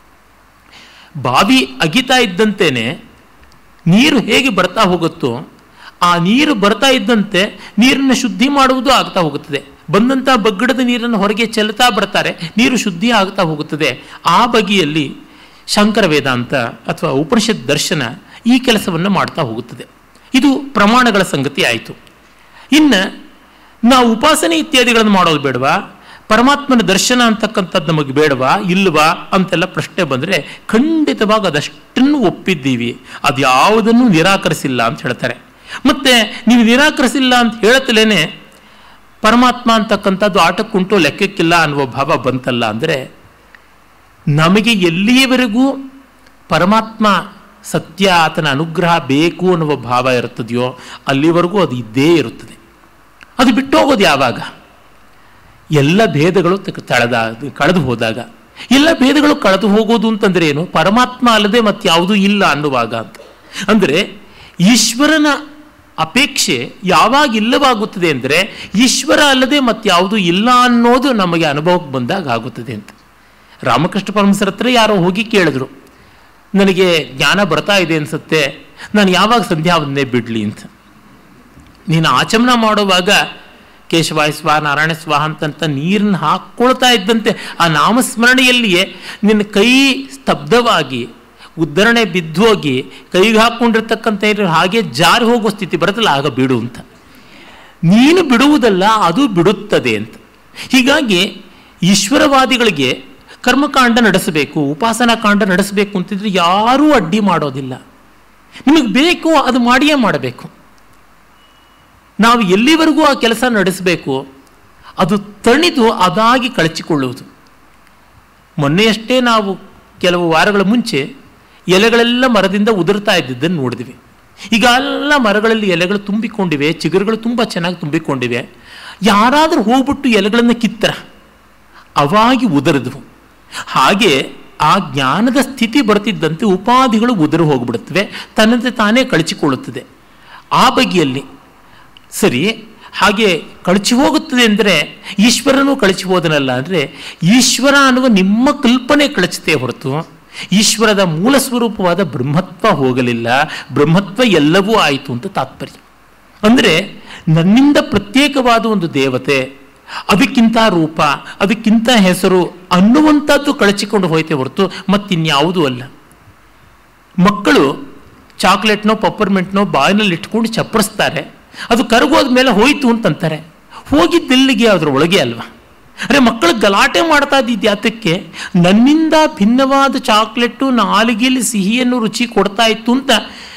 ಬಾವಿ ಅಗಿತಾ ಇದ್ದಂತೆಯೇ ನೀರು ಹೇಗೆ ಬರ್ತಾ ಹೋಗುತ್ತೋ ಆ ನೀರು ಬರ್ತಾ ಇದ್ದಂತೆ ನೀರನ್ನು ಶುದ್ಧಿ ಮಾಡುವುದು ಆಗ್ತಾ ಹೋಗುತ್ತದೆ ಬಂದಂಥ ಬಗ್ಗಡದ ನೀರನ್ನು ಹೊರಗೆ ಚೆಲ್ತಾ ಬರ್ತಾರೆ ನೀರು ಶುದ್ಧಿ ಆಗ್ತಾ ಹೋಗುತ್ತದೆ ಆ ಬಗೆಯಲ್ಲಿ ಶಂಕರ ವೇದಾಂತ ಅಥವಾ ಉಪನಿಷತ್ ದರ್ಶನ ಈ ಕೆಲಸವನ್ನು ಮಾಡ್ತಾ ಹೋಗುತ್ತದೆ ಇದು ಪ್ರಮಾಣಗಳ ಸಂಗತಿ ಆಯಿತು ಇನ್ನು ನಾವು ಉಪಾಸನೆ ಇತ್ಯಾದಿಗಳನ್ನು ಮಾಡೋದು ಬೇಡವಾ ಪರಮಾತ್ಮನ ದರ್ಶನ ಅಂತಕ್ಕಂಥದ್ದು ನಮಗೆ ಬೇಡವಾ ಇಲ್ವಾ ಅಂತೆಲ್ಲ ಪ್ರಶ್ನೆ ಬಂದರೆ ಖಂಡಿತವಾಗಿ ಅದಷ್ಟನ್ನು ಒಪ್ಪಿದ್ದೀವಿ ಅದು ಯಾವುದನ್ನು ನಿರಾಕರಿಸಿಲ್ಲ ಅಂತ ಹೇಳ್ತಾರೆ ಮತ್ತೆ ನೀವು ನಿರಾಕರಿಸಿಲ್ಲ ಅಂತ ಹೇಳತ್ತಲೇ ಪರಮಾತ್ಮ ಅಂತಕ್ಕಂಥದ್ದು ಆಟಕ್ಕುಂಟು ಲೆಕ್ಕಕ್ಕಿಲ್ಲ ಅನ್ನುವ ಭಾವ ಬಂತಲ್ಲ ಅಂದರೆ ನಮಗೆ ಎಲ್ಲಿಯವರೆಗೂ ಪರಮಾತ್ಮ ಸತ್ಯ ಆತನ ಅನುಗ್ರಹ ಬೇಕು ಅನ್ನುವ ಭಾವ ಇರುತ್ತದೆಯೋ ಅಲ್ಲಿವರೆಗೂ ಅದು ಇದ್ದೇ ಇರುತ್ತದೆ ಅದು ಬಿಟ್ಟು ಹೋಗೋದು ಯಾವಾಗ ಎಲ್ಲ ಭೇದಗಳು ತಳೆದ ಕಳೆದು ಹೋದಾಗ ಎಲ್ಲ ಭೇದಗಳು ಕಳೆದು ಹೋಗೋದು ಅಂತಂದ್ರೆ ಏನು ಪರಮಾತ್ಮ ಅಲ್ಲದೆ ಮತ್ತಾವುದೂ ಇಲ್ಲ ಅನ್ನುವಾಗ ಅಂತ ಅಂದರೆ ಈಶ್ವರನ ಅಪೇಕ್ಷೆ ಯಾವಾಗ ಇಲ್ಲವಾಗುತ್ತದೆ ಅಂದರೆ ಈಶ್ವರ ಅಲ್ಲದೆ ಮತ್ತಾವುದು ಇಲ್ಲ ಅನ್ನೋದು ನಮಗೆ ಅನುಭವಕ್ಕೆ ಬಂದಾಗ ಆಗುತ್ತದೆ ಅಂತ ರಾಮಕೃಷ್ಣ ಪರಮಸರ ಹತ್ರ ಯಾರೋ ಹೋಗಿ ಕೇಳಿದ್ರು ನನಗೆ ಜ್ಞಾನ ಬರ್ತಾ ಇದೆ ಅನ್ಸುತ್ತೆ ನಾನು ಯಾವಾಗ ಸಂಧ್ಯಾ ವಂದನೆ ಬಿಡಲಿ ಅಂತ ನೀನು ಆಚಮನ ಮಾಡುವಾಗ ಕೇಶವಾಯ ಸ್ವಾಹ ನಾರಾಯಣ ಸ್ವಾಹ ಅಂತಂತ ನೀರನ್ನು ಹಾಕ್ಕೊಳ್ತಾ ಇದ್ದಂತೆ ಆ ನಾಮಸ್ಮರಣೆಯಲ್ಲಿಯೇ ನಿನ್ನ ಕೈ ಸ್ತಬ್ಧವಾಗಿ ಉದ್ಧರಣೆ ಬಿದ್ದೋಗಿ ಕೈಗೆ ಹಾಕ್ಕೊಂಡಿರ್ತಕ್ಕಂಥ ನೀರು ಹಾಗೆ ಜಾರಿ ಹೋಗೋ ಸ್ಥಿತಿ ಬರುತ್ತಲ್ಲ ಆಗ ಬಿಡು ಅಂತ ನೀನು ಬಿಡುವುದಲ್ಲ ಅದು ಬಿಡುತ್ತದೆ ಅಂತ ಹೀಗಾಗಿ ಈಶ್ವರವಾದಿಗಳಿಗೆ ಕರ್ಮಕಾಂಡ ನಡೆಸಬೇಕು ಉಪಾಸನಾ ಕಾಂಡ ನಡೆಸಬೇಕು ಅಂತಿದ್ರೆ ಯಾರೂ ಅಡ್ಡಿ ಮಾಡೋದಿಲ್ಲ ನಿಮಗೆ ಬೇಕು ಅದು ಮಾಡಿಯೇ ಮಾಡಬೇಕು ನಾವು ಎಲ್ಲಿವರೆಗೂ ಆ ಕೆಲಸ ನಡೆಸಬೇಕು ಅದು ತಣಿದು ಅದಾಗಿ ಕಳಚಿಕೊಳ್ಳುವುದು ಮೊನ್ನೆಯಷ್ಟೇ ನಾವು ಕೆಲವು ವಾರಗಳ ಮುಂಚೆ ಎಲೆಗಳೆಲ್ಲ ಮರದಿಂದ ಉದುರ್ತಾ ಇದ್ದಿದ್ದನ್ನು ನೋಡಿದ್ವಿ ಈಗ ಎಲ್ಲ ಮರಗಳಲ್ಲಿ ಎಲೆಗಳು ತುಂಬಿಕೊಂಡಿವೆ ಚಿಗುರುಗಳು ತುಂಬ ಚೆನ್ನಾಗಿ ತುಂಬಿಕೊಂಡಿವೆ ಯಾರಾದರೂ ಹೋಗ್ಬಿಟ್ಟು ಎಲೆಗಳನ್ನು ಕಿತ್ತರ ಅವಾಗಿ ಉದುರಿದ್ವು ಹಾಗೆ ಆ ಜ್ಞಾನದ ಸ್ಥಿತಿ ಬರ್ತಿದ್ದಂತೆ ಉಪಾಧಿಗಳು ಉದುರು ಹೋಗ್ಬಿಡುತ್ತವೆ ತನ್ನಂತೆ ತಾನೇ ಕಳಚಿಕೊಳ್ಳುತ್ತದೆ ಆ ಬಗೆಯಲ್ಲಿ ಸರಿ ಹಾಗೆ ಕಳಚಿ ಹೋಗುತ್ತದೆ ಅಂದರೆ ಈಶ್ವರನೂ ಕಳಚಿ ಹೋದನಲ್ಲ ಅಂದರೆ ಈಶ್ವರ ಅನ್ನುವ ನಿಮ್ಮ ಕಲ್ಪನೆ ಕಳಚತೆ ಹೊರತು ಈಶ್ವರದ ಮೂಲ ಸ್ವರೂಪವಾದ ಬ್ರಹ್ಮತ್ವ ಹೋಗಲಿಲ್ಲ ಬ್ರಹ್ಮತ್ವ ಎಲ್ಲವೂ ಆಯಿತು ಅಂತ ತಾತ್ಪರ್ಯ ಅಂದರೆ ನನ್ನಿಂದ ಪ್ರತ್ಯೇಕವಾದ ಒಂದು ದೇವತೆ ಅದಕ್ಕಿಂತ ರೂಪ ಅದಕ್ಕಿಂತ ಹೆಸರು ಅನ್ನುವಂಥದ್ದು ಕಳಚಿಕೊಂಡು ಹೋಯ್ತೆ ಹೊರತು ಮತ್ತಿನ್ಯಾವುದೂ ಅಲ್ಲ ಮಕ್ಕಳು ಚಾಕ್ಲೇಟ್ನೋ ಪಪ್ಪರ್ಮೆಂಟ್ನೋ ಬಾಯಿನಲ್ಲಿ ಇಟ್ಕೊಂಡು ಚಪ್ಪರಿಸ್ತಾರೆ ಅದು ಕರಗೋದ ಮೇಲೆ ಹೋಯ್ತು ಅಂತಂತಾರೆ ಹೋಗಿದ್ದೆಲ್ಲಿಗೆ ಅದರ ಒಳಗೆ ಅಲ್ವಾ ಅರೆ ಮಕ್ಕಳು ಗಲಾಟೆ ಮಾಡ್ತಾ ಇದ್ದಿದ್ದು ಯಾತಕ್ಕೆ ನನ್ನಿಂದ ಭಿನ್ನವಾದ ಚಾಕ್ಲೇಟು ನಾಲಿಗೆಯಲ್ಲಿ ಸಿಹಿಯನ್ನು ರುಚಿ ಕೊಡ್ತಾ ಇತ್ತು ಅಂತ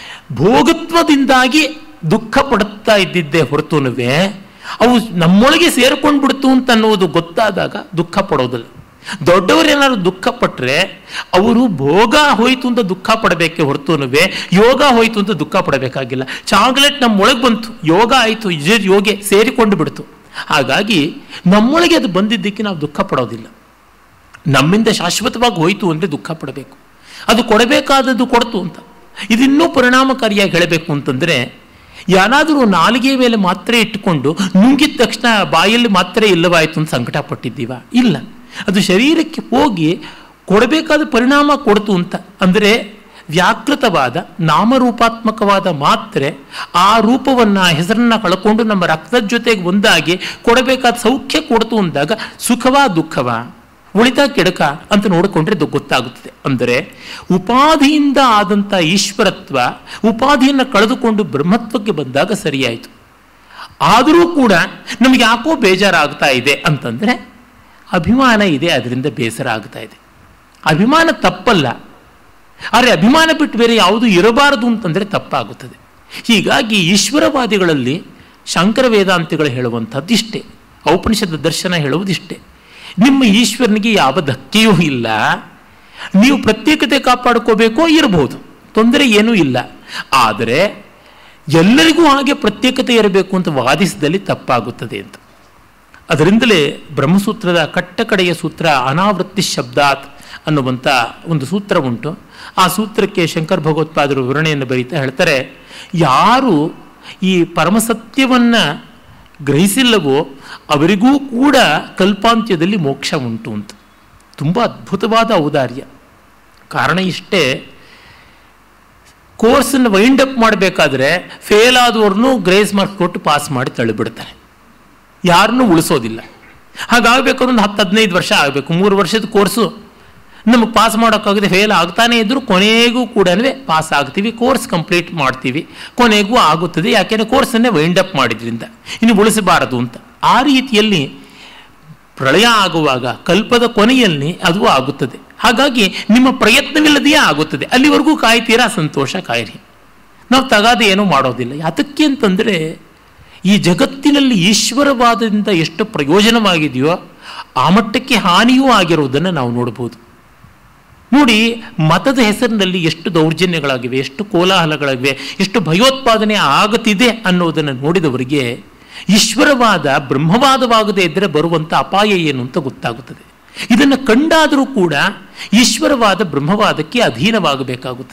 ಭೋಗತ್ವದಿಂದಾಗಿ ದುಃಖ ಪಡುತ್ತಾ ಇದ್ದಿದ್ದೆ ಹೊರತುನುವೆ ಅವು ನಮ್ಮೊಳಗೆ ಸೇರ್ಕೊಂಡು ಬಿಡ್ತು ಅಂತ ಅನ್ನೋದು ಗೊತ್ತಾದಾಗ ದುಃಖ ಪಡೋದಿಲ್ಲ ದೊಡ್ಡವರು ಏನಾದ್ರು ದುಃಖ ಪಟ್ಟರೆ ಅವರು ಭೋಗ ಹೋಯ್ತು ಅಂತ ದುಃಖ ಪಡಬೇಕೆ ಹೊರತುನುವೆ ಯೋಗ ಹೋಯ್ತು ಅಂತ ದುಃಖ ಪಡಬೇಕಾಗಿಲ್ಲ ಚಾಕ್ಲೇಟ್ ನಮ್ಮೊಳಗೆ ಬಂತು ಯೋಗ ಆಯಿತು ಯೋಗೆ ಸೇರಿಕೊಂಡು ಬಿಡ್ತು ಹಾಗಾಗಿ ನಮ್ಮೊಳಗೆ ಅದು ಬಂದಿದ್ದಕ್ಕೆ ನಾವು ದುಃಖ ಪಡೋದಿಲ್ಲ ನಮ್ಮಿಂದ ಶಾಶ್ವತವಾಗಿ ಹೋಯಿತು ಅಂದರೆ ದುಃಖ ಪಡಬೇಕು ಅದು ಕೊಡಬೇಕಾದದ್ದು ಕೊಡ್ತು ಅಂತ ಇದಿನ್ನೂ ಪರಿಣಾಮಕಾರಿಯಾಗಿ ಹೇಳಬೇಕು ಅಂತಂದರೆ ಯಾರಾದರೂ ನಾಲಿಗೆ ಮೇಲೆ ಮಾತ್ರ ಇಟ್ಟುಕೊಂಡು ನುಂಗಿದ ತಕ್ಷಣ ಬಾಯಲ್ಲಿ ಮಾತ್ರ ಇಲ್ಲವಾಯಿತು ಅಂತ ಸಂಕಟ ಪಟ್ಟಿದ್ದೀವ ಇಲ್ಲ ಅದು ಶರೀರಕ್ಕೆ ಹೋಗಿ ಕೊಡಬೇಕಾದ ಪರಿಣಾಮ ಕೊಡ್ತು ಅಂತ ಅಂದರೆ ವ್ಯಾಕೃತವಾದ ನಾಮರೂಪಾತ್ಮಕವಾದ ಮಾತ್ರೆ ಆ ರೂಪವನ್ನು ಹೆಸರನ್ನು ಕಳ್ಕೊಂಡು ನಮ್ಮ ರಕ್ತದ ಜೊತೆಗೆ ಒಂದಾಗಿ ಕೊಡಬೇಕಾದ ಸೌಖ್ಯ ಕೊಡ್ತು ಅಂದಾಗ ಸುಖವಾ ದುಃಖವಾ ಉಳಿತ ಕೆಡಕ ಅಂತ ನೋಡಿಕೊಂಡ್ರೆ ಇದು ಗೊತ್ತಾಗುತ್ತದೆ ಅಂದರೆ ಉಪಾಧಿಯಿಂದ ಆದಂಥ ಈಶ್ವರತ್ವ ಉಪಾಧಿಯನ್ನು ಕಳೆದುಕೊಂಡು ಬ್ರಹ್ಮತ್ವಕ್ಕೆ ಬಂದಾಗ ಸರಿಯಾಯಿತು ಆದರೂ ಕೂಡ ನಮಗೆ ಯಾಕೋ ಬೇಜಾರಾಗ್ತಾ ಇದೆ ಅಂತಂದರೆ ಅಭಿಮಾನ ಇದೆ ಅದರಿಂದ ಬೇಸರ ಆಗ್ತಾ ಇದೆ ಅಭಿಮಾನ ತಪ್ಪಲ್ಲ ಆದರೆ ಅಭಿಮಾನ ಬಿಟ್ಟು ಬೇರೆ ಯಾವುದು ಇರಬಾರದು ಅಂತಂದರೆ ತಪ್ಪಾಗುತ್ತದೆ ಹೀಗಾಗಿ ಈಶ್ವರವಾದಿಗಳಲ್ಲಿ ಶಂಕರ ವೇದಾಂತಿಗಳು ಹೇಳುವಂಥದ್ದಿಷ್ಟೇ ಔಪನಿಷದ ದರ್ಶನ ಹೇಳುವುದಿಷ್ಟೇ ನಿಮ್ಮ ಈಶ್ವರನಿಗೆ ಯಾವ ಧಕ್ಕೆಯೂ ಇಲ್ಲ ನೀವು ಪ್ರತ್ಯೇಕತೆ ಕಾಪಾಡ್ಕೋಬೇಕೋ ಇರಬಹುದು ತೊಂದರೆ ಏನೂ ಇಲ್ಲ ಆದರೆ ಎಲ್ಲರಿಗೂ ಹಾಗೆ ಪ್ರತ್ಯೇಕತೆ ಇರಬೇಕು ಅಂತ ವಾದಿಸಿದಲ್ಲಿ ತಪ್ಪಾಗುತ್ತದೆ ಅಂತ ಅದರಿಂದಲೇ ಬ್ರಹ್ಮಸೂತ್ರದ ಕಟ್ಟ ಕಡೆಯ ಸೂತ್ರ ಅನಾವೃತ್ತಿ ಶಬ್ದಾತ್ ಅನ್ನುವಂಥ ಒಂದು ಸೂತ್ರ ಉಂಟು ಆ ಸೂತ್ರಕ್ಕೆ ಶಂಕರ್ ಭಗವತ್ಪಾದರು ವಿವರಣೆಯನ್ನು ಬರೀತಾ ಹೇಳ್ತಾರೆ ಯಾರು ಈ ಪರಮಸತ್ಯವನ್ನು ಗ್ರಹಿಸಿಲ್ಲವೋ ಅವರಿಗೂ ಕೂಡ ಕಲ್ಪಾಂತ್ಯದಲ್ಲಿ ಮೋಕ್ಷ ಉಂಟು ಅಂತ ತುಂಬ ಅದ್ಭುತವಾದ ಔದಾರ್ಯ ಕಾರಣ ಇಷ್ಟೇ ಕೋರ್ಸನ್ನು ವೈಂಡ್ ಅಪ್ ಮಾಡಬೇಕಾದ್ರೆ ಫೇಲ್ ಆದವ್ರನ್ನೂ ಗ್ರೇಸ್ ಮಾರ್ಕ್ಸ್ ಕೊಟ್ಟು ಪಾಸ್ ಮಾಡಿ ತಳ್ಳಿಬಿಡ್ತಾರೆ ಯಾರನ್ನೂ ಉಳಿಸೋದಿಲ್ಲ ಹಾಗಾಗಬೇಕಾದ್ರೆ ಒಂದು ಹತ್ತು ಹದಿನೈದು ವರ್ಷ ಆಗಬೇಕು ಮೂರು ವರ್ಷದ ಕೋರ್ಸು ನಮಗೆ ಪಾಸ್ ಮಾಡೋಕ್ಕಾಗದೆ ಫೇಲ್ ಆಗ್ತಾನೆ ಇದ್ದರೂ ಕೊನೆಗೂ ಕೂಡ ಪಾಸ್ ಆಗ್ತೀವಿ ಕೋರ್ಸ್ ಕಂಪ್ಲೀಟ್ ಮಾಡ್ತೀವಿ ಕೊನೆಗೂ ಆಗುತ್ತದೆ ಯಾಕೆಂದರೆ ಕೋರ್ಸನ್ನೇ ವೈಂಡ್ ಅಪ್ ಮಾಡಿದ್ರಿಂದ ಇನ್ನು ಉಳಿಸಬಾರದು ಅಂತ ಆ ರೀತಿಯಲ್ಲಿ ಪ್ರಳಯ ಆಗುವಾಗ ಕಲ್ಪದ ಕೊನೆಯಲ್ಲಿ ಅದು ಆಗುತ್ತದೆ ಹಾಗಾಗಿ ನಿಮ್ಮ ಪ್ರಯತ್ನವಿಲ್ಲದೆಯೇ ಆಗುತ್ತದೆ ಅಲ್ಲಿವರೆಗೂ ಕಾಯ್ತೀರಾ ಸಂತೋಷ ಕಾಯಿರಿ ನಾವು ತಗಾದೆ ಏನೂ ಮಾಡೋದಿಲ್ಲ ಯಾತಕ್ಕೆ ಅಂತಂದರೆ ಈ ಜಗತ್ತಿನಲ್ಲಿ ಈಶ್ವರವಾದದಿಂದ ಎಷ್ಟು ಪ್ರಯೋಜನವಾಗಿದೆಯೋ ಆ ಮಟ್ಟಕ್ಕೆ ಹಾನಿಯೂ ಆಗಿರುವುದನ್ನು ನಾವು ನೋಡ್ಬೋದು ನೋಡಿ ಮತದ ಹೆಸರಿನಲ್ಲಿ ಎಷ್ಟು ದೌರ್ಜನ್ಯಗಳಾಗಿವೆ ಎಷ್ಟು ಕೋಲಾಹಲಗಳಾಗಿವೆ ಎಷ್ಟು ಭಯೋತ್ಪಾದನೆ ಆಗುತ್ತಿದೆ ಅನ್ನೋದನ್ನು ನೋಡಿದವರಿಗೆ ಈಶ್ವರವಾದ ಬ್ರಹ್ಮವಾದವಾಗದೇ ಇದ್ದರೆ ಬರುವಂಥ ಅಪಾಯ ಏನು ಅಂತ ಗೊತ್ತಾಗುತ್ತದೆ ಇದನ್ನು ಕಂಡಾದರೂ ಕೂಡ ಈಶ್ವರವಾದ ಬ್ರಹ್ಮವಾದಕ್ಕೆ ಅಧೀನವಾಗಬೇಕಾಗುತ್ತದೆ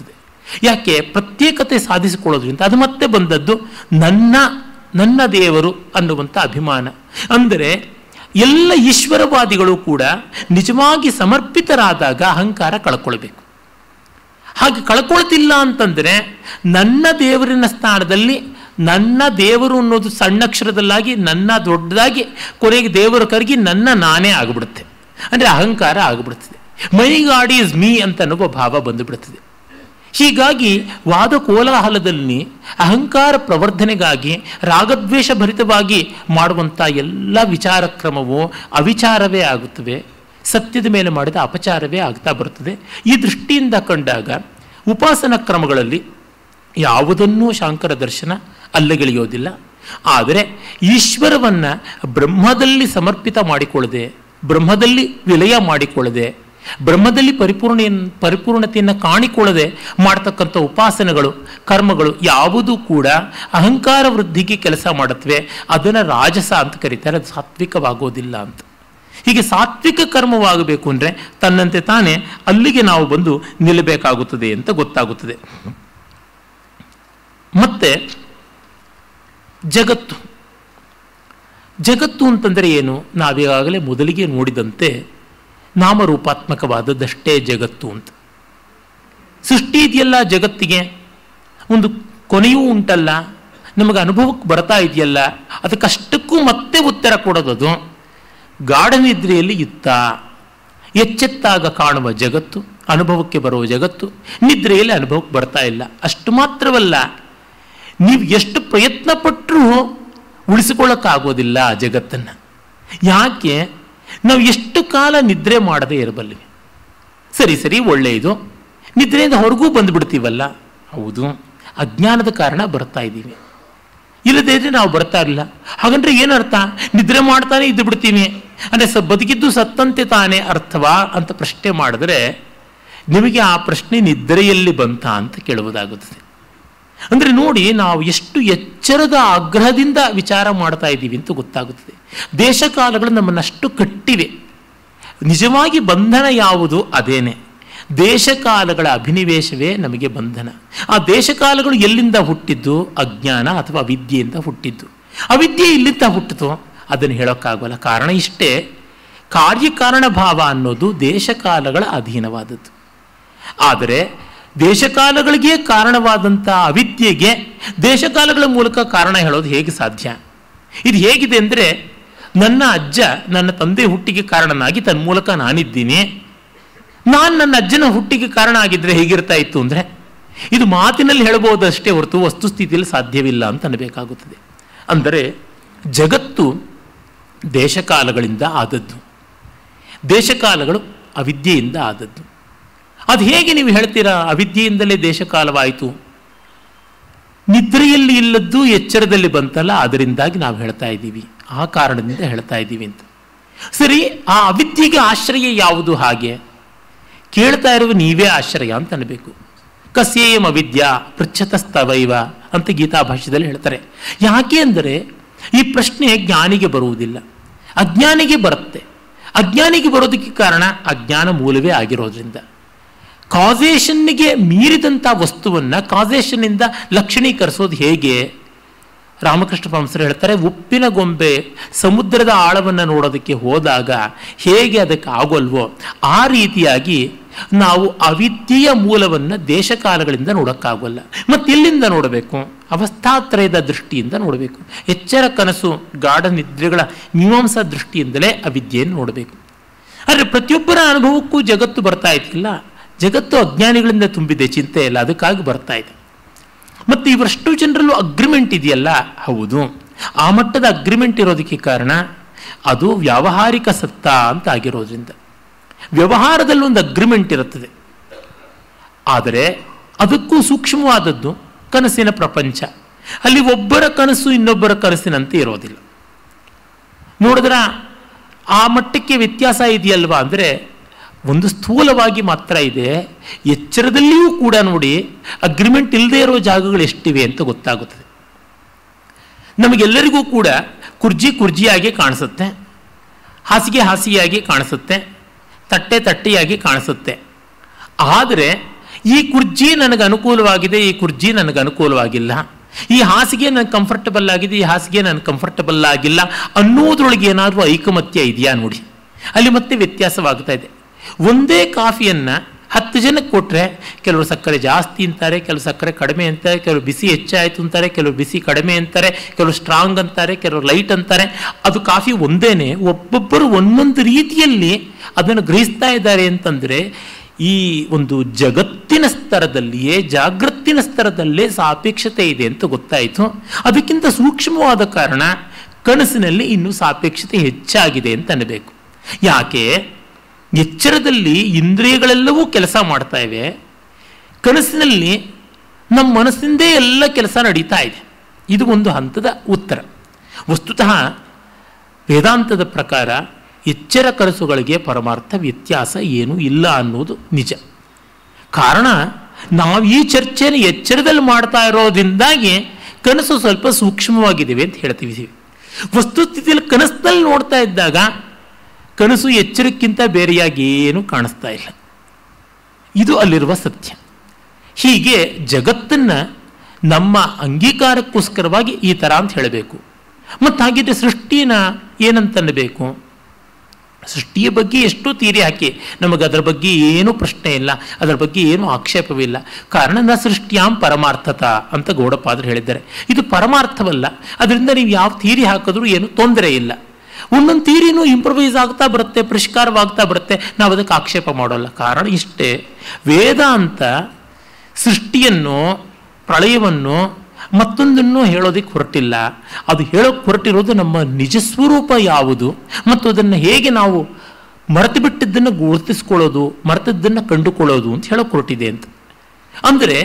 ಯಾಕೆ ಪ್ರತ್ಯೇಕತೆ ಸಾಧಿಸಿಕೊಳ್ಳೋದ್ರಿಂದ ಅದು ಮತ್ತೆ ಬಂದದ್ದು ನನ್ನ ನನ್ನ ದೇವರು ಅನ್ನುವಂಥ ಅಭಿಮಾನ ಅಂದರೆ ಎಲ್ಲ ಈಶ್ವರವಾದಿಗಳು ಕೂಡ ನಿಜವಾಗಿ ಸಮರ್ಪಿತರಾದಾಗ ಅಹಂಕಾರ ಕಳ್ಕೊಳ್ಬೇಕು ಹಾಗೆ ಕಳ್ಕೊಳ್ತಿಲ್ಲ ಅಂತಂದರೆ ನನ್ನ ದೇವರಿನ ಸ್ಥಾನದಲ್ಲಿ ನನ್ನ ದೇವರು ಅನ್ನೋದು ಸಣ್ಣಕ್ಷರದಲ್ಲಾಗಿ ನನ್ನ ದೊಡ್ಡದಾಗಿ ಕೊನೆಗೆ ದೇವರು ಕರಗಿ ನನ್ನ ನಾನೇ ಆಗಿಬಿಡುತ್ತೆ ಅಂದರೆ ಅಹಂಕಾರ ಆಗಿಬಿಡುತ್ತದೆ ಮೈ ಗಾಡ್ ಈಸ್ ಮೀ ಅಂತ ಅನ್ನುವ ಭಾವ ಬಂದುಬಿಡುತ್ತದೆ ಹೀಗಾಗಿ ವಾದ ಕೋಲಾಹಲದಲ್ಲಿ ಅಹಂಕಾರ ಪ್ರವರ್ಧನೆಗಾಗಿ ರಾಗದ್ವೇಷ ಭರಿತವಾಗಿ ಮಾಡುವಂಥ ಎಲ್ಲ ವಿಚಾರ ಕ್ರಮವು ಅವಿಚಾರವೇ ಆಗುತ್ತವೆ ಸತ್ಯದ ಮೇಲೆ ಮಾಡಿದ ಅಪಚಾರವೇ ಆಗ್ತಾ ಬರುತ್ತದೆ ಈ ದೃಷ್ಟಿಯಿಂದ ಕಂಡಾಗ ಉಪಾಸನ ಕ್ರಮಗಳಲ್ಲಿ ಯಾವುದನ್ನೂ ಶಾಂಕರ ದರ್ಶನ ಅಲ್ಲಗೆಳೆಯೋದಿಲ್ಲ ಆದರೆ ಈಶ್ವರವನ್ನು ಬ್ರಹ್ಮದಲ್ಲಿ ಸಮರ್ಪಿತ ಮಾಡಿಕೊಳ್ಳದೆ ಬ್ರಹ್ಮದಲ್ಲಿ ವಿಲಯ ಮಾಡಿಕೊಳ್ಳದೆ ಬ್ರಹ್ಮದಲ್ಲಿ ಪರಿಪೂರ್ಣ ಪರಿಪೂರ್ಣತೆಯನ್ನು ಕಾಣಿಕೊಳ್ಳದೆ ಮಾಡ್ತಕ್ಕಂಥ ಉಪಾಸನೆಗಳು ಕರ್ಮಗಳು ಯಾವುದೂ ಕೂಡ ಅಹಂಕಾರ ವೃದ್ಧಿಗೆ ಕೆಲಸ ಮಾಡುತ್ತವೆ ಅದನ್ನು ರಾಜಸ ಅಂತ ಕರೀತಾರೆ ಅದು ಸಾತ್ವಿಕವಾಗೋದಿಲ್ಲ ಅಂತ ಹೀಗೆ ಸಾತ್ವಿಕ ಕರ್ಮವಾಗಬೇಕು ಅಂದರೆ ತನ್ನಂತೆ ತಾನೇ ಅಲ್ಲಿಗೆ ನಾವು ಬಂದು ನಿಲ್ಲಬೇಕಾಗುತ್ತದೆ ಅಂತ ಗೊತ್ತಾಗುತ್ತದೆ ಮತ್ತೆ ಜಗತ್ತು ಜಗತ್ತು ಅಂತಂದರೆ ಏನು ನಾವೀಗಾಗಲೇ ಮೊದಲಿಗೆ ನೋಡಿದಂತೆ ನಾಮರೂಪಾತ್ಮಕವಾದದ್ದಷ್ಟೇ ಜಗತ್ತು ಅಂತ ಸೃಷ್ಟಿ ಇದೆಯಲ್ಲ ಜಗತ್ತಿಗೆ ಒಂದು ಕೊನೆಯೂ ಉಂಟಲ್ಲ ನಮಗೆ ಅನುಭವಕ್ಕೆ ಬರ್ತಾ ಇದೆಯಲ್ಲ ಅದಕ್ಕಷ್ಟಕ್ಕೂ ಮತ್ತೆ ಉತ್ತರ ಕೊಡೋದದು ಗಾಢ ನಿದ್ರೆಯಲ್ಲಿ ಇತ್ತ ಎಚ್ಚೆತ್ತಾಗ ಕಾಣುವ ಜಗತ್ತು ಅನುಭವಕ್ಕೆ ಬರುವ ಜಗತ್ತು ನಿದ್ರೆಯಲ್ಲಿ ಅನುಭವಕ್ಕೆ ಬರ್ತಾ ಇಲ್ಲ ಅಷ್ಟು ಮಾತ್ರವಲ್ಲ ನೀವು ಎಷ್ಟು ಪ್ರಯತ್ನ ಪಟ್ಟರೂ ಉಳಿಸಿಕೊಳ್ಳೋಕ್ಕಾಗೋದಿಲ್ಲ ಆ ಜಗತ್ತನ್ನು ಯಾಕೆ ನಾವು ಎಷ್ಟು ಕಾಲ ನಿದ್ರೆ ಮಾಡದೇ ಇರಬಲ್ಲಿವಿ ಸರಿ ಸರಿ ಒಳ್ಳೆಯದು ನಿದ್ರೆಯಿಂದ ಹೊರಗೂ ಬಂದುಬಿಡ್ತೀವಲ್ಲ ಹೌದು ಅಜ್ಞಾನದ ಕಾರಣ ಬರ್ತಾ ಇದ್ದೀವಿ ಇಲ್ಲದೇ ಇದ್ರೆ ನಾವು ಬರ್ತಾ ಇರಲಿಲ್ಲ ಹಾಗಂದ್ರೆ ಏನರ್ಥ ನಿದ್ರೆ ಮಾಡ್ತಾನೆ ಇದ್ದು ಬಿಡ್ತೀವಿ ಅಂದರೆ ಸ ಬದುಕಿದ್ದು ಸತ್ತಂತೆ ತಾನೇ ಅರ್ಥವಾ ಅಂತ ಪ್ರಶ್ನೆ ಮಾಡಿದ್ರೆ ನಿಮಗೆ ಆ ಪ್ರಶ್ನೆ ನಿದ್ರೆಯಲ್ಲಿ ಬಂತ ಅಂತ ಕೇಳುವುದಾಗುತ್ತದೆ ಅಂದರೆ ನೋಡಿ ನಾವು ಎಷ್ಟು ಎಚ್ಚರದ ಆಗ್ರಹದಿಂದ ವಿಚಾರ ಮಾಡ್ತಾ ಇದ್ದೀವಿ ಅಂತ ಗೊತ್ತಾಗುತ್ತದೆ ದೇಶಕಾಲಗಳು ನಮ್ಮನ್ನಷ್ಟು ಕಟ್ಟಿವೆ ನಿಜವಾಗಿ ಬಂಧನ ಯಾವುದು ಅದೇನೆ ದೇಶಕಾಲಗಳ ಅಭಿನಿವೇಶವೇ ನಮಗೆ ಬಂಧನ ಆ ದೇಶಕಾಲಗಳು ಎಲ್ಲಿಂದ ಹುಟ್ಟಿದ್ದು ಅಜ್ಞಾನ ಅಥವಾ ಅವಿದ್ಯೆಯಿಂದ ಹುಟ್ಟಿದ್ದು ಅವಿದ್ಯೆ ಇಲ್ಲಿಂದ ಹುಟ್ಟಿತು ಅದನ್ನು ಹೇಳೋಕ್ಕಾಗೋಲ್ಲ ಕಾರಣ ಇಷ್ಟೇ ಕಾರ್ಯಕಾರಣ ಭಾವ ಅನ್ನೋದು ದೇಶಕಾಲಗಳ ಅಧೀನವಾದದ್ದು ಆದರೆ ದೇಶಕಾಲಗಳಿಗೆ ಕಾರಣವಾದಂಥ ಅವಿದ್ಯೆಗೆ ದೇಶಕಾಲಗಳ ಮೂಲಕ ಕಾರಣ ಹೇಳೋದು ಹೇಗೆ ಸಾಧ್ಯ ಇದು ಹೇಗಿದೆ ಅಂದರೆ ನನ್ನ ಅಜ್ಜ ನನ್ನ ತಂದೆ ಹುಟ್ಟಿಗೆ ಕಾರಣನಾಗಿ ತನ್ನ ಮೂಲಕ ನಾನಿದ್ದೀನಿ ನಾನು ನನ್ನ ಅಜ್ಜನ ಹುಟ್ಟಿಗೆ ಕಾರಣ ಆಗಿದ್ದರೆ ಹೇಗಿರ್ತಾ ಇತ್ತು ಅಂದರೆ ಇದು ಮಾತಿನಲ್ಲಿ ಹೇಳಬಹುದಷ್ಟೇ ಹೊರತು ವಸ್ತುಸ್ಥಿತಿಯಲ್ಲಿ ಸಾಧ್ಯವಿಲ್ಲ ಅಂತ ಅನ್ನಬೇಕಾಗುತ್ತದೆ ಅಂದರೆ ಜಗತ್ತು ದೇಶಕಾಲಗಳಿಂದ ಆದದ್ದು ದೇಶಕಾಲಗಳು ಅವಿದ್ಯೆಯಿಂದ ಆದದ್ದು ಅದು ಹೇಗೆ ನೀವು ಹೇಳ್ತೀರಾ ಅವಿದ್ಯೆಯಿಂದಲೇ ದೇಶಕಾಲವಾಯಿತು ನಿದ್ರೆಯಲ್ಲಿ ಇಲ್ಲದ್ದು ಎಚ್ಚರದಲ್ಲಿ ಬಂತಲ್ಲ ಅದರಿಂದಾಗಿ ನಾವು ಹೇಳ್ತಾ ಇದ್ದೀವಿ ಆ ಕಾರಣದಿಂದ ಹೇಳ್ತಾ ಇದ್ದೀವಿ ಅಂತ ಸರಿ ಆ ಅವಿದ್ಯೆಗೆ ಆಶ್ರಯ ಯಾವುದು ಹಾಗೆ ಕೇಳ್ತಾ ಇರುವ ನೀವೇ ಆಶ್ರಯ ಅಂತ ಅನ್ಬೇಕು ಕಸ್ಯೇಯಂ ಅವಿದ್ಯಾ ಪೃಚ್ಛತಸ್ತವೈವ ಅಂತ ಗೀತಾ ಭಾಷ್ಯದಲ್ಲಿ ಹೇಳ್ತಾರೆ ಯಾಕೆ ಅಂದರೆ ಈ ಪ್ರಶ್ನೆ ಜ್ಞಾನಿಗೆ ಬರುವುದಿಲ್ಲ ಅಜ್ಞಾನಿಗೆ ಬರುತ್ತೆ ಅಜ್ಞಾನಿಗೆ ಬರೋದಕ್ಕೆ ಕಾರಣ ಅಜ್ಞಾನ ಮೂಲವೇ ಆಗಿರೋದ್ರಿಂದ ಕಾಸೇಷನ್ನಿಗೆ ಮೀರಿದಂಥ ವಸ್ತುವನ್ನು ಕಾಸೇಷನ್ನಿಂದ ಲಕ್ಷಣೀಕರಿಸೋದು ಹೇಗೆ ರಾಮಕೃಷ್ಣ ಪಂಸರು ಹೇಳ್ತಾರೆ ಉಪ್ಪಿನ ಗೊಂಬೆ ಸಮುದ್ರದ ಆಳವನ್ನು ನೋಡೋದಕ್ಕೆ ಹೋದಾಗ ಹೇಗೆ ಅದಕ್ಕೆ ಆಗೋಲ್ವೋ ಆ ರೀತಿಯಾಗಿ ನಾವು ಅವಿದ್ಯೆಯ ಮೂಲವನ್ನು ದೇಶಕಾಲಗಳಿಂದ ನೋಡೋಕ್ಕಾಗೋಲ್ಲ ಮತ್ತು ಎಲ್ಲಿಂದ ನೋಡಬೇಕು ಅವಸ್ಥಾತ್ರಯದ ದೃಷ್ಟಿಯಿಂದ ನೋಡಬೇಕು ಎಚ್ಚರ ಕನಸು ಗಾಢ ನಿದ್ರೆಗಳ ಮೀಮಾಂಸಾ ದೃಷ್ಟಿಯಿಂದಲೇ ಅವಿದ್ಯೆಯನ್ನು ನೋಡಬೇಕು ಆದರೆ ಪ್ರತಿಯೊಬ್ಬರ ಅನುಭವಕ್ಕೂ ಜಗತ್ತು ಬರ್ತಾ ಇದ್ದಿಲ್ಲ ಜಗತ್ತು ಅಜ್ಞಾನಿಗಳಿಂದ ತುಂಬಿದೆ ಚಿಂತೆ ಇಲ್ಲ ಅದಕ್ಕಾಗಿ ಬರ್ತಾ ಇದೆ ಮತ್ತು ಇವರಷ್ಟು ಜನರಲ್ಲೂ ಅಗ್ರಿಮೆಂಟ್ ಇದೆಯಲ್ಲ ಹೌದು ಆ ಮಟ್ಟದ ಅಗ್ರಿಮೆಂಟ್ ಇರೋದಕ್ಕೆ ಕಾರಣ ಅದು ವ್ಯಾವಹಾರಿಕ ಸತ್ತ ಅಂತ ಆಗಿರೋದ್ರಿಂದ ವ್ಯವಹಾರದಲ್ಲಿ ಒಂದು ಅಗ್ರಿಮೆಂಟ್ ಇರುತ್ತದೆ ಆದರೆ ಅದಕ್ಕೂ ಸೂಕ್ಷ್ಮವಾದದ್ದು ಕನಸಿನ ಪ್ರಪಂಚ ಅಲ್ಲಿ ಒಬ್ಬರ ಕನಸು ಇನ್ನೊಬ್ಬರ ಕನಸಿನಂತೆ ಇರೋದಿಲ್ಲ ನೋಡಿದ್ರ ಆ ಮಟ್ಟಕ್ಕೆ ವ್ಯತ್ಯಾಸ ಇದೆಯಲ್ವಾ ಅಂದರೆ ಒಂದು ಸ್ಥೂಲವಾಗಿ ಮಾತ್ರ ಇದೆ ಎಚ್ಚರದಲ್ಲಿಯೂ ಕೂಡ ನೋಡಿ ಅಗ್ರಿಮೆಂಟ್ ಇಲ್ಲದೆ ಇರೋ ಜಾಗಗಳು ಎಷ್ಟಿವೆ ಅಂತ ಗೊತ್ತಾಗುತ್ತದೆ ನಮಗೆಲ್ಲರಿಗೂ ಕೂಡ ಕುರ್ಜಿ ಕುರ್ಜಿಯಾಗಿ ಕಾಣಿಸುತ್ತೆ ಹಾಸಿಗೆ ಹಾಸಿಗೆಯಾಗಿ ಕಾಣಿಸುತ್ತೆ ತಟ್ಟೆ ತಟ್ಟೆಯಾಗಿ ಕಾಣಿಸುತ್ತೆ ಆದರೆ ಈ ಕುರ್ಜಿ ನನಗೆ ಅನುಕೂಲವಾಗಿದೆ ಈ ಕುರ್ಜಿ ನನಗೆ ಅನುಕೂಲವಾಗಿಲ್ಲ ಈ ಹಾಸಿಗೆ ನನಗೆ ಕಂಫರ್ಟಬಲ್ ಆಗಿದೆ ಈ ಹಾಸಿಗೆ ನನಗೆ ಕಂಫರ್ಟಬಲ್ ಆಗಿಲ್ಲ ಅನ್ನೋದ್ರೊಳಗೆ ಏನಾದರೂ ಐಕಮತ್ಯ ಇದೆಯಾ ನೋಡಿ ಅಲ್ಲಿ ಮತ್ತೆ ವ್ಯತ್ಯಾಸವಾಗ್ತಾ ಇದೆ ಒಂದೇ ಕಾಫಿಯನ್ನು ಹತ್ತು ಜನಕ್ಕೆ ಕೊಟ್ಟರೆ ಕೆಲವರು ಸಕ್ಕರೆ ಜಾಸ್ತಿ ಅಂತಾರೆ ಕೆಲವು ಸಕ್ಕರೆ ಕಡಿಮೆ ಅಂತಾರೆ ಕೆಲವರು ಬಿಸಿ ಹೆಚ್ಚಾಯಿತು ಅಂತಾರೆ ಕೆಲವರು ಬಿಸಿ ಕಡಿಮೆ ಅಂತಾರೆ ಕೆಲವರು ಸ್ಟ್ರಾಂಗ್ ಅಂತಾರೆ ಕೆಲವರು ಲೈಟ್ ಅಂತಾರೆ ಅದು ಕಾಫಿ ಒಂದೇನೆ ಒಬ್ಬೊಬ್ಬರು ಒಂದೊಂದು ರೀತಿಯಲ್ಲಿ ಅದನ್ನು ಗ್ರಹಿಸ್ತಾ ಇದ್ದಾರೆ ಅಂತಂದರೆ ಈ ಒಂದು ಜಗತ್ತಿನ ಸ್ತರದಲ್ಲಿಯೇ ಜಾಗೃತಿನ ಸ್ತರದಲ್ಲೇ ಸಾಪೇಕ್ಷತೆ ಇದೆ ಅಂತ ಗೊತ್ತಾಯಿತು ಅದಕ್ಕಿಂತ ಸೂಕ್ಷ್ಮವಾದ ಕಾರಣ ಕನಸಿನಲ್ಲಿ ಇನ್ನೂ ಸಾಪೇಕ್ಷತೆ ಹೆಚ್ಚಾಗಿದೆ ಅಂತ ಅನ್ನಬೇಕು ಯಾಕೆ ಎಚ್ಚರದಲ್ಲಿ ಇಂದ್ರಿಯಗಳೆಲ್ಲವೂ ಕೆಲಸ ಮಾಡ್ತಾ ಇವೆ ಕನಸಿನಲ್ಲಿ ನಮ್ಮ ಮನಸ್ಸಿಂದೇ ಎಲ್ಲ ಕೆಲಸ ನಡೀತಾ ಇದೆ ಇದು ಒಂದು ಹಂತದ ಉತ್ತರ ವಸ್ತುತಃ ವೇದಾಂತದ ಪ್ರಕಾರ ಎಚ್ಚರ ಕನಸುಗಳಿಗೆ ಪರಮಾರ್ಥ ವ್ಯತ್ಯಾಸ ಏನೂ ಇಲ್ಲ ಅನ್ನೋದು ನಿಜ ಕಾರಣ ನಾವು ಈ ಚರ್ಚೆನ ಎಚ್ಚರದಲ್ಲಿ ಮಾಡ್ತಾ ಇರೋದ್ರಿಂದಾಗಿ ಕನಸು ಸ್ವಲ್ಪ ಸೂಕ್ಷ್ಮವಾಗಿದ್ದೇವೆ ಅಂತ ಹೇಳ್ತೀವಿ ವಸ್ತುಸ್ಥಿತಿಯಲ್ಲಿ ಕನಸಿನಲ್ಲಿ ನೋಡ್ತಾ ಇದ್ದಾಗ ಕನಸು ಎಚ್ಚರಕ್ಕಿಂತ ಬೇರೆಯಾಗಿ ಏನು ಕಾಣಿಸ್ತಾ ಇಲ್ಲ ಇದು ಅಲ್ಲಿರುವ ಸತ್ಯ ಹೀಗೆ ಜಗತ್ತನ್ನು ನಮ್ಮ ಅಂಗೀಕಾರಕ್ಕೋಸ್ಕರವಾಗಿ ಈ ಥರ ಅಂತ ಹೇಳಬೇಕು ಮತ್ತು ಹಾಗಿದ್ರೆ ಸೃಷ್ಟಿನ ಏನಂತನ್ನಬೇಕು ಸೃಷ್ಟಿಯ ಬಗ್ಗೆ ಎಷ್ಟು ತೀರಿ ಹಾಕಿ ನಮಗೆ ಅದರ ಬಗ್ಗೆ ಏನೂ ಪ್ರಶ್ನೆ ಇಲ್ಲ ಅದರ ಬಗ್ಗೆ ಏನೂ ಆಕ್ಷೇಪವಿಲ್ಲ ಕಾರಣ ನ ಸೃಷ್ಟಿಯಾಂ ಪರಮಾರ್ಥತ ಅಂತ ಗೌಡಪಾದರು ಹೇಳಿದ್ದಾರೆ ಇದು ಪರಮಾರ್ಥವಲ್ಲ ಅದರಿಂದ ನೀವು ಯಾವ ತೀರಿ ಹಾಕಿದ್ರೂ ಏನು ತೊಂದರೆ ಇಲ್ಲ ಒಂದೊಂದು ತೀರಿನೂ ಇಂಪ್ರವೈಸ್ ಆಗ್ತಾ ಬರುತ್ತೆ ಪರಿಷ್ಕಾರವಾಗ್ತಾ ಬರುತ್ತೆ ನಾವು ಅದಕ್ಕೆ ಆಕ್ಷೇಪ ಮಾಡೋಲ್ಲ ಕಾರಣ ಇಷ್ಟೇ ವೇದಾಂತ ಸೃಷ್ಟಿಯನ್ನು ಪ್ರಳಯವನ್ನು ಮತ್ತೊಂದನ್ನು ಹೇಳೋದಕ್ಕೆ ಹೊರಟಿಲ್ಲ ಅದು ಹೇಳೋಕೆ ಹೊರಟಿರೋದು ನಮ್ಮ ನಿಜ ಸ್ವರೂಪ ಯಾವುದು ಮತ್ತು ಅದನ್ನು ಹೇಗೆ ನಾವು ಮರೆತು ಬಿಟ್ಟಿದ್ದನ್ನು ಗುರುತಿಸ್ಕೊಳ್ಳೋದು ಮರೆತದ್ದನ್ನು ಕಂಡುಕೊಳ್ಳೋದು ಅಂತ ಹೇಳೋಕೆ ಹೊರಟಿದೆ ಅಂತ ಅಂದರೆ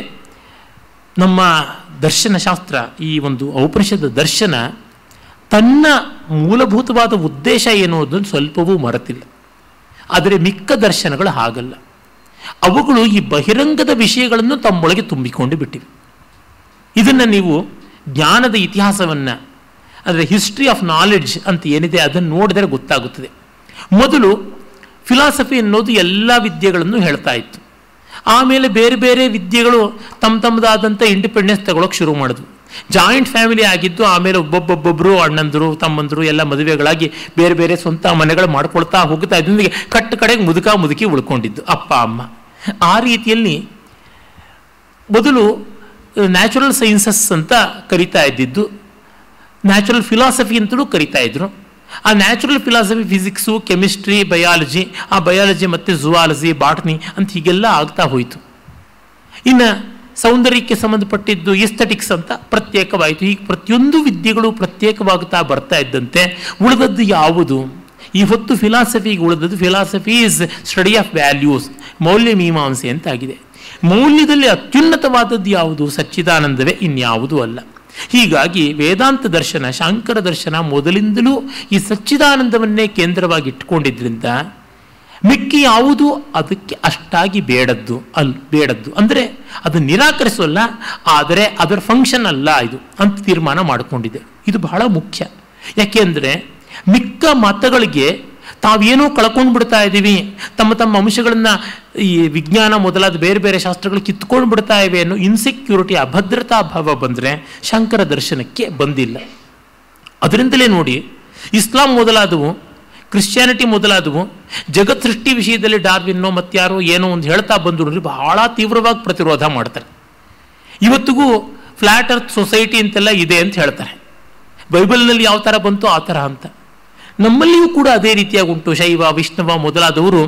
ನಮ್ಮ ದರ್ಶನಶಾಸ್ತ್ರ ಈ ಒಂದು ಔಪನಿಷದ ದರ್ಶನ ತನ್ನ ಮೂಲಭೂತವಾದ ಉದ್ದೇಶ ಏನು ಅನ್ನೋದನ್ನು ಸ್ವಲ್ಪವೂ ಮರೆತಿಲ್ಲ ಆದರೆ ಮಿಕ್ಕ ದರ್ಶನಗಳು ಹಾಗಲ್ಲ ಅವುಗಳು ಈ ಬಹಿರಂಗದ ವಿಷಯಗಳನ್ನು ತಮ್ಮೊಳಗೆ ತುಂಬಿಕೊಂಡು ಬಿಟ್ಟಿವೆ ಇದನ್ನು ನೀವು ಜ್ಞಾನದ ಇತಿಹಾಸವನ್ನು ಅಂದರೆ ಹಿಸ್ಟ್ರಿ ಆಫ್ ನಾಲೆಡ್ಜ್ ಅಂತ ಏನಿದೆ ಅದನ್ನು ನೋಡಿದರೆ ಗೊತ್ತಾಗುತ್ತದೆ ಮೊದಲು ಫಿಲಾಸಫಿ ಅನ್ನೋದು ಎಲ್ಲ ವಿದ್ಯೆಗಳನ್ನು ಹೇಳ್ತಾ ಇತ್ತು ಆಮೇಲೆ ಬೇರೆ ಬೇರೆ ವಿದ್ಯೆಗಳು ತಮ್ಮ ತಮ್ಮದಾದಂಥ ಇಂಡಿಪೆಂಡೆನ್ಸ್ ತಗೊಳ್ಳೋಕೆ ಶುರು ಮಾಡಿದ್ವು ಜಾಯಿಂಟ್ ಫ್ಯಾಮಿಲಿ ಆಗಿದ್ದು ಆಮೇಲೆ ಒಬ್ಬೊಬ್ಬೊಬ್ಬೊಬ್ಬರು ಅಣ್ಣಂದರು ತಮ್ಮಂದರು ಎಲ್ಲ ಮದುವೆಗಳಾಗಿ ಬೇರೆ ಬೇರೆ ಸ್ವಂತ ಮನೆಗಳು ಮಾಡ್ಕೊಳ್ತಾ ಹೋಗ್ತಾ ಇದೊಂದಿಗೆ ಕಟ್ಟು ಕಡೆಗೆ ಮುದುಕ ಮುದುಕಿ ಉಳ್ಕೊಂಡಿದ್ದು ಅಪ್ಪ ಅಮ್ಮ ಆ ರೀತಿಯಲ್ಲಿ ಮೊದಲು ನ್ಯಾಚುರಲ್ ಸೈನ್ಸಸ್ ಅಂತ ಕರಿತಾ ಇದ್ದಿದ್ದು ನ್ಯಾಚುರಲ್ ಫಿಲಾಸಫಿ ಅಂತಲೂ ಕರಿತಾ ಇದ್ರು ಆ natural philosophy physics chemistry biology ಆ ಬಯಾಲಜಿ ಮತ್ತು ಝುವಾಲಜಿ ಬಾಟ್ನಿ ಅಂತ ಹೀಗೆಲ್ಲ ಆಗ್ತಾ ಹೋಯಿತು ಇನ್ನು ಸೌಂದರ್ಯಕ್ಕೆ ಸಂಬಂಧಪಟ್ಟಿದ್ದು ಎಸ್ಥೆಟಿಕ್ಸ್ ಅಂತ ಪ್ರತ್ಯೇಕವಾಯಿತು ಹೀಗೆ ಪ್ರತಿಯೊಂದು ವಿದ್ಯೆಗಳು ಪ್ರತ್ಯೇಕವಾಗ್ತಾ ಬರ್ತಾ ಇದ್ದಂತೆ ಉಳಿದದ್ದು ಯಾವುದು ಈ ಹೊತ್ತು ಫಿಲಾಸಫಿಗೆ ಉಳಿದದ್ದು philosophy is study of values ಮೌಲ್ಯ ಮೀಮಾಂಸೆ ಅಂತ ಆಗಿದೆ ಮೌಲ್ಯದಲ್ಲಿ ಅತ್ಯುನ್ನತವಾದದ್ದು ಯಾವುದು ಸಚ್ಚಿದಾನಂದವೇ ಇನ್ಯಾವುದೂ ಅಲ್ಲ ಹೀಗಾಗಿ ವೇದಾಂತ ದರ್ಶನ ಶಾಂಕರ ದರ್ಶನ ಮೊದಲಿಂದಲೂ ಈ ಸಚ್ಚಿದಾನಂದವನ್ನೇ ಕೇಂದ್ರವಾಗಿ ಇಟ್ಕೊಂಡಿದ್ರಿಂದ ಮಿಕ್ಕಿ ಯಾವುದು ಅದಕ್ಕೆ ಅಷ್ಟಾಗಿ ಬೇಡದ್ದು ಅಲ್ ಬೇಡದ್ದು ಅಂದರೆ ಅದು ನಿರಾಕರಿಸೋಲ್ಲ ಆದರೆ ಅದರ ಫಂಕ್ಷನ್ ಅಲ್ಲ ಇದು ಅಂತ ತೀರ್ಮಾನ ಮಾಡಿಕೊಂಡಿದೆ ಇದು ಬಹಳ ಮುಖ್ಯ ಯಾಕೆಂದರೆ ಮಿಕ್ಕ ಮತಗಳಿಗೆ ತಾವೇನೋ ಕಳ್ಕೊಂಡು ಬಿಡ್ತಾ ಇದ್ದೀವಿ ತಮ್ಮ ತಮ್ಮ ಅಂಶಗಳನ್ನು ಈ ವಿಜ್ಞಾನ ಮೊದಲಾದ ಬೇರೆ ಬೇರೆ ಶಾಸ್ತ್ರಗಳು ಕಿತ್ಕೊಂಡು ಬಿಡ್ತಾ ಇವೆ ಅನ್ನೋ ಇನ್ಸೆಕ್ಯೂರಿಟಿ ಅಭದ್ರತಾ ಭಾವ ಬಂದರೆ ಶಂಕರ ದರ್ಶನಕ್ಕೆ ಬಂದಿಲ್ಲ ಅದರಿಂದಲೇ ನೋಡಿ ಇಸ್ಲಾಂ ಮೊದಲಾದವು ಕ್ರಿಶ್ಚಿಯಾನಿಟಿ ಮೊದಲಾದವು ಜಗತ್ ಸೃಷ್ಟಿ ವಿಷಯದಲ್ಲಿ ಡಾರ್ವಿನ್ನೋ ಮತ್ತಾರೋ ಏನೋ ಒಂದು ಹೇಳ್ತಾ ಬಂದು ನೋಡ್ರಿ ಬಹಳ ತೀವ್ರವಾಗಿ ಪ್ರತಿರೋಧ ಮಾಡ್ತಾರೆ ಇವತ್ತಿಗೂ ಫ್ಲಾಟ್ ಅರ್ತ್ ಸೊಸೈಟಿ ಅಂತೆಲ್ಲ ಇದೆ ಅಂತ ಹೇಳ್ತಾರೆ ಬೈಬಲ್ನಲ್ಲಿ ಯಾವ ಥರ ಬಂತು ಆ ಥರ ಅಂತ ನಮ್ಮಲ್ಲಿಯೂ ಕೂಡ ಅದೇ ರೀತಿಯಾಗಿ ಉಂಟು ಶೈವ ವಿಷ್ಣವ ಮೊದಲಾದವರು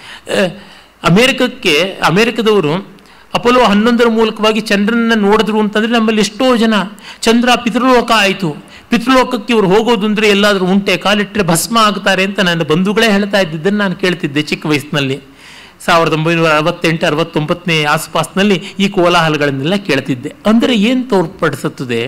ಅಮೇರಿಕಕ್ಕೆ ಅಮೇರಿಕದವರು ಅಪೋಲೋ ಹನ್ನೊಂದರ ಮೂಲಕವಾಗಿ ಚಂದ್ರನ ನೋಡಿದ್ರು ಅಂತಂದರೆ ನಮ್ಮಲ್ಲಿ ಎಷ್ಟೋ ಜನ ಚಂದ್ರ ಪಿತೃಲೋಕ ಆಯಿತು ಪಿತೃಲೋಕಕ್ಕೆ ಇವರು ಹೋಗೋದು ಅಂದರೆ ಎಲ್ಲಾದರೂ ಉಂಟೆ ಕಾಲಿಟ್ಟರೆ ಭಸ್ಮ ಆಗ್ತಾರೆ ಅಂತ ನನ್ನ ಬಂಧುಗಳೇ ಹೇಳ್ತಾ ಇದ್ದಿದ್ದನ್ನು ನಾನು ಕೇಳ್ತಿದ್ದೆ ಚಿಕ್ಕ ವಯಸ್ಸಿನಲ್ಲಿ ಸಾವಿರದ ಒಂಬೈನೂರ ಅರವತ್ತೆಂಟು ಅರವತ್ತೊಂಬತ್ತನೇ ಆಸುಪಾಸಿನಲ್ಲಿ ಈ ಕೋಲಾಹಲಗಳನ್ನೆಲ್ಲ ಕೇಳ್ತಿದ್ದೆ ಅಂದರೆ ಏನು ತೋರ್ಪಡಿಸುತ್ತದೆ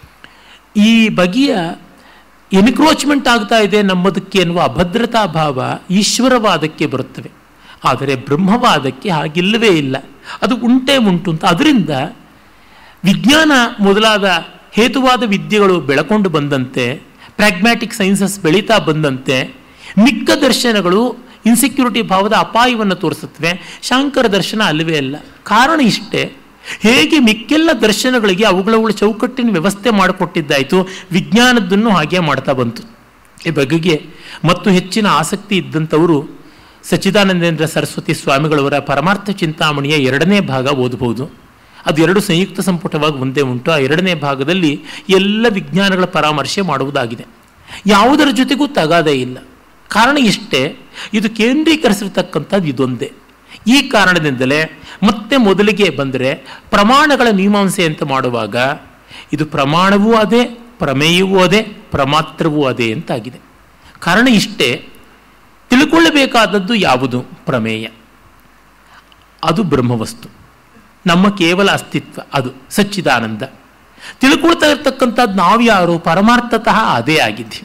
ಈ ಬಗೆಯ ಎನ್ಕ್ರೋಚ್ಮೆಂಟ್ ಆಗ್ತಾ ಇದೆ ನಮ್ಮದಕ್ಕೆ ಎನ್ನುವ ಅಭದ್ರತಾ ಭಾವ ಈಶ್ವರವಾದಕ್ಕೆ ಬರುತ್ತವೆ ಆದರೆ ಬ್ರಹ್ಮವಾದಕ್ಕೆ ಹಾಗಿಲ್ಲವೇ ಇಲ್ಲ ಅದು ಉಂಟೇ ಉಂಟು ಅಂತ ಅದರಿಂದ ವಿಜ್ಞಾನ ಮೊದಲಾದ ಹೇತುವಾದ ವಿದ್ಯೆಗಳು ಬೆಳಕೊಂಡು ಬಂದಂತೆ ಪ್ರಾಗ್ಮ್ಯಾಟಿಕ್ ಸೈನ್ಸಸ್ ಬೆಳೀತಾ ಬಂದಂತೆ ಮಿಕ್ಕ ದರ್ಶನಗಳು ಇನ್ಸೆಕ್ಯೂರಿಟಿ ಭಾವದ ಅಪಾಯವನ್ನು ತೋರಿಸುತ್ತವೆ ಶಾಂಕರ ದರ್ಶನ ಅಲ್ಲವೇ ಅಲ್ಲ ಕಾರಣ ಇಷ್ಟೇ ಹೇಗೆ ಮಿಕ್ಕೆಲ್ಲ ದರ್ಶನಗಳಿಗೆ ಅವುಗಳವುಗಳ ಚೌಕಟ್ಟಿನ ವ್ಯವಸ್ಥೆ ಮಾಡಿಕೊಟ್ಟಿದ್ದಾಯಿತು ವಿಜ್ಞಾನದ್ದನ್ನು ಹಾಗೆ ಮಾಡ್ತಾ ಬಂತು ಈ ಬಗೆಗೆ ಮತ್ತು ಹೆಚ್ಚಿನ ಆಸಕ್ತಿ ಇದ್ದಂಥವರು ಸಚ್ಚಿದಾನಂದೇಂದ್ರ ಸರಸ್ವತಿ ಸ್ವಾಮಿಗಳವರ ಪರಮಾರ್ಥ ಚಿಂತಾಮಣಿಯ ಎರಡನೇ ಭಾಗ ಓದಬಹುದು ಅದು ಎರಡು ಸಂಯುಕ್ತ ಸಂಪುಟವಾಗಿ ಒಂದೇ ಉಂಟು ಆ ಎರಡನೇ ಭಾಗದಲ್ಲಿ ಎಲ್ಲ ವಿಜ್ಞಾನಗಳ ಪರಾಮರ್ಶೆ ಮಾಡುವುದಾಗಿದೆ ಯಾವುದರ ಜೊತೆಗೂ ತಗಾದೇ ಇಲ್ಲ ಕಾರಣ ಇಷ್ಟೇ ಇದು ಕೇಂದ್ರೀಕರಿಸಿರ್ತಕ್ಕಂಥದ್ದು ಇದೊಂದೇ ಈ ಕಾರಣದಿಂದಲೇ ಮತ್ತೆ ಮೊದಲಿಗೆ ಬಂದರೆ ಪ್ರಮಾಣಗಳ ಮೀಮಾಂಸೆ ಅಂತ ಮಾಡುವಾಗ ಇದು ಪ್ರಮಾಣವೂ ಅದೇ ಪ್ರಮೇಯವೂ ಅದೇ ಪ್ರಮಾತ್ರವೂ ಅದೇ ಅಂತಾಗಿದೆ ಕಾರಣ ಇಷ್ಟೇ ತಿಳ್ಕೊಳ್ಳಬೇಕಾದದ್ದು ಯಾವುದು ಪ್ರಮೇಯ ಅದು ಬ್ರಹ್ಮವಸ್ತು ನಮ್ಮ ಕೇವಲ ಅಸ್ತಿತ್ವ ಅದು ಸಚ್ಚಿದಾನಂದ ತಿಳ್ಕೊಳ್ತಾ ಇರ್ತಕ್ಕಂಥದ್ದು ನಾವು ಯಾರು ಪರಮಾರ್ಥತಃ ಅದೇ ಆಗಿದ್ದೀವಿ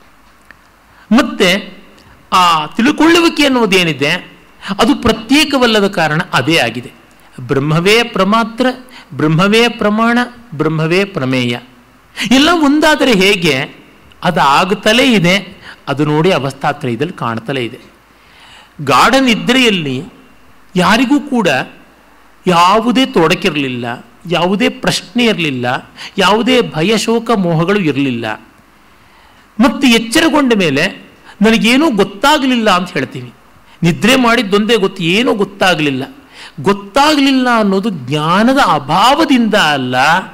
ಮತ್ತೆ ಆ ತಿಳ್ಕೊಳ್ಳುವಿಕೆ ಅನ್ನೋದೇನಿದೆ ಅದು ಪ್ರತ್ಯೇಕವಲ್ಲದ ಕಾರಣ ಅದೇ ಆಗಿದೆ ಬ್ರಹ್ಮವೇ ಪ್ರಮಾತ್ರ ಬ್ರಹ್ಮವೇ ಪ್ರಮಾಣ ಬ್ರಹ್ಮವೇ ಪ್ರಮೇಯ ಎಲ್ಲ ಒಂದಾದರೆ ಹೇಗೆ ಅದು ಆಗುತ್ತಲೇ ಇದೆ ಅದು ನೋಡಿ ಅವಸ್ಥಾತ್ರಯದಲ್ಲಿ ಕಾಣ್ತಲೇ ಇದೆ ಗಾಢ ನಿದ್ರೆಯಲ್ಲಿ ಯಾರಿಗೂ ಕೂಡ ಯಾವುದೇ ತೊಡಕಿರಲಿಲ್ಲ ಯಾವುದೇ ಪ್ರಶ್ನೆ ಇರಲಿಲ್ಲ ಯಾವುದೇ ಭಯ ಶೋಕ ಮೋಹಗಳು ಇರಲಿಲ್ಲ ಮತ್ತು ಎಚ್ಚರಗೊಂಡ ಮೇಲೆ ನನಗೇನೂ ಗೊತ್ತಾಗಲಿಲ್ಲ ಅಂತ ಹೇಳ್ತೀವಿ ನಿದ್ರೆ ಮಾಡಿದ್ದೊಂದೇ ಗೊತ್ತು ಏನೂ ಗೊತ್ತಾಗಲಿಲ್ಲ ಗೊತ್ತಾಗಲಿಲ್ಲ ಅನ್ನೋದು ಜ್ಞಾನದ ಅಭಾವದಿಂದ ಅಲ್ಲ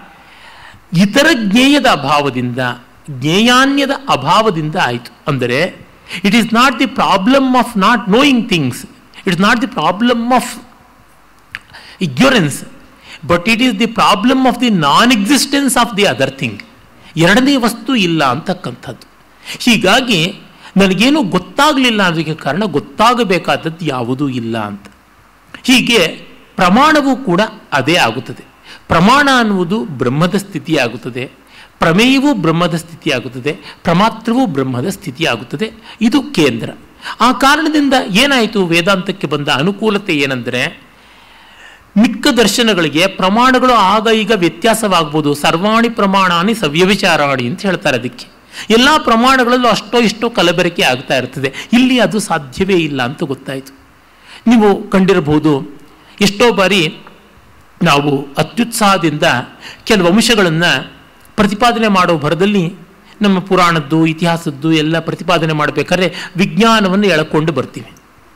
ಇತರ ಜ್ಞೇಯದ ಅಭಾವದಿಂದ ಜ್ಞೇಯಾನ್ಯದ ಅಭಾವದಿಂದ ಆಯಿತು ಅಂದರೆ it is not the problem of not knowing things it's not the problem of ignorance but it is the problem of the non existence of the other thing ಎರಡನೇ ವಸ್ತು ಇಲ್ಲ ಅಂತಕ್ಕಂಥದ್ದು ಹೀಗಾಗಿ ನನಗೇನು ಗೊತ್ತಾಗಲಿಲ್ಲ ಅನ್ನೋದಕ್ಕೆ ಕಾರಣ ಗೊತ್ತಾಗಬೇಕಾದದ್ದು ಯಾವುದೂ ಇಲ್ಲ ಅಂತ ಹೀಗೆ ಪ್ರಮಾಣವೂ ಕೂಡ ಅದೇ ಆಗುತ್ತದೆ ಪ್ರಮಾಣ ಅನ್ನುವುದು ಬ್ರಹ್ಮದ ಸ್ಥಿತಿಯಾಗುತ್ತದೆ ಪ್ರಮೇಯವೂ ಬ್ರಹ್ಮದ ಸ್ಥಿತಿಯಾಗುತ್ತದೆ ಪ್ರಮಾತ್ರವೂ ಬ್ರಹ್ಮದ ಸ್ಥಿತಿಯಾಗುತ್ತದೆ ಇದು ಕೇಂದ್ರ ಆ ಕಾರಣದಿಂದ ಏನಾಯಿತು ವೇದಾಂತಕ್ಕೆ ಬಂದ ಅನುಕೂಲತೆ ಏನೆಂದರೆ ಮಿಕ್ಕ ದರ್ಶನಗಳಿಗೆ ಪ್ರಮಾಣಗಳು ಆಗ ಈಗ ವ್ಯತ್ಯಾಸವಾಗ್ಬೋದು ಸರ್ವಾಣಿ ಪ್ರಮಾಣಾನಿ ಸವ್ಯವಿಚಾರಾಣಿ ಅಂತ ಹೇಳ್ತಾರೆ ಅದಕ್ಕೆ ಎಲ್ಲ ಪ್ರಮಾಣಗಳಲ್ಲೂ ಅಷ್ಟೋ ಇಷ್ಟೋ ಕಲಬೆರಕೆ ಆಗ್ತಾ ಇರ್ತದೆ ಇಲ್ಲಿ ಅದು ಸಾಧ್ಯವೇ ಇಲ್ಲ ಅಂತ ಗೊತ್ತಾಯಿತು ನೀವು ಕಂಡಿರಬಹುದು ಎಷ್ಟೋ ಬಾರಿ ನಾವು ಅತ್ಯುತ್ಸಾಹದಿಂದ ಕೆಲವು ಅಂಶಗಳನ್ನು ಪ್ರತಿಪಾದನೆ ಮಾಡೋ ಭರದಲ್ಲಿ ನಮ್ಮ ಪುರಾಣದ್ದು ಇತಿಹಾಸದ್ದು ಎಲ್ಲ ಪ್ರತಿಪಾದನೆ ಮಾಡಬೇಕಾದ್ರೆ ವಿಜ್ಞಾನವನ್ನು ಎಳಕೊಂಡು ಬರ್ತೀವಿ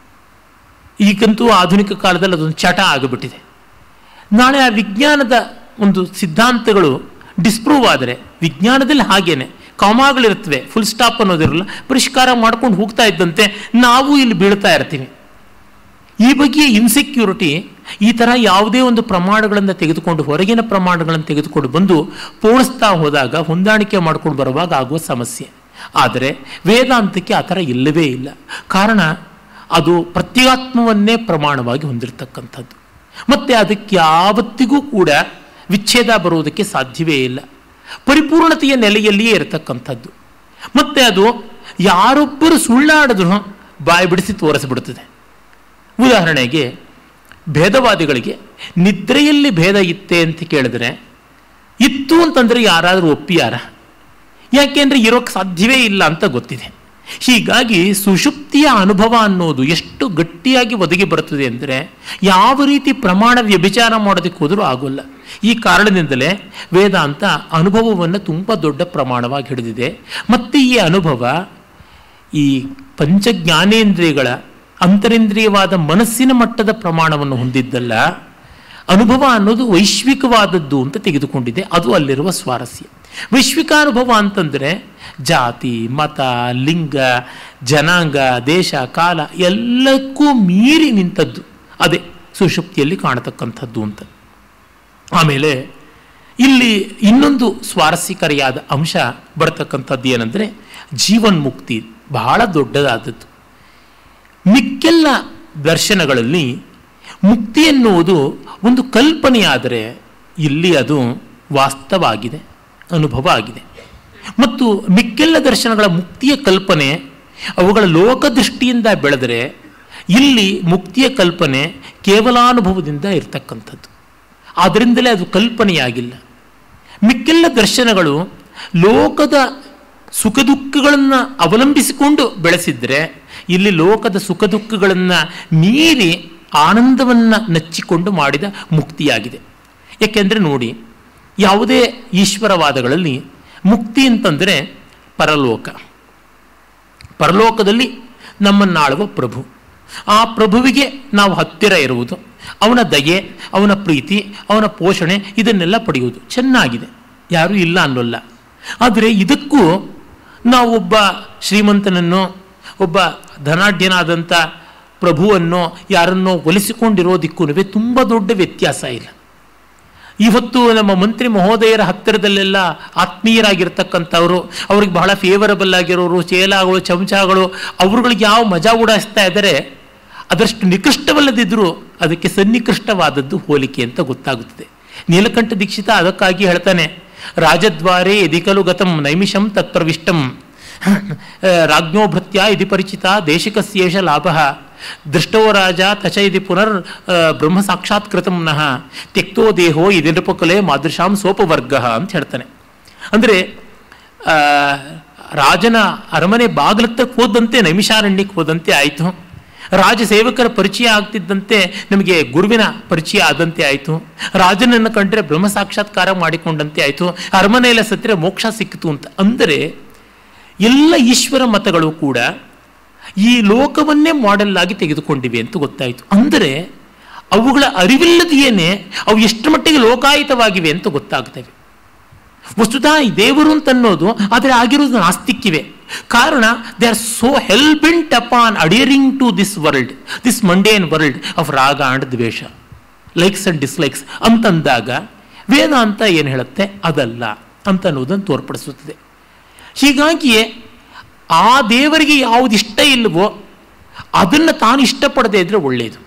ಈಗಂತೂ ಆಧುನಿಕ ಕಾಲದಲ್ಲಿ ಅದೊಂದು ಚಟ ಆಗಿಬಿಟ್ಟಿದೆ ನಾಳೆ ಆ ವಿಜ್ಞಾನದ ಒಂದು ಸಿದ್ಧಾಂತಗಳು ಡಿಸ್ಪ್ರೂವ್ ಆದರೆ ವಿಜ್ಞಾನದಲ್ಲಿ ಹಾಗೇನೆ ಕಾಮಾಗಳಿರ್ತವೆ ಫುಲ್ ಸ್ಟಾಪ್ ಅನ್ನೋದಿರಲ್ಲ ಪರಿಷ್ಕಾರ ಮಾಡ್ಕೊಂಡು ಹೋಗ್ತಾ ಇದ್ದಂತೆ ನಾವು ಇಲ್ಲಿ ಬೀಳ್ತಾ ಇರ್ತೀವಿ ಈ ಬಗ್ಗೆ ಇನ್ಸೆಕ್ಯೂರಿಟಿ ಈ ಥರ ಯಾವುದೇ ಒಂದು ಪ್ರಮಾಣಗಳನ್ನು ತೆಗೆದುಕೊಂಡು ಹೊರಗಿನ ಪ್ರಮಾಣಗಳನ್ನು ತೆಗೆದುಕೊಂಡು ಬಂದು ಪೋಣಿಸ್ತಾ ಹೋದಾಗ ಹೊಂದಾಣಿಕೆ ಮಾಡ್ಕೊಂಡು ಬರುವಾಗ ಆಗುವ ಸಮಸ್ಯೆ ಆದರೆ ವೇದಾಂತಕ್ಕೆ ಆ ಥರ ಇಲ್ಲವೇ ಇಲ್ಲ ಕಾರಣ ಅದು ಪ್ರತ್ಯೇಗಾತ್ಮವನ್ನೇ ಪ್ರಮಾಣವಾಗಿ ಹೊಂದಿರತಕ್ಕಂಥದ್ದು ಮತ್ತು ಅದಕ್ಕೆ ಯಾವತ್ತಿಗೂ ಕೂಡ ವಿಚ್ಛೇದ ಬರುವುದಕ್ಕೆ ಸಾಧ್ಯವೇ ಇಲ್ಲ ಪರಿಪೂರ್ಣತೆಯ ನೆಲೆಯಲ್ಲಿಯೇ ಇರತಕ್ಕಂಥದ್ದು ಮತ್ತು ಅದು ಯಾರೊಬ್ಬರು ಸುಳ್ಳಾಡಿದ್ರು ಬಾಯಿ ಬಿಡಿಸಿ ತೋರಿಸಿಬಿಡುತ್ತದೆ ಉದಾಹರಣೆಗೆ ಭೇದವಾದಿಗಳಿಗೆ ನಿದ್ರೆಯಲ್ಲಿ ಭೇದ ಇತ್ತೆ ಅಂತ ಕೇಳಿದ್ರೆ ಇತ್ತು ಅಂತಂದರೆ ಯಾರಾದರೂ ಒಪ್ಪಿಯಾರ ಯಾಕೆಂದರೆ ಇರೋಕ್ಕೆ ಸಾಧ್ಯವೇ ಇಲ್ಲ ಅಂತ ಗೊತ್ತಿದೆ ಹೀಗಾಗಿ ಸುಷುಪ್ತಿಯ ಅನುಭವ ಅನ್ನೋದು ಎಷ್ಟು ಗಟ್ಟಿಯಾಗಿ ಒದಗಿ ಬರುತ್ತದೆ ಅಂದರೆ ಯಾವ ರೀತಿ ಪ್ರಮಾಣ ವ್ಯಭಿಚಾರ ಮಾಡೋದಕ್ಕೆ ಹೋದರೂ ಆಗೋಲ್ಲ ಈ ಕಾರಣದಿಂದಲೇ ವೇದಾಂತ ಅನುಭವವನ್ನು ತುಂಬ ದೊಡ್ಡ ಪ್ರಮಾಣವಾಗಿ ಹಿಡಿದಿದೆ ಮತ್ತು ಈ ಅನುಭವ ಈ ಪಂಚ ಜ್ಞಾನೇಂದ್ರಿಯಗಳ ಅಂತರೇಂದ್ರಿಯವಾದ ಮನಸ್ಸಿನ ಮಟ್ಟದ ಪ್ರಮಾಣವನ್ನು ಹೊಂದಿದ್ದಲ್ಲ ಅನುಭವ ಅನ್ನೋದು ವೈಶ್ವಿಕವಾದದ್ದು ಅಂತ ತೆಗೆದುಕೊಂಡಿದೆ ಅದು ಅಲ್ಲಿರುವ ಸ್ವಾರಸ್ಯ ವೈಶ್ವಿಕಾನುಭವ ಅಂತಂದರೆ ಜಾತಿ ಮತ ಲಿಂಗ ಜನಾಂಗ ದೇಶ ಕಾಲ ಎಲ್ಲಕ್ಕೂ ಮೀರಿ ನಿಂತದ್ದು ಅದೇ ಸುಷುಪ್ತಿಯಲ್ಲಿ ಕಾಣತಕ್ಕಂಥದ್ದು ಅಂತ ಆಮೇಲೆ ಇಲ್ಲಿ ಇನ್ನೊಂದು ಸ್ವಾರಸ್ಯಕರಿಯಾದ ಅಂಶ ಬರ್ತಕ್ಕಂಥದ್ದು ಏನಂದರೆ ಜೀವನ್ಮುಕ್ತಿ ಬಹಳ ದೊಡ್ಡದಾದದ್ದು ಮಿಕ್ಕೆಲ್ಲ ದರ್ಶನಗಳಲ್ಲಿ ಮುಕ್ತಿ ಎನ್ನುವುದು ಒಂದು ಕಲ್ಪನೆಯಾದರೆ ಇಲ್ಲಿ ಅದು ವಾಸ್ತವ ಆಗಿದೆ ಅನುಭವ ಆಗಿದೆ ಮತ್ತು ಮಿಕ್ಕೆಲ್ಲ ದರ್ಶನಗಳ ಮುಕ್ತಿಯ ಕಲ್ಪನೆ ಅವುಗಳ ಲೋಕದೃಷ್ಟಿಯಿಂದ ಬೆಳೆದರೆ ಇಲ್ಲಿ ಮುಕ್ತಿಯ ಕಲ್ಪನೆ ಕೇವಲಾನುಭವದಿಂದ ಇರತಕ್ಕಂಥದ್ದು ಆದ್ದರಿಂದಲೇ ಅದು ಕಲ್ಪನೆಯಾಗಿಲ್ಲ ಮಿಕ್ಕೆಲ್ಲ ದರ್ಶನಗಳು ಲೋಕದ ಸುಖ ದುಃಖಗಳನ್ನು ಅವಲಂಬಿಸಿಕೊಂಡು ಬೆಳೆಸಿದ್ರೆ ಇಲ್ಲಿ ಲೋಕದ ಸುಖ ದುಃಖಗಳನ್ನು ಮೀರಿ ಆನಂದವನ್ನು ನಚ್ಚಿಕೊಂಡು ಮಾಡಿದ ಮುಕ್ತಿಯಾಗಿದೆ ಏಕೆಂದರೆ ನೋಡಿ ಯಾವುದೇ ಈಶ್ವರವಾದಗಳಲ್ಲಿ ಮುಕ್ತಿ ಅಂತಂದರೆ ಪರಲೋಕ ಪರಲೋಕದಲ್ಲಿ ನಮ್ಮನ್ನಾಳುವ ಪ್ರಭು ಆ ಪ್ರಭುವಿಗೆ ನಾವು ಹತ್ತಿರ ಇರುವುದು ಅವನ ದಯೆ ಅವನ ಪ್ರೀತಿ ಅವನ ಪೋಷಣೆ ಇದನ್ನೆಲ್ಲ ಪಡೆಯುವುದು ಚೆನ್ನಾಗಿದೆ ಯಾರೂ ಇಲ್ಲ ಅನ್ನೋಲ್ಲ ಆದರೆ ಇದಕ್ಕೂ ನಾವು ಒಬ್ಬ ಶ್ರೀಮಂತನನ್ನು ಒಬ್ಬ ಧನಾಢ್ಯನಾದಂಥ ಪ್ರಭುವನ್ನು ಯಾರನ್ನೋ ಒಲಿಸಿಕೊಂಡಿರೋದಕ್ಕೂ ತುಂಬ ದೊಡ್ಡ ವ್ಯತ್ಯಾಸ ಇಲ್ಲ ಇವತ್ತು ನಮ್ಮ ಮಂತ್ರಿ ಮಹೋದಯರ ಹತ್ತಿರದಲ್ಲೆಲ್ಲ ಆತ್ಮೀಯರಾಗಿರ್ತಕ್ಕಂಥವರು ಅವ್ರಿಗೆ ಬಹಳ ಫೇವರಬಲ್ ಆಗಿರೋರು ಚೇಲಾಗಳು ಚಮಚಗಳು ಅವ್ರುಗಳಿಗೆ ಯಾವ ಮಜಾ ಉಡಾಯಿಸ್ತಾ ಇದ್ದಾರೆ ಅದಷ್ಟು ನಿಕೃಷ್ಟವಲ್ಲದಿದ್ದರೂ ಅದಕ್ಕೆ ಸನ್ನಿಕೃಷ್ಟವಾದದ್ದು ಹೋಲಿಕೆ ಅಂತ ಗೊತ್ತಾಗುತ್ತದೆ ನೀಲಕಂಠ ದೀಕ್ಷಿತ ಅದಕ್ಕಾಗಿ ಹೇಳ್ತಾನೆ ರಾಜದ್ವಾರೇ ಎದಿಕಲು ಗತಂ ನೈಮಿಷಂ ತತ್ಪ್ರವಿಷ್ಟಂ ರಾಜ್ಞೋ ಭೃತ್ಯ ಇದಿ ಪರಿಚಿತ ದೇಶಿಕಸ್ಯೇಷ ಲಾಭ ದೃಷ್ಟೋ ರಾಜ ತಚ ಇದಿ ಪುನರ್ ಬ್ರಹ್ಮ ಸಾಕ್ಷಾತ್ಕೃತಂ ನಃ ತ್ಯಕ್ತೋ ದೇಹೋ ಇದಿ ನೃಪಕಲೆ ಮಾದೃಶಾಂ ಸೋಪವರ್ಗ ಅಂತ ಹೇಳ್ತಾನೆ ಅಂದರೆ ರಾಜನ ಅರಮನೆ ಬಾಗಿಲತ್ತಕ್ಕೆ ಹೋದಂತೆ ನೈಮಿಷಾರಣ್ಯಕ್ಕೆ ಹೋದಂತೆ ಆಯಿತು ರಾಜ ಸೇವಕರ ಪರಿಚಯ ಆಗ್ತಿದ್ದಂತೆ ನಮಗೆ ಗುರುವಿನ ಪರಿಚಯ ಆದಂತೆ ಆಯಿತು ರಾಜನನ್ನು ಕಂಡ್ರೆ ಬ್ರಹ್ಮ ಸಾಕ್ಷಾತ್ಕಾರ ಮಾಡಿಕೊಂಡಂತೆ ಆಯಿತು ಅರಮನೆಯಲ್ಲ ಸತ್ತರೆ ಮೋಕ್ಷ ಸಿಕ್ಕಿತು ಅಂತ ಅಂದರೆ ಎಲ್ಲ ಈಶ್ವರ ಮತಗಳು ಕೂಡ ಈ ಲೋಕವನ್ನೇ ಮಾಡೆಲ್ ಆಗಿ ತೆಗೆದುಕೊಂಡಿವೆ ಅಂತ ಗೊತ್ತಾಯಿತು ಅಂದರೆ ಅವುಗಳ ಅರಿವಿಲ್ಲದೆಯೇನೆ ಅವು ಎಷ್ಟು ಮಟ್ಟಿಗೆ ಲೋಕಾಯಿತವಾಗಿವೆ ಅಂತ ಗೊತ್ತಾಗ್ತವೆ ವಸ್ತುತಃ ಈ ದೇವರು ಅಂತ ಅನ್ನೋದು ಆದರೆ ಆಗಿರೋದು ನಾಸ್ತಿಕ್ಕಿವೆ ಕಾರಣ they are so hellbent upon adhering to this world this mundane world of ರಾಗ ಅಂಡ್ ದ್ವೇಷ ಲೈಕ್ಸ್ ಅಂಡ್ ಡಿಸ್ಲೈಕ್ಸ್ ಅಂತಂದಾಗ ವೇದಾಂತ ಏನು ಹೇಳುತ್ತೆ ಅದಲ್ಲ ಅಂತ ಅನ್ನೋದನ್ನು ತೋರ್ಪಡಿಸುತ್ತದೆ ಹೀಗಾಗಿಯೇ ಆ ದೇವರಿಗೆ ಯಾವುದು ಇಷ್ಟ ಇಲ್ಲವೋ ಅದನ್ನು ತಾನು ಇಷ್ಟಪಡದೇ ಇದ್ರೆ ಒಳ್ಳೆಯದು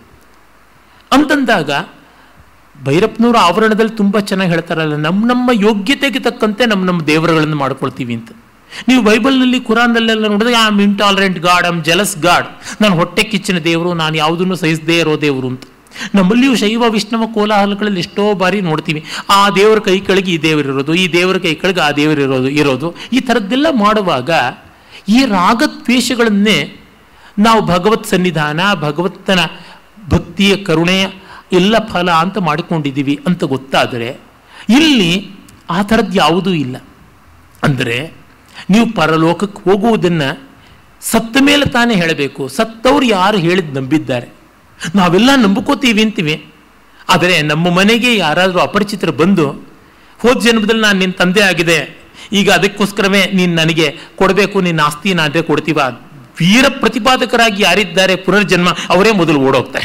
ಅಂತಂದಾಗ ಭೈರಪ್ಪನವರ ಆವರಣದಲ್ಲಿ ತುಂಬ ಚೆನ್ನಾಗಿ ಹೇಳ್ತಾರಲ್ಲ ನಮ್ಮ ನಮ್ಮ ಯೋಗ್ಯತೆಗೆ ತಕ್ಕಂತೆ ನಮ್ಮ ನಮ್ಮ ದೇವರುಗಳನ್ನು ಮಾಡ್ಕೊಳ್ತೀವಿ ಅಂತ ನೀವು ಬೈಬಲ್ನಲ್ಲಿ ಕುರಾನ್ನಲ್ಲೆಲ್ಲ ನೋಡಿದ್ರೆ I'm intolerant God I'm jealous God ನಾನು ಹೊಟ್ಟೆ ಕಿಚ್ಚಿನ ದೇವರು ನಾನು ಯಾವುದನ್ನು ಸಹಿಸದೇ ಇರೋ ದೇವರು ಅಂತ ನಮ್ಮಲ್ಲಿಯೂ ಶೈವ ವಿಷ್ಣವ ಕೋಲಾಹಲಗಳಲ್ಲಿ ಎಷ್ಟೋ ಬಾರಿ ನೋಡ್ತೀವಿ ಆ ದೇವರ ಕೈ ಕೆಳಗೆ ಈ ದೇವರಿರೋದು ಈ ದೇವರ ಕೈ ಕೆಳಗೆ ಆ ದೇವರಿರೋದು ಇರೋದು ಈ ಥರದ್ದೆಲ್ಲ ಮಾಡುವಾಗ ಈ ರಾಗದ್ವೇಷಗಳನ್ನೇ ನಾವು ಭಗವತ್ ಸನ್ನಿಧಾನ ಭಗವತ್ತನ ಭಕ್ತಿಯ ಕರುಣೆಯ ಎಲ್ಲ ಫಲ ಅಂತ ಮಾಡಿಕೊಂಡಿದ್ದೀವಿ ಅಂತ ಗೊತ್ತಾದರೆ ಇಲ್ಲಿ ಆ ಥರದ್ದು ಯಾವುದೂ ಇಲ್ಲ ಅಂದರೆ ನೀವು ಪರಲೋಕಕ್ಕೆ ಹೋಗುವುದನ್ನು ಸತ್ತ ಮೇಲೆ ತಾನೇ ಹೇಳಬೇಕು ಸತ್ತವ್ರು ಯಾರು ಹೇಳಿದ್ ನಂಬಿದ್ದಾರೆ ನಾವೆಲ್ಲ ನಂಬ್ಕೋತೀವಿ ಅಂತೀವಿ ಆದರೆ ನಮ್ಮ ಮನೆಗೆ ಯಾರಾದರೂ ಅಪರಿಚಿತರು ಬಂದು ಹೋದ ಜನ್ಮದಲ್ಲಿ ನಾನು ನಿನ್ನ ತಂದೆ ಆಗಿದೆ ಈಗ ಅದಕ್ಕೋಸ್ಕರವೇ ನೀನು ನನಗೆ ಕೊಡಬೇಕು ನಿನ್ನ ಆಸ್ತಿ ನಾನೇ ಕೊಡ್ತೀವ ವೀರ ಪ್ರತಿಪಾದಕರಾಗಿ ಯಾರಿದ್ದಾರೆ ಪುನರ್ಜನ್ಮ ಅವರೇ ಮೊದಲು ಓಡೋಗ್ತಾರೆ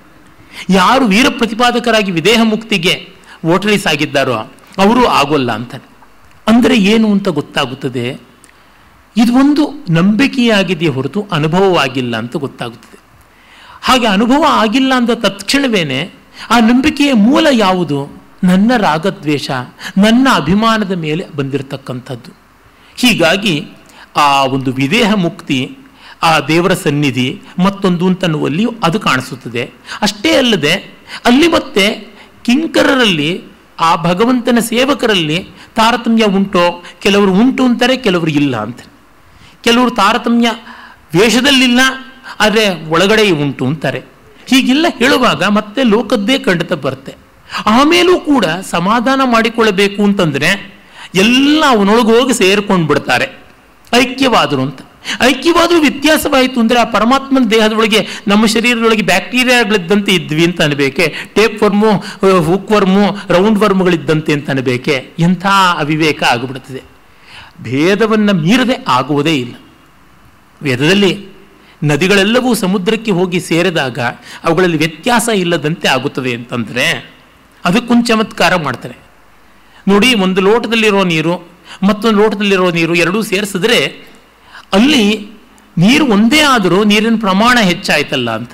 ಯಾರು ವೀರ ಪ್ರತಿಪಾದಕರಾಗಿ ವಿದೇಹ ಮುಕ್ತಿಗೆ ವೋಟರೀಸ್ ಆಗಿದ್ದಾರೋ ಅವರು ಆಗೋಲ್ಲ ಅಂತಾನೆ ಅಂದರೆ ಏನು ಅಂತ ಗೊತ್ತಾಗುತ್ತದೆ ಇದು ಒಂದು ನಂಬಿಕೆಯಾಗಿದೆಯೇ ಹೊರತು ಅನುಭವವಾಗಿಲ್ಲ ಅಂತ ಗೊತ್ತಾಗುತ್ತದೆ ಹಾಗೆ ಅನುಭವ ಆಗಿಲ್ಲ ಅಂದ ತತ್ಕ್ಷಣವೇನೆ ಆ ನಂಬಿಕೆಯ ಮೂಲ ಯಾವುದು ನನ್ನ ರಾಗದ್ವೇಷ ನನ್ನ ಅಭಿಮಾನದ ಮೇಲೆ ಬಂದಿರತಕ್ಕಂಥದ್ದು ಹೀಗಾಗಿ ಆ ಒಂದು ವಿದೇಹ ಮುಕ್ತಿ ಆ ದೇವರ ಸನ್ನಿಧಿ ಮತ್ತೊಂದು ಅಂತನ್ನುವಲ್ಲಿಯೂ ಅದು ಕಾಣಿಸುತ್ತದೆ ಅಷ್ಟೇ ಅಲ್ಲದೆ ಅಲ್ಲಿ ಮತ್ತೆ ಕಿಂಕರರಲ್ಲಿ ಆ ಭಗವಂತನ ಸೇವಕರಲ್ಲಿ ತಾರತಮ್ಯ ಉಂಟೋ ಕೆಲವರು ಉಂಟು ಅಂತಾರೆ ಕೆಲವರು ಇಲ್ಲ ಅಂತ ಕೆಲವರು ತಾರತಮ್ಯ ವೇಷದಲ್ಲಿಲ್ಲ ಆದರೆ ಒಳಗಡೆ ಉಂಟು ಅಂತಾರೆ ಹೀಗೆಲ್ಲ ಹೇಳುವಾಗ ಮತ್ತೆ ಲೋಕದ್ದೇ ಖಂಡಿತ ಬರುತ್ತೆ ಆಮೇಲೂ ಕೂಡ ಸಮಾಧಾನ ಮಾಡಿಕೊಳ್ಳಬೇಕು ಅಂತಂದ್ರೆ ಎಲ್ಲ ಅವನೊಳಗೆ ಹೋಗಿ ಸೇರ್ಕೊಂಡು ಬಿಡ್ತಾರೆ ಐಕ್ಯವಾದರು ಅಂತ ಐಕ್ಯವಾದರೂ ವ್ಯತ್ಯಾಸವಾಯಿತು ಅಂದರೆ ಆ ಪರಮಾತ್ಮನ ದೇಹದೊಳಗೆ ನಮ್ಮ ಶರೀರದೊಳಗೆ ಬ್ಯಾಕ್ಟೀರಿಯಾಗಳಿದ್ದಂತೆ ಇದ್ವಿ ಅಂತ ಅನ್ಬೇಕೆ tape worm hook worm round ವರ್ಮ್ಗಳಿದ್ದಂತೆ ಅಂತ ಅನ್ಬೇಕೆ ಎಂಥ ಅವಿವೇಕ ಆಗಿಬಿಡುತ್ತದೆ ಭೇದವನ್ನು ಮೀರದೆ ಆಗುವುದೇ ಇಲ್ಲ ವೇದದಲ್ಲಿ ನದಿಗಳೆಲ್ಲವೂ ಸಮುದ್ರಕ್ಕೆ ಹೋಗಿ ಸೇರಿದಾಗ ಅವುಗಳಲ್ಲಿ ವ್ಯತ್ಯಾಸ ಇಲ್ಲದಂತೆ ಆಗುತ್ತದೆ ಅಂತಂದರೆ ಅದಕ್ಕೊಂದು ಚಮತ್ಕಾರ ಮಾಡ್ತಾರೆ ನೋಡಿ ಒಂದು ಲೋಟದಲ್ಲಿರೋ ನೀರು ಮತ್ತೊಂದು ಲೋಟದಲ್ಲಿರೋ ನೀರು ಎರಡೂ ಸೇರಿಸಿದ್ರೆ ಅಲ್ಲಿ ನೀರು ಒಂದೇ ಆದರೂ ನೀರಿನ ಪ್ರಮಾಣ ಹೆಚ್ಚಾಯ್ತಲ್ಲ ಅಂತ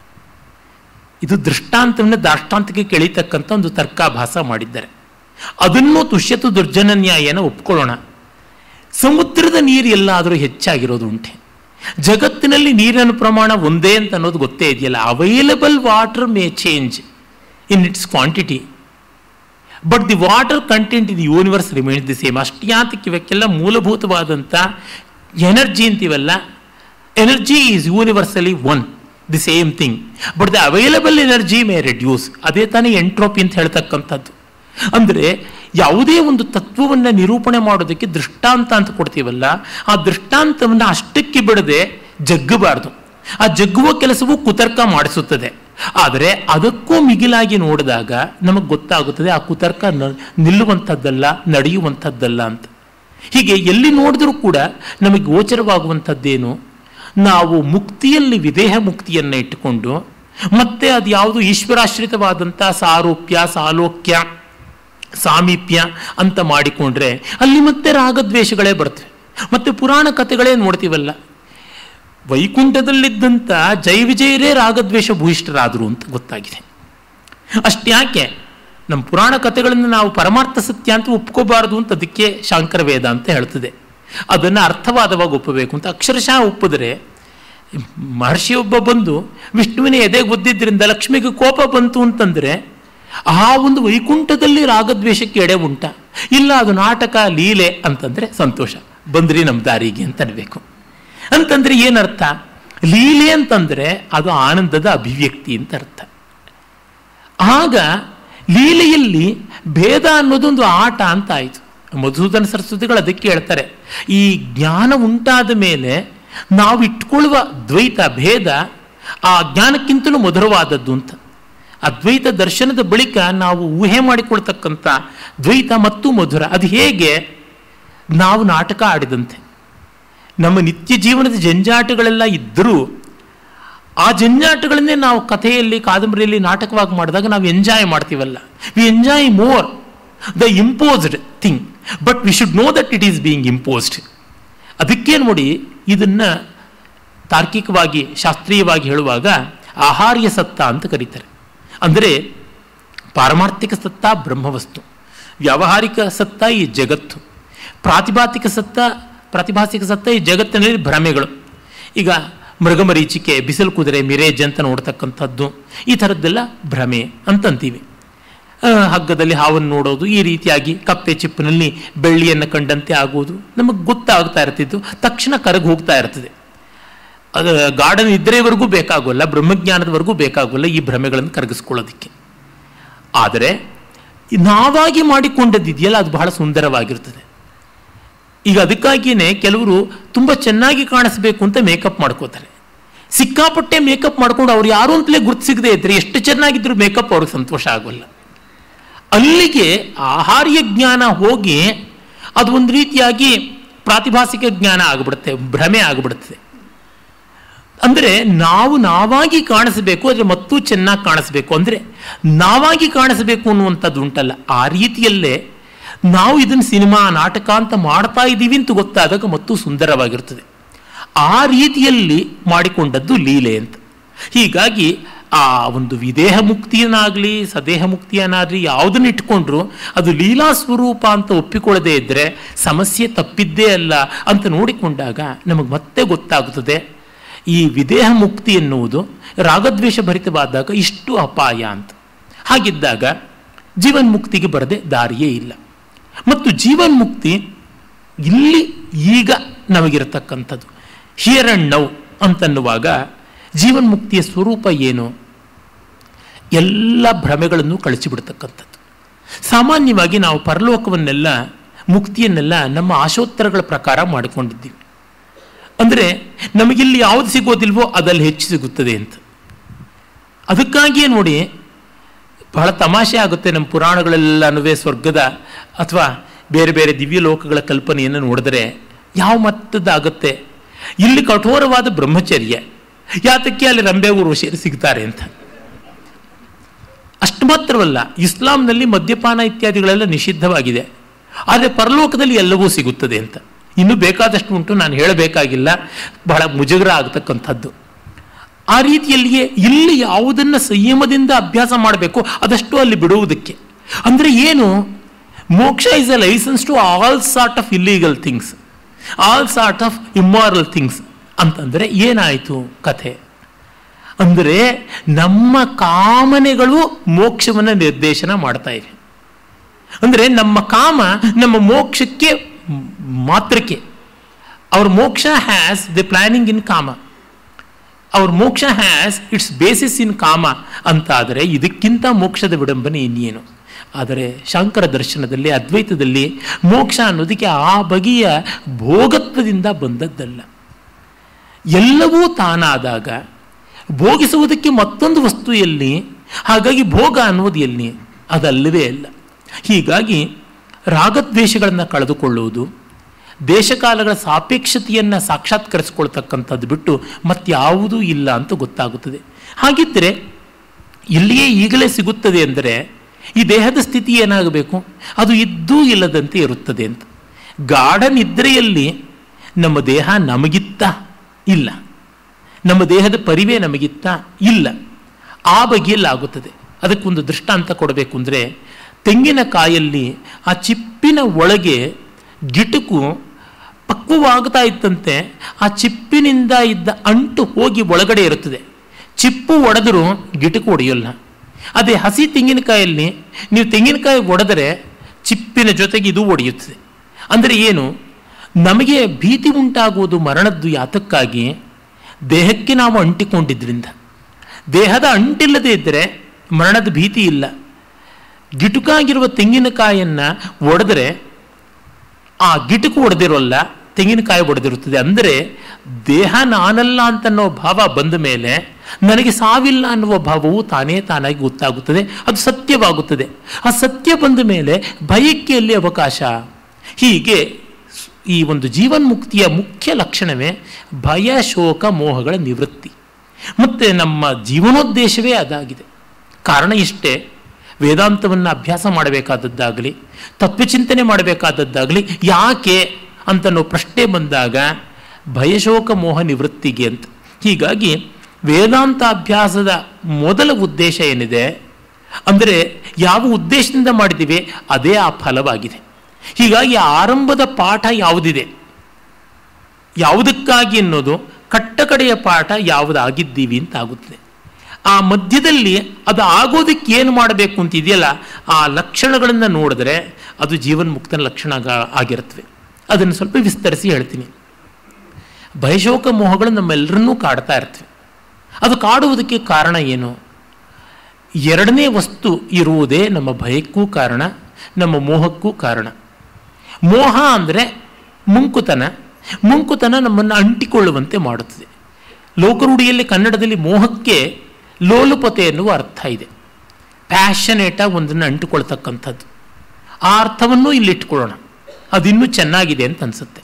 ಇದು ದೃಷ್ಟಾಂತವನ್ನು ದಾಷ್ಟಾಂತಕ್ಕೆ ಕೆಳಿತಕ್ಕಂಥ ಒಂದು ತರ್ಕಾಭಾಸ ಮಾಡಿದ್ದಾರೆ ಅದನ್ನು ತುಷ್ಯತು ದುರ್ಜನ ನ್ಯಾಯನ ಒಪ್ಕೊಳ್ಳೋಣ ಸಮುದ್ರದ ನೀರು ಎಲ್ಲಾದರೂ ಹೆಚ್ಚಾಗಿರೋದು ಉಂಟೆ ಜಗತ್ತಿನಲ್ಲಿ ನೀರಿನ ಪ್ರಮಾಣ ಒಂದೇ ಅಂತ ಅನ್ನೋದು ಗೊತ್ತೇ ಇದೆಯಲ್ಲ available water may change in its quantity but the water content in universe remains the same ಅಷ್ಟ್ಯಾತಕ್ಕೆ ಇವಕ್ಕೆಲ್ಲ ಮೂಲಭೂತವಾದಂಥ ಎನರ್ಜಿ ಅಂತೀವಲ್ಲ energy is universally one the same thing but the available energy may reduce ಅದೇ ತಾನೇ ಎಂಟ್ರೋಪಿ ಅಂತ ಹೇಳ್ತಕ್ಕಂಥದ್ದು ಅಂದರೆ ಯಾವುದೇ ಒಂದು ತತ್ವವನ್ನು ನಿರೂಪಣೆ ಮಾಡೋದಕ್ಕೆ ದೃಷ್ಟಾಂತ ಅಂತ ಕೊಡ್ತೀವಲ್ಲ ಆ ದೃಷ್ಟಾಂತವನ್ನು ಅಷ್ಟಕ್ಕೆ ಬಿಡದೆ ಜಗ್ಗಬಾರ್ದು ಆ ಜಗ್ಗುವ ಕೆಲಸವು ಕುತರ್ಕ ಮಾಡಿಸುತ್ತದೆ ಆದರೆ ಅದಕ್ಕೂ ಮಿಗಿಲಾಗಿ ನೋಡಿದಾಗ ನಮಗೆ ಗೊತ್ತಾಗುತ್ತದೆ ಆ ಕುತರ್ಕ ನಿಲ್ಲುವಂಥದ್ದಲ್ಲ ನಡೆಯುವಂಥದ್ದಲ್ಲ ಅಂತ ಹೀಗೆ ಎಲ್ಲಿ ನೋಡಿದ್ರೂ ಕೂಡ ನಮಗೆ ಗೋಚರವಾಗುವಂಥದ್ದೇನು ನಾವು ಮುಕ್ತಿಯಲ್ಲಿ ವಿದೇಹ ಮುಕ್ತಿಯನ್ನು ಇಟ್ಟುಕೊಂಡು ಮತ್ತೆ ಅದು ಯಾವುದು ಈಶ್ವರಾಶ್ರಿತವಾದಂಥ ಸಾರೂಪ್ಯ ಸಾಲೋಕ್ಯ ಸಾಮೀಪ್ಯ ಅಂತ ಮಾಡಿಕೊಂಡ್ರೆ ಅಲ್ಲಿ ಮತ್ತೆ ರಾಗದ್ವೇಷಗಳೇ ಬರ್ತವೆ ಮತ್ತೆ ಪುರಾಣ ಕಥೆಗಳೇ ನೋಡ್ತೀವಲ್ಲ ವೈಕುಂಠದಲ್ಲಿದ್ದಂಥ ಜೈ ವಿಜಯರೇ ರಾಗದ್ವೇಷ ಭೂಯಿಷ್ಠರಾದರು ಅಂತ ಗೊತ್ತಾಗಿದೆ ಅಷ್ಟ್ಯಾಕೆ ನಮ್ಮ ಪುರಾಣ ಕಥೆಗಳನ್ನು ನಾವು ಪರಮಾರ್ಥ ಸತ್ಯ ಅಂತ ಒಪ್ಕೋಬಾರದು ಅಂತ ಅದಕ್ಕೆ ಶಾಂಕರ ವೇದ ಅಂತ ಹೇಳ್ತದೆ ಅದನ್ನು ಅರ್ಥವಾದವಾಗ ಒಪ್ಪಬೇಕು ಅಂತ ಅಕ್ಷರಶಃ ಒಪ್ಪಿದ್ರೆ ಮಹರ್ಷಿಯೊಬ್ಬ ಬಂದು ವಿಷ್ಣುವಿನ ಎದೆಗೆ ಒದ್ದಿದ್ದರಿಂದ ಲಕ್ಷ್ಮಿಗೆ ಕೋಪ ಬಂತು ಅಂತಂದರೆ ಆ ಒಂದು ವೈಕುಂಠದಲ್ಲಿ ರಾಗದ್ವೇಷಕ್ಕೆ ಎಡೆ ಉಂಟ ಇಲ್ಲ ಅದು ನಾಟಕ ಲೀಲೆ ಅಂತಂದರೆ ಸಂತೋಷ ಬಂದ್ರಿ ನಮ್ಮ ದಾರಿಗೆ ಅಂತ ಅನ್ಬೇಕು ಅಂತಂದ್ರೆ ಏನರ್ಥ ಲೀಲೆ ಅಂತಂದ್ರೆ ಅದು ಆನಂದದ ಅಭಿವ್ಯಕ್ತಿ ಅಂತ ಅರ್ಥ ಆಗ ಲೀಲೆಯಲ್ಲಿ ಭೇದ ಅನ್ನೋದೊಂದು ಆಟ ಅಂತ ಆಯಿತು ಮಧುಸೂದನ ಸರಸ್ವತಿಗಳು ಅದಕ್ಕೆ ಹೇಳ್ತಾರೆ ಈ ಜ್ಞಾನ ಉಂಟಾದ ಮೇಲೆ ನಾವು ಇಟ್ಕೊಳ್ಳುವ ದ್ವೈತ ಭೇದ ಆ ಜ್ಞಾನಕ್ಕಿಂತಲೂ ಮಧುರವಾದದ್ದು ಅಂತ ಅದ್ವೈತ ದರ್ಶನದ ಬಳಿಕ ನಾವು ಊಹೆ ಮಾಡಿಕೊಳ್ತಕ್ಕಂಥ ದ್ವೈತ ಮತ್ತು ಮಧುರ ಅದು ಹೇಗೆ ನಾವು ನಾಟಕ ಆಡಿದಂತೆ ನಮ್ಮ ನಿತ್ಯ ಜೀವನದ ಜಂಜಾಟಗಳೆಲ್ಲ ಇದ್ದರೂ ಆ ಜಂಜಾಟಗಳನ್ನೇ ನಾವು ಕಥೆಯಲ್ಲಿ ಕಾದಂಬರಿಯಲ್ಲಿ ನಾಟಕವಾಗಿ ಮಾಡಿದಾಗ ನಾವು ಎಂಜಾಯ್ ಮಾಡ್ತೀವಲ್ಲ we enjoy more the imposed thing but we should know that it is being imposed ಅದಕ್ಕೆ ನೋಡಿ ಇದನ್ನ ತಾರ್ಕಿಕವಾಗಿ ಶಾಸ್ತ್ರೀಯವಾಗಿ ಹೇಳುವಾಗ ಆಹಾರ್ಯ ಸತ್ತ ಅಂತ ಕರೀತಾರೆ ಅಂದರೆ ಪಾರಮಾರ್ಥಿಕ ಸತ್ತ ಬ್ರಹ್ಮವಸ್ತು ವ್ಯಾವಹಾರಿಕ ಸತ್ತ ಈ ಜಗತ್ತು ಪ್ರಾತಿಭಾತಿಕ ಸತ್ತ ಪ್ರಾತಿಭಾಸಿಕ ಸತ್ತ ಈ ಜಗತ್ತಿನಲ್ಲಿ ಭ್ರಮೆಗಳು ಈಗ ಮೃಗಮರೀಚಿಕೆ ಬಿಸಿಲು ಕುದುರೆ ಮಿರೇಜ್ ಅಂತ ನೋಡ್ತಕ್ಕಂಥದ್ದು ಈ ಥರದ್ದೆಲ್ಲ ಭ್ರಮೆ ಅಂತಂತೀವಿ ಹಗ್ಗದಲ್ಲಿ ಹಾವನ್ನು ನೋಡೋದು ಈ ರೀತಿಯಾಗಿ ಕಪ್ಪೆ ಚಿಪ್ಪಿನಲ್ಲಿ ಬೆಳ್ಳಿಯನ್ನು ಕಂಡಂತೆ ಆಗುವುದು ನಮಗೆ ಗೊತ್ತಾಗ್ತಾ ಇರ್ತಿದ್ದು ತಕ್ಷಣ ಕರಗಿ ಹೋಗ್ತಾ ಇರ್ತದೆ ಅದು ಗಾರ್ಡನ್ ಇದ್ದರೆವರೆಗೂ ಬೇಕಾಗೋಲ್ಲ ಬ್ರಹ್ಮಜ್ಞಾನದವರೆಗೂ ಬೇಕಾಗೋಲ್ಲ ಈ ಭ್ರಮೆಗಳನ್ನು ಕರಗಿಸ್ಕೊಳ್ಳೋದಕ್ಕೆ ಆದರೆ ನಾವಾಗಿ ಮಾಡಿಕೊಂಡದ್ದಿದೆಯಲ್ಲ ಅದು ಬಹಳ ಸುಂದರವಾಗಿರ್ತದೆ ಈಗ ಅದಕ್ಕಾಗಿಯೇ ಕೆಲವರು ತುಂಬ ಚೆನ್ನಾಗಿ ಕಾಣಿಸ್ಬೇಕು ಅಂತ ಮೇಕಪ್ ಮಾಡ್ಕೋತಾರೆ ಸಿಕ್ಕಾಪಟ್ಟೆ ಮೇಕಪ್ ಮಾಡ್ಕೊಂಡು ಅವ್ರು ಯಾರು ಅಂತಲೇ ಗುರ್ತು ಸಿಗದೆ ಇದ್ರೆ ಎಷ್ಟು ಚೆನ್ನಾಗಿದ್ರು ಮೇಕಪ್ ಅವ್ರಿಗೆ ಸಂತೋಷ ಆಗೋಲ್ಲ ಅಲ್ಲಿಗೆ ಆಹಾರ್ಯ ಜ್ಞಾನ ಹೋಗಿ ಅದು ಒಂದು ರೀತಿಯಾಗಿ ಪ್ರಾತಿಭಾಸಿಕ ಜ್ಞಾನ ಆಗಿಬಿಡುತ್ತೆ ಭ್ರಮೆ ಆಗಿಬಿಡುತ್ತದೆ ಅಂದರೆ ನಾವು ನಾವಾಗಿ ಕಾಣಿಸಬೇಕು ಆದರೆ ಮತ್ತೂ ಚೆನ್ನಾಗಿ ಕಾಣಿಸ್ಬೇಕು ಅಂದರೆ ನಾವಾಗಿ ಕಾಣಿಸಬೇಕು ಅನ್ನುವಂಥದ್ದು ಉಂಟಲ್ಲ ಆ ರೀತಿಯಲ್ಲೇ ನಾವು ಇದನ್ನು ಸಿನಿಮಾ ನಾಟಕ ಅಂತ ಮಾಡ್ತಾ ಇದ್ದೀವಿ ಅಂತ ಗೊತ್ತಾದಾಗ ಮತ್ತೂ ಸುಂದರವಾಗಿರ್ತದೆ ಆ ರೀತಿಯಲ್ಲಿ ಮಾಡಿಕೊಂಡದ್ದು ಲೀಲೆ ಅಂತ ಹೀಗಾಗಿ ಆ ಒಂದು ವಿದೇಹ ಮುಕ್ತಿಯನ್ನಾಗಲಿ ಸದೇಹ ಮುಕ್ತಿಯನ್ನಾಗಲಿ ಯಾವುದನ್ನು ಇಟ್ಕೊಂಡ್ರು ಅದು ಲೀಲಾ ಸ್ವರೂಪ ಅಂತ ಒಪ್ಪಿಕೊಳ್ಳದೆ ಇದ್ದರೆ ಸಮಸ್ಯೆ ತಪ್ಪಿದ್ದೇ ಅಲ್ಲ ಅಂತ ನೋಡಿಕೊಂಡಾಗ ನಮಗೆ ಮತ್ತೆ ಗೊತ್ತಾಗುತ್ತದೆ ಈ ವಿದೇಹ ಮುಕ್ತಿ ಎನ್ನುವುದು ರಾಗದ್ವೇಷ ಭರಿತವಾದಾಗ ಇಷ್ಟು ಅಪಾಯ ಅಂತ ಹಾಗಿದ್ದಾಗ ಜೀವನ್ಮುಕ್ತಿಗೆ ಬರದೆ ದಾರಿಯೇ ಇಲ್ಲ ಮತ್ತು ಜೀವನ್ಮುಕ್ತಿ ಇಲ್ಲಿ ಈಗ ನಮಗಿರತಕ್ಕಂಥದ್ದು ಹಿಯರ್ ಅಂಡ್ ನೌ ಅಂತನ್ನುವಾಗ ಜೀವನ್ಮುಕ್ತಿಯ ಸ್ವರೂಪ ಏನು ಎಲ್ಲ ಭ್ರಮೆಗಳನ್ನು ಕಳಿಸಿಬಿಡ್ತಕ್ಕಂಥದ್ದು ಸಾಮಾನ್ಯವಾಗಿ ನಾವು ಪರಲೋಕವನ್ನೆಲ್ಲ ಮುಕ್ತಿಯನ್ನೆಲ್ಲ ನಮ್ಮ ಆಶೋತ್ತರಗಳ ಪ್ರಕಾರ ಮಾಡಿಕೊಂಡಿದ್ದೀವಿ ಅಂದರೆ ನಮಗಿಲ್ಲಿ ಯಾವುದು ಸಿಗೋದಿಲ್ವೋ ಅದಲ್ಲಿ ಹೆಚ್ಚು ಸಿಗುತ್ತದೆ ಅಂತ ಅದಕ್ಕಾಗಿಯೇ ನೋಡಿ ಬಹಳ ತಮಾಷೆ ಆಗುತ್ತೆ ನಮ್ಮ ಪುರಾಣಗಳೆಲ್ಲನೂ ಸ್ವರ್ಗದ ಅಥವಾ ಬೇರೆ ಬೇರೆ ದಿವ್ಯ ಲೋಕಗಳ ಕಲ್ಪನೆಯನ್ನು ನೋಡಿದ್ರೆ ಯಾವ ಮಟ್ಟದ್ದಾಗುತ್ತೆ ಇಲ್ಲಿ ಕಠೋರವಾದ ಬ್ರಹ್ಮಚರ್ಯ ಯಾತಕ್ಕೆ ಅಲ್ಲಿ ರಂಬೆ ಊರ್ವಶಿಯರು ಸಿಗ್ತಾರೆ ಅಂತ ಅಷ್ಟು ಮಾತ್ರವಲ್ಲ ಇಸ್ಲಾಂನಲ್ಲಿ ಮದ್ಯಪಾನ ಇತ್ಯಾದಿಗಳೆಲ್ಲ ನಿಷಿದ್ಧವಾಗಿದೆ ಆದರೆ ಪರಲೋಕದಲ್ಲಿ ಎಲ್ಲವೂ ಸಿಗುತ್ತದೆ ಅಂತ ಇನ್ನೂ ಬೇಕಾದಷ್ಟು ಉಂಟು ನಾನು ಹೇಳಬೇಕಾಗಿಲ್ಲ ಬಹಳ ಮುಜುಗರ ಆಗತಕ್ಕಂಥದ್ದು ಆ ರೀತಿಯಲ್ಲಿಯೇ ಇಲ್ಲಿ ಯಾವುದನ್ನು ಸಂಯಮದಿಂದ ಅಭ್ಯಾಸ ಮಾಡಬೇಕು ಅದಷ್ಟು ಅಲ್ಲಿ ಬಿಡುವುದಕ್ಕೆ ಅಂದರೆ ಏನು ಮೋಕ್ಷ is a license to all sort of illegal things all sort of immoral things ಅಂತಂದರೆ ಏನಾಯಿತು ಕಥೆ ಅಂದರೆ ನಮ್ಮ ಕಾಮನೆಗಳು ಮೋಕ್ಷವನ್ನು ನಿರ್ದೇಶನ ಮಾಡ್ತಾ ಇವೆ ಅಂದರೆ ನಮ್ಮ ಕಾಮ ನಮ್ಮ ಮೋಕ್ಷಕ್ಕೆ ಮಾತ್ರಕ್ಕೆ ಅವ್ರ ಮೋಕ್ಷ ಹ್ಯಾಸ್ ದಿ ಪ್ಲಾನಿಂಗ್ ಇನ್ ಕಾಮ ಅವ್ರ ಮೋಕ್ಷ ಹ್ಯಾಸ್ ಇಟ್ಸ್ ಬೇಸಿಸ್ ಇನ್ ಕಾಮ ಅಂತ ಆದರೆ ಇದಕ್ಕಿಂತ ಮೋಕ್ಷದ ವಿಡಂಬನೆ ಇನ್ನೇನು ಆದರೆ ಶಾಂಕರ ದರ್ಶನದಲ್ಲಿ ಅದ್ವೈತದಲ್ಲಿ ಮೋಕ್ಷ ಅನ್ನೋದಕ್ಕೆ ಆ ಬಗೆಯ ಭೋಗತ್ವದಿಂದ ಬಂದದ್ದಲ್ಲ ಎಲ್ಲವೂ ತಾನಾದಾಗ ಭೋಗಿಸುವುದಕ್ಕೆ ಮತ್ತೊಂದು ವಸ್ತು ಎಲ್ಲಿ ಹಾಗಾಗಿ ಭೋಗ ಅನ್ನೋದು ಎಲ್ಲಿ ಅದಲ್ಲವೇ ಅಲ್ಲ ಹೀಗಾಗಿ ರಾಗದ್ವೇಷಗಳನ್ನು ಕಳೆದುಕೊಳ್ಳುವುದು ದೇಶಕಾಲಗಳ ಸಾಪೇಕ್ಷತೆಯನ್ನು ಸಾಕ್ಷಾತ್ಕರಿಸಿಕೊಳ್ತಕ್ಕಂಥದ್ದು ಬಿಟ್ಟು ಮತ್ಯಾವುದೂ ಇಲ್ಲ ಅಂತ ಗೊತ್ತಾಗುತ್ತದೆ ಹಾಗಿದ್ದರೆ ಇಲ್ಲಿಯೇ ಈಗಲೇ ಸಿಗುತ್ತದೆ ಅಂದರೆ ಈ ದೇಹದ ಸ್ಥಿತಿ ಏನಾಗಬೇಕು ಅದು ಇದ್ದೂ ಇಲ್ಲದಂತೆ ಇರುತ್ತದೆ ಅಂತ ಗಾಢ ನಿದ್ರೆಯಲ್ಲಿ ನಮ್ಮ ದೇಹ ನಮಗಿತ್ತ ಇಲ್ಲ ನಮ್ಮ ದೇಹದ ಪರಿವೇ ನಮಗಿತ್ತ ಇಲ್ಲ ಆ ಬಗೆಯಲ್ಲಿ ಆಗುತ್ತದೆ ಅದಕ್ಕೊಂದು ದೃಷ್ಟಾಂತ ಕೊಡಬೇಕು ಅಂದರೆ ತೆಂಗಿನಕಾಯಲ್ಲಿ ಆ ಚಿಪ್ಪಿನ ಒಳಗೆ ಗಿಟುಕು ಪಕ್ವವಾಗ್ತಾ ಇತ್ತಂತೆ ಆ ಚಿಪ್ಪಿನಿಂದ ಇದ್ದ ಅಂಟು ಹೋಗಿ ಒಳಗಡೆ ಇರುತ್ತದೆ ಚಿಪ್ಪು ಒಡೆದರೂ ಗಿಟುಕು ಒಡೆಯೋಲ್ಲ ಅದೇ ಹಸಿ ತೆಂಗಿನಕಾಯಲ್ಲಿ ನೀವು ತೆಂಗಿನಕಾಯಿ ಒಡೆದರೆ ಚಿಪ್ಪಿನ ಜೊತೆಗೆ ಇದು ಒಡೆಯುತ್ತದೆ ಅಂದರೆ ಏನು ನಮಗೆ ಭೀತಿ ಉಂಟಾಗುವುದು ಮರಣದ್ದು ಯಾತಕ್ಕಾಗಿ ದೇಹಕ್ಕೆ ನಾವು ಅಂಟಿಕೊಂಡಿದ್ದರಿಂದ ದೇಹದ ಅಂಟಿಲ್ಲದೆ ಇದ್ದರೆ ಮರಣದ ಭೀತಿ ಇಲ್ಲ ಗಿಟುಕಾಗಿರುವ ತೆಂಗಿನಕಾಯನ್ನು ಒಡೆದರೆ ಆ ಗಿಟುಕು ಒಡೆದಿರೋಲ್ಲ ತೆಂಗಿನಕಾಯಿ ಒಡೆದಿರುತ್ತದೆ ಅಂದರೆ ದೇಹ ನಾನಲ್ಲ ಅಂತನ್ನೋ ಭಾವ ಬಂದ ಮೇಲೆ ನನಗೆ ಸಾವಿಲ್ಲ ಅನ್ನುವ ಭಾವವು ತಾನೇ ತಾನಾಗಿ ಗೊತ್ತಾಗುತ್ತದೆ ಅದು ಸತ್ಯವಾಗುತ್ತದೆ ಆ ಸತ್ಯ ಬಂದ ಮೇಲೆ ಭಯಕ್ಕೆ ಎಲ್ಲಿ ಅವಕಾಶ ಹೀಗೆ ಈ ಒಂದು ಜೀವನ್ಮುಕ್ತಿಯ ಮುಖ್ಯ ಲಕ್ಷಣವೇ ಭಯ ಶೋಕ ಮೋಹಗಳ ನಿವೃತ್ತಿ ಮತ್ತು ನಮ್ಮ ಜೀವನೋದ್ದೇಶವೇ ಅದಾಗಿದೆ ಕಾರಣ ಇಷ್ಟೇ ವೇದಾಂತವನ್ನು ಅಭ್ಯಾಸ ಮಾಡಬೇಕಾದದ್ದಾಗಲಿ ತತ್ವಚಿಂತನೆ ಮಾಡಬೇಕಾದದ್ದಾಗಲಿ ಯಾಕೆ ಅಂತನೋ ಪ್ರಶ್ನೆ ಬಂದಾಗ ಭಯಶೋಕ ಮೋಹ ನಿವೃತ್ತಿಗೆ ಅಂತ ಹೀಗಾಗಿ ವೇದಾಂತ ಅಭ್ಯಾಸದ ಮೊದಲ ಉದ್ದೇಶ ಏನಿದೆ ಅಂದರೆ ಯಾವ ಉದ್ದೇಶದಿಂದ ಮಾಡಿದ್ದೀವಿ ಅದೇ ಆ ಫಲವಾಗಿದೆ ಹೀಗಾಗಿ ಆರಂಭದ ಪಾಠ ಯಾವುದಿದೆ ಯಾವುದಕ್ಕಾಗಿ ಅನ್ನೋದು ಕಟ್ಟಕಡೆಯ ಪಾಠ ಯಾವುದಾಗಿದ್ದೀವಿ ಅಂತ ಆಗುತ್ತದೆ ಆ ಮಧ್ಯದಲ್ಲಿ ಅದು ಆಗೋದಕ್ಕೆ ಏನು ಮಾಡಬೇಕು ಅಂತ ಇದೆಯಲ್ಲ ಆ ಲಕ್ಷಣಗಳನ್ನು ನೋಡಿದ್ರೆ ಅದು ಜೀವನ್ಮುಕ್ತನ ಲಕ್ಷಣ ಆಗಿರುತ್ತವೆ ಅದನ್ನು ಸ್ವಲ್ಪ ವಿಸ್ತರಿಸಿ ಹೇಳ್ತೀನಿ ಭಯಶೋಕ ಮೋಹಗಳು ನಮ್ಮೆಲ್ಲರನ್ನೂ ಕಾಡ್ತಾ ಇರ್ತವೆ ಅದು ಕಾಡುವುದಕ್ಕೆ ಕಾರಣ ಏನು ಎರಡನೇ ವಸ್ತು ಇರುವುದೇ ನಮ್ಮ ಭಯಕ್ಕೂ ಕಾರಣ ನಮ್ಮ ಮೋಹಕ್ಕೂ ಕಾರಣ ಮೋಹ ಅಂದರೆ ಮುಂಕುತನ ಮುಂಕುತನ ನಮ್ಮನ್ನು ಅಂಟಿಕೊಳ್ಳುವಂತೆ ಮಾಡುತ್ತದೆ ಲೋಕರೂಢಿಯಲ್ಲಿ ಕನ್ನಡದಲ್ಲಿ ಮೋಹಕ್ಕೆ ಲೋಲುಪತೆ ಎನ್ನುವ ಅರ್ಥ ಇದೆ ಪ್ಯಾಷನೇಟಾಗಿ ಒಂದನ್ನು ಅಂಟಿಕೊಳ್ತಕ್ಕಂಥದ್ದು ಆ ಅರ್ಥವನ್ನು ಇಲ್ಲಿಟ್ಕೊಳ್ಳೋಣ ಅದಿನ್ನೂ ಚೆನ್ನಾಗಿದೆ ಅಂತ ಅನಿಸುತ್ತೆ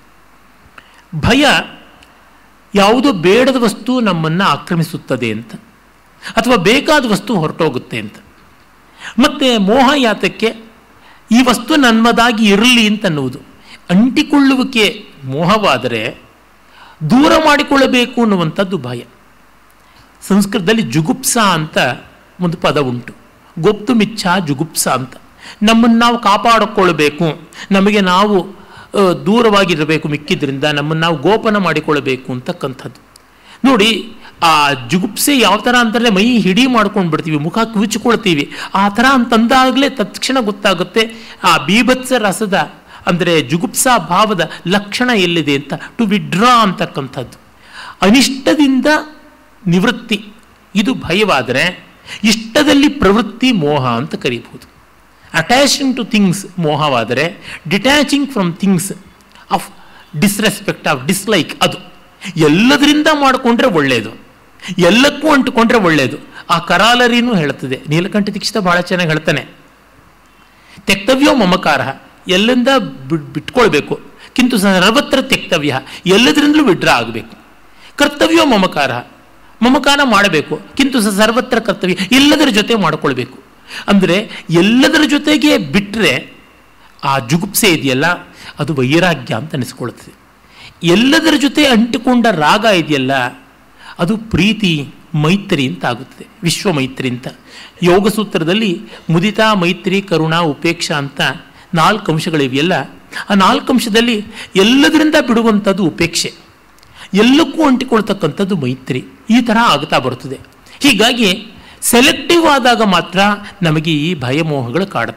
ಭಯ ಯಾವುದೋ ಬೇಡದ ವಸ್ತು ನಮ್ಮನ್ನು ಆಕ್ರಮಿಸುತ್ತದೆ ಅಂತ ಅಥವಾ ಬೇಕಾದ ವಸ್ತು ಹೊರಟೋಗುತ್ತೆ ಅಂತ ಮತ್ತು ಮೋಹ ಯಾತಕ್ಕೆ ಈ ವಸ್ತು ನನ್ಮದಾಗಿ ಇರಲಿ ಅಂತನ್ನುವುದು ಅಂಟಿಕೊಳ್ಳುವಿಕೆ ಮೋಹವಾದರೆ ದೂರ ಮಾಡಿಕೊಳ್ಳಬೇಕು ಅನ್ನುವಂಥದ್ದು ಭಯ ಸಂಸ್ಕೃತದಲ್ಲಿ ಜುಗುಪ್ಸ ಅಂತ ಒಂದು ಪದ ಉಂಟು ಗೊಪ್ತು ಮಿಚ್ಚ ಜುಗುಪ್ಸ ಅಂತ ನಮ್ಮನ್ನು ನಾವು ಕಾಪಾಡಿಕೊಳ್ಳಬೇಕು ನಮಗೆ ನಾವು ದೂರವಾಗಿರಬೇಕು ಮಿಕ್ಕಿದ್ರಿಂದ ನಮ್ಮನ್ನು ನಾವು ಗೋಪನ ಮಾಡಿಕೊಳ್ಳಬೇಕು ಅಂತಕ್ಕಂಥದ್ದು ನೋಡಿ ಆ ಜುಗುಪ್ಸೆ ಯಾವ ಥರ ಅಂತಂದರೆ ಮೈ ಹಿಡಿ ಮಾಡ್ಕೊಂಡು ಬಿಡ್ತೀವಿ ಮುಖ ಕಿವುಚಿಕೊಳ್ತೀವಿ ಆ ಥರ ಅಂತಂದಾಗಲೇ ತತ್ಕ್ಷಣ ಗೊತ್ತಾಗುತ್ತೆ ಆ ಬೀಭತ್ಸ ರಸದ ಅಂದರೆ ಜುಗುಪ್ಸಾ ಭಾವದ ಲಕ್ಷಣ ಎಲ್ಲಿದೆ ಅಂತ ಟು ವಿಡ್ರಾ ಅಂತಕ್ಕಂಥದ್ದು ಅನಿಷ್ಟದಿಂದ ನಿವೃತ್ತಿ ಇದು ಭಯವಾದರೆ ಇಷ್ಟದಲ್ಲಿ ಪ್ರವೃತ್ತಿ ಮೋಹ ಅಂತ ಕರೀಬಹುದು ಅಟ್ಯಾಚಿಂಗ್ ಟು ಥಿಂಗ್ಸ್ ಮೋಹವಾದರೆ detaching from things of disrespect of dislike ಅದು ಎಲ್ಲದರಿಂದ ಮಾಡಿಕೊಂಡ್ರೆ ಒಳ್ಳೆಯದು ಎಲ್ಲಕ್ಕೂ ಅಂಟುಕೊಂಡ್ರೆ ಒಳ್ಳೆಯದು ಆ ಕರಾಲರಿನೂ ಹೇಳ್ತದೆ ನೀಲಕಂಠ ದೀಕ್ಷಿತ ಬಹಳ ಚೆನ್ನಾಗಿ ಹೇಳ್ತಾನೆ ತೆಕ್ತವ್ಯೋ ಮಮಕಾರ ಎಲ್ಲಿಂದ ಬಿಟ್ಕೊಳ್ಬೇಕು ಕಿಂತು ಸರ್ವತ್ರ ತೆಕ್ತವ್ಯ ಎಲ್ಲದರಿಂದಲೂ ವಿಡ್ರಾ ಆಗಬೇಕು ಕರ್ತವ್ಯೋ ಮಮಕಾರ ಮಮಕಾರ ಮಾಡಬೇಕು ಕಿಂತು ಸರ್ವತ್ರ ಕರ್ತವ್ಯ ಎಲ್ಲದರ ಜೊತೆ ಮಾಡಿಕೊಳ್ಬೇಕು ಅಂದರೆ ಎಲ್ಲದರ ಜೊತೆಗೆ ಬಿಟ್ಟರೆ ಆ ಜುಗುಪ್ಸೆ ಇದೆಯಲ್ಲ ಅದು ವೈರಾಗ್ಯ ಅಂತ ಅನಿಸ್ಕೊಳ್ತದೆ ಎಲ್ಲದರ ಜೊತೆ ಅಂಟಿಕೊಂಡ ರಾಗ ಇದೆಯಲ್ಲ ಅದು ಪ್ರೀತಿ ಮೈತ್ರಿ ಅಂತ ಆಗುತ್ತದೆ ವಿಶ್ವ ಮೈತ್ರಿ ಅಂತ ಯೋಗ ಸೂತ್ರದಲ್ಲಿ ಮುದಿತಾ ಮೈತ್ರಿ ಕರುಣಾ ಉಪೇಕ್ಷಾ ಅಂತ ನಾಲ್ಕು ಅಂಶಗಳಿವೆಯಲ್ಲ ಆ ನಾಲ್ಕು ಅಂಶದಲ್ಲಿ ಎಲ್ಲದರಿಂದ ಬಿಡುವಂಥದ್ದು ಉಪೇಕ್ಷೆ ಎಲ್ಲಕ್ಕೂ ಅಂಟಿಕೊಳ್ತಕ್ಕಂಥದ್ದು ಮೈತ್ರಿ ಈ ಥರ ಆಗ್ತಾ ಬರುತ್ತದೆ ಹೀಗಾಗಿ ಸೆಲೆಕ್ಟಿವ್ ಆದಾಗ ಮಾತ್ರ ನಮಗೆ ಈ ಭಯಮೋಹಗಳು ಕಾಡುತ್ತವೆ